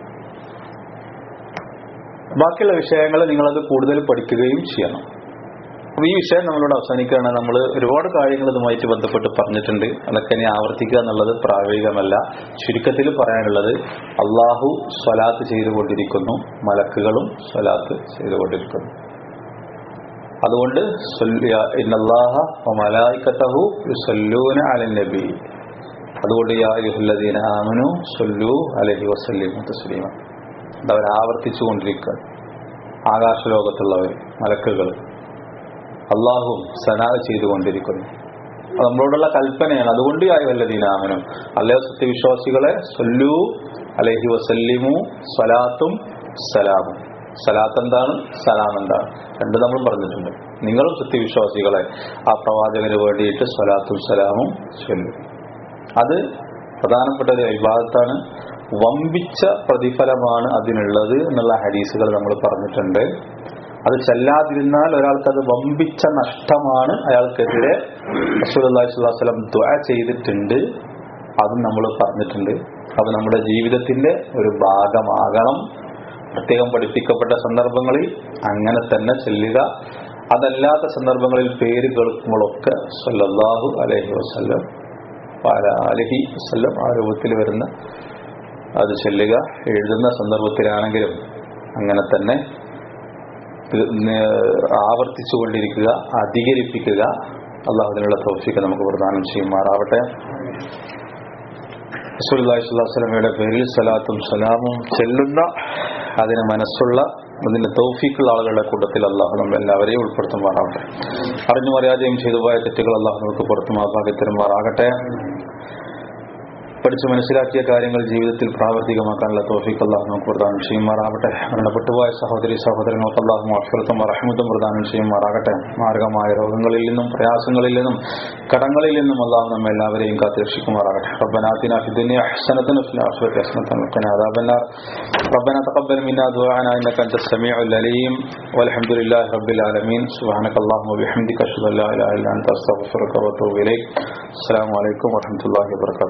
ബാക്കിയുള്ള വിഷയങ്ങൾ നിങ്ങളത് കൂടുതൽ പഠിക്കുകയും ചെയ്യണം അപ്പൊ ഈ വിഷയം നമ്മളോട് അവസാനിക്കുകയാണ് നമ്മൾ ഒരുപാട് കാര്യങ്ങൾ ഇതുമായിട്ട് ബന്ധപ്പെട്ട് പറഞ്ഞിട്ടുണ്ട് അതൊക്കെ ഇനി ആവർത്തിക്കുക എന്നുള്ളത് പ്രായോഗികമല്ല ചുരുക്കത്തിൽ പറയാനുള്ളത് അള്ളാഹു സ്വലാത്ത് ചെയ്തുകൊണ്ടിരിക്കുന്നു മലക്കുകളും സ്വലാത്ത് ചെയ്തുകൊണ്ടിരിക്കുന്നു അതുകൊണ്ട് ഇന്നല്ലാഹ മലായിക്കത്തഹു യുസല്ലൂന അലൻ നബി അതുകൊണ്ട് യാ യുഹല്ലദീന ആമനു സല്ലു അലഹി വസല്ലിമു തസ്ലീമ അതവർ ആവർത്തിച്ചു കൊണ്ടിരിക്കുക ആകാശലോകത്തുള്ളവർ മലക്കുകൾ അള്ളാഹും സനാ ചെയ്തുകൊണ്ടിരിക്കുന്നു അത് നമ്മളോടുള്ള കൽപ്പനയാണ് അതുകൊണ്ട് യാ യുഹല്ലദീന ആമനു അല്ലയോ സത്യവിശ്വാസികളെ സല്ലു അലഹി വസല്ലിമു സ്വലാത്തും സലാമും സലാത്ത് എന്താണ് സലാം എന്താണ് രണ്ട് നമ്മൾ പറഞ്ഞിട്ടുണ്ട് നിങ്ങളും സത്യവിശ്വാസികളെ ആ പ്രവാചകന് വേണ്ടിയിട്ട് സ്വലാത്തും സലാമും ചൊല്ലും അത് പ്രധാനപ്പെട്ട ഒരു വിവാദത്താണ് വമ്പിച്ച പ്രതിഫലമാണ് അതിനുള്ളത് എന്നുള്ള ഹദീസുകൾ നമ്മൾ പറഞ്ഞിട്ടുണ്ട് അത് ചെല്ലാതിരുന്നാൽ ഒരാൾക്ക് അത് വമ്പിച്ച നഷ്ടമാണ് അയാൾക്കെതിരെ റസൂലുള്ളാഹിസ്വലം ദ്വ ചെയ്തിട്ടുണ്ട് അതും നമ്മൾ പറഞ്ഞിട്ടുണ്ട് അത് നമ്മുടെ ജീവിതത്തിന്റെ ഒരു ഭാഗമാകണം പ്രത്യേകം പഠിപ്പിക്കപ്പെട്ട സന്ദർഭങ്ങളിൽ അങ്ങനെ തന്നെ ചെല്ലുക അതല്ലാത്ത സന്ദർഭങ്ങളിൽ പേര് കേൾക്കുമ്പോഴൊക്കെ സല്ലല്ലാഹു അലൈഹി വസല്ലം പാല അലഹി വസല്ലം ആ രൂപത്തിൽ വരുന്ന അത് ചെല്ലുക എഴുതുന്ന സന്ദർഭത്തിലാണെങ്കിലും അങ്ങനെ തന്നെ ആവർത്തിച്ചു കൊണ്ടിരിക്കുക അധികരിപ്പിക്കുക അള്ളാഹുദിനുള്ള തൗഫീക്ക് നമുക്ക് പ്രദാനം ചെയ്യുമാറാവട്ടെ റസൂലുള്ളാഹിസ്വല്ലാസ്ലമയുടെ പേരിൽ സലാത്തും സലാമും ചെല്ലുന്ന അതിന് മനസ്സുള്ള അതിന്റെ തൗഫീക്കുള്ള ആളുകളുടെ കൂട്ടത്തിൽ അള്ളാഹു നമ്മൾ എല്ലാവരെയും ഉൾപ്പെടുത്തുമാറാവട്ടെ അറിഞ്ഞും അറിയാതെയും ചെയ്തു പോയ തെറ്റുകൾ അള്ളാഹു നമുക്ക് പുറത്തുമാകാതെ തരുമാറാകട്ടെ പഠിച്ചു മനസ്സിലാക്കിയ കാര്യങ്ങൾ ജീവിതത്തിൽ പ്രാവർത്തികമാക്കാനുള്ള തോഫിക്ക് അള്ളാഹു നമുക്ക് പ്രദാനം ചെയ്യുമാറാകട്ടെ അങ്ങനെ പെട്ടുപോയ സഹോദരി സഹോദരങ്ങൾക്ക് അള്ളാഹു അഫ്രത്തും റഹ്മത്തും പ്രദാനം ചെയ്യുമാറാകട്ടെ മാർഗമായ രോഗങ്ങളിൽ നിന്നും പ്രയാസങ്ങളിൽ നിന്നും കടങ്ങളിൽ നിന്നും അള്ളാഹു നമ്മെ എല്ലാവരെയും കാത്തുരക്ഷിക്കുമാറാകട്ടെ റബ്ബനാത്തിന في الدنيا حسنة وفي الآخرة حسنة وقنا عذاب النار ربنا تقبل منا دعاءنا إنك أنت السميع العليم والحمد لله رب العالمين سبحانك اللهم وبحمدك أشهد أن لا إله إلا أنت أستغفرك وأتوب إليك السلام عليكم ورحمة الله وبركاته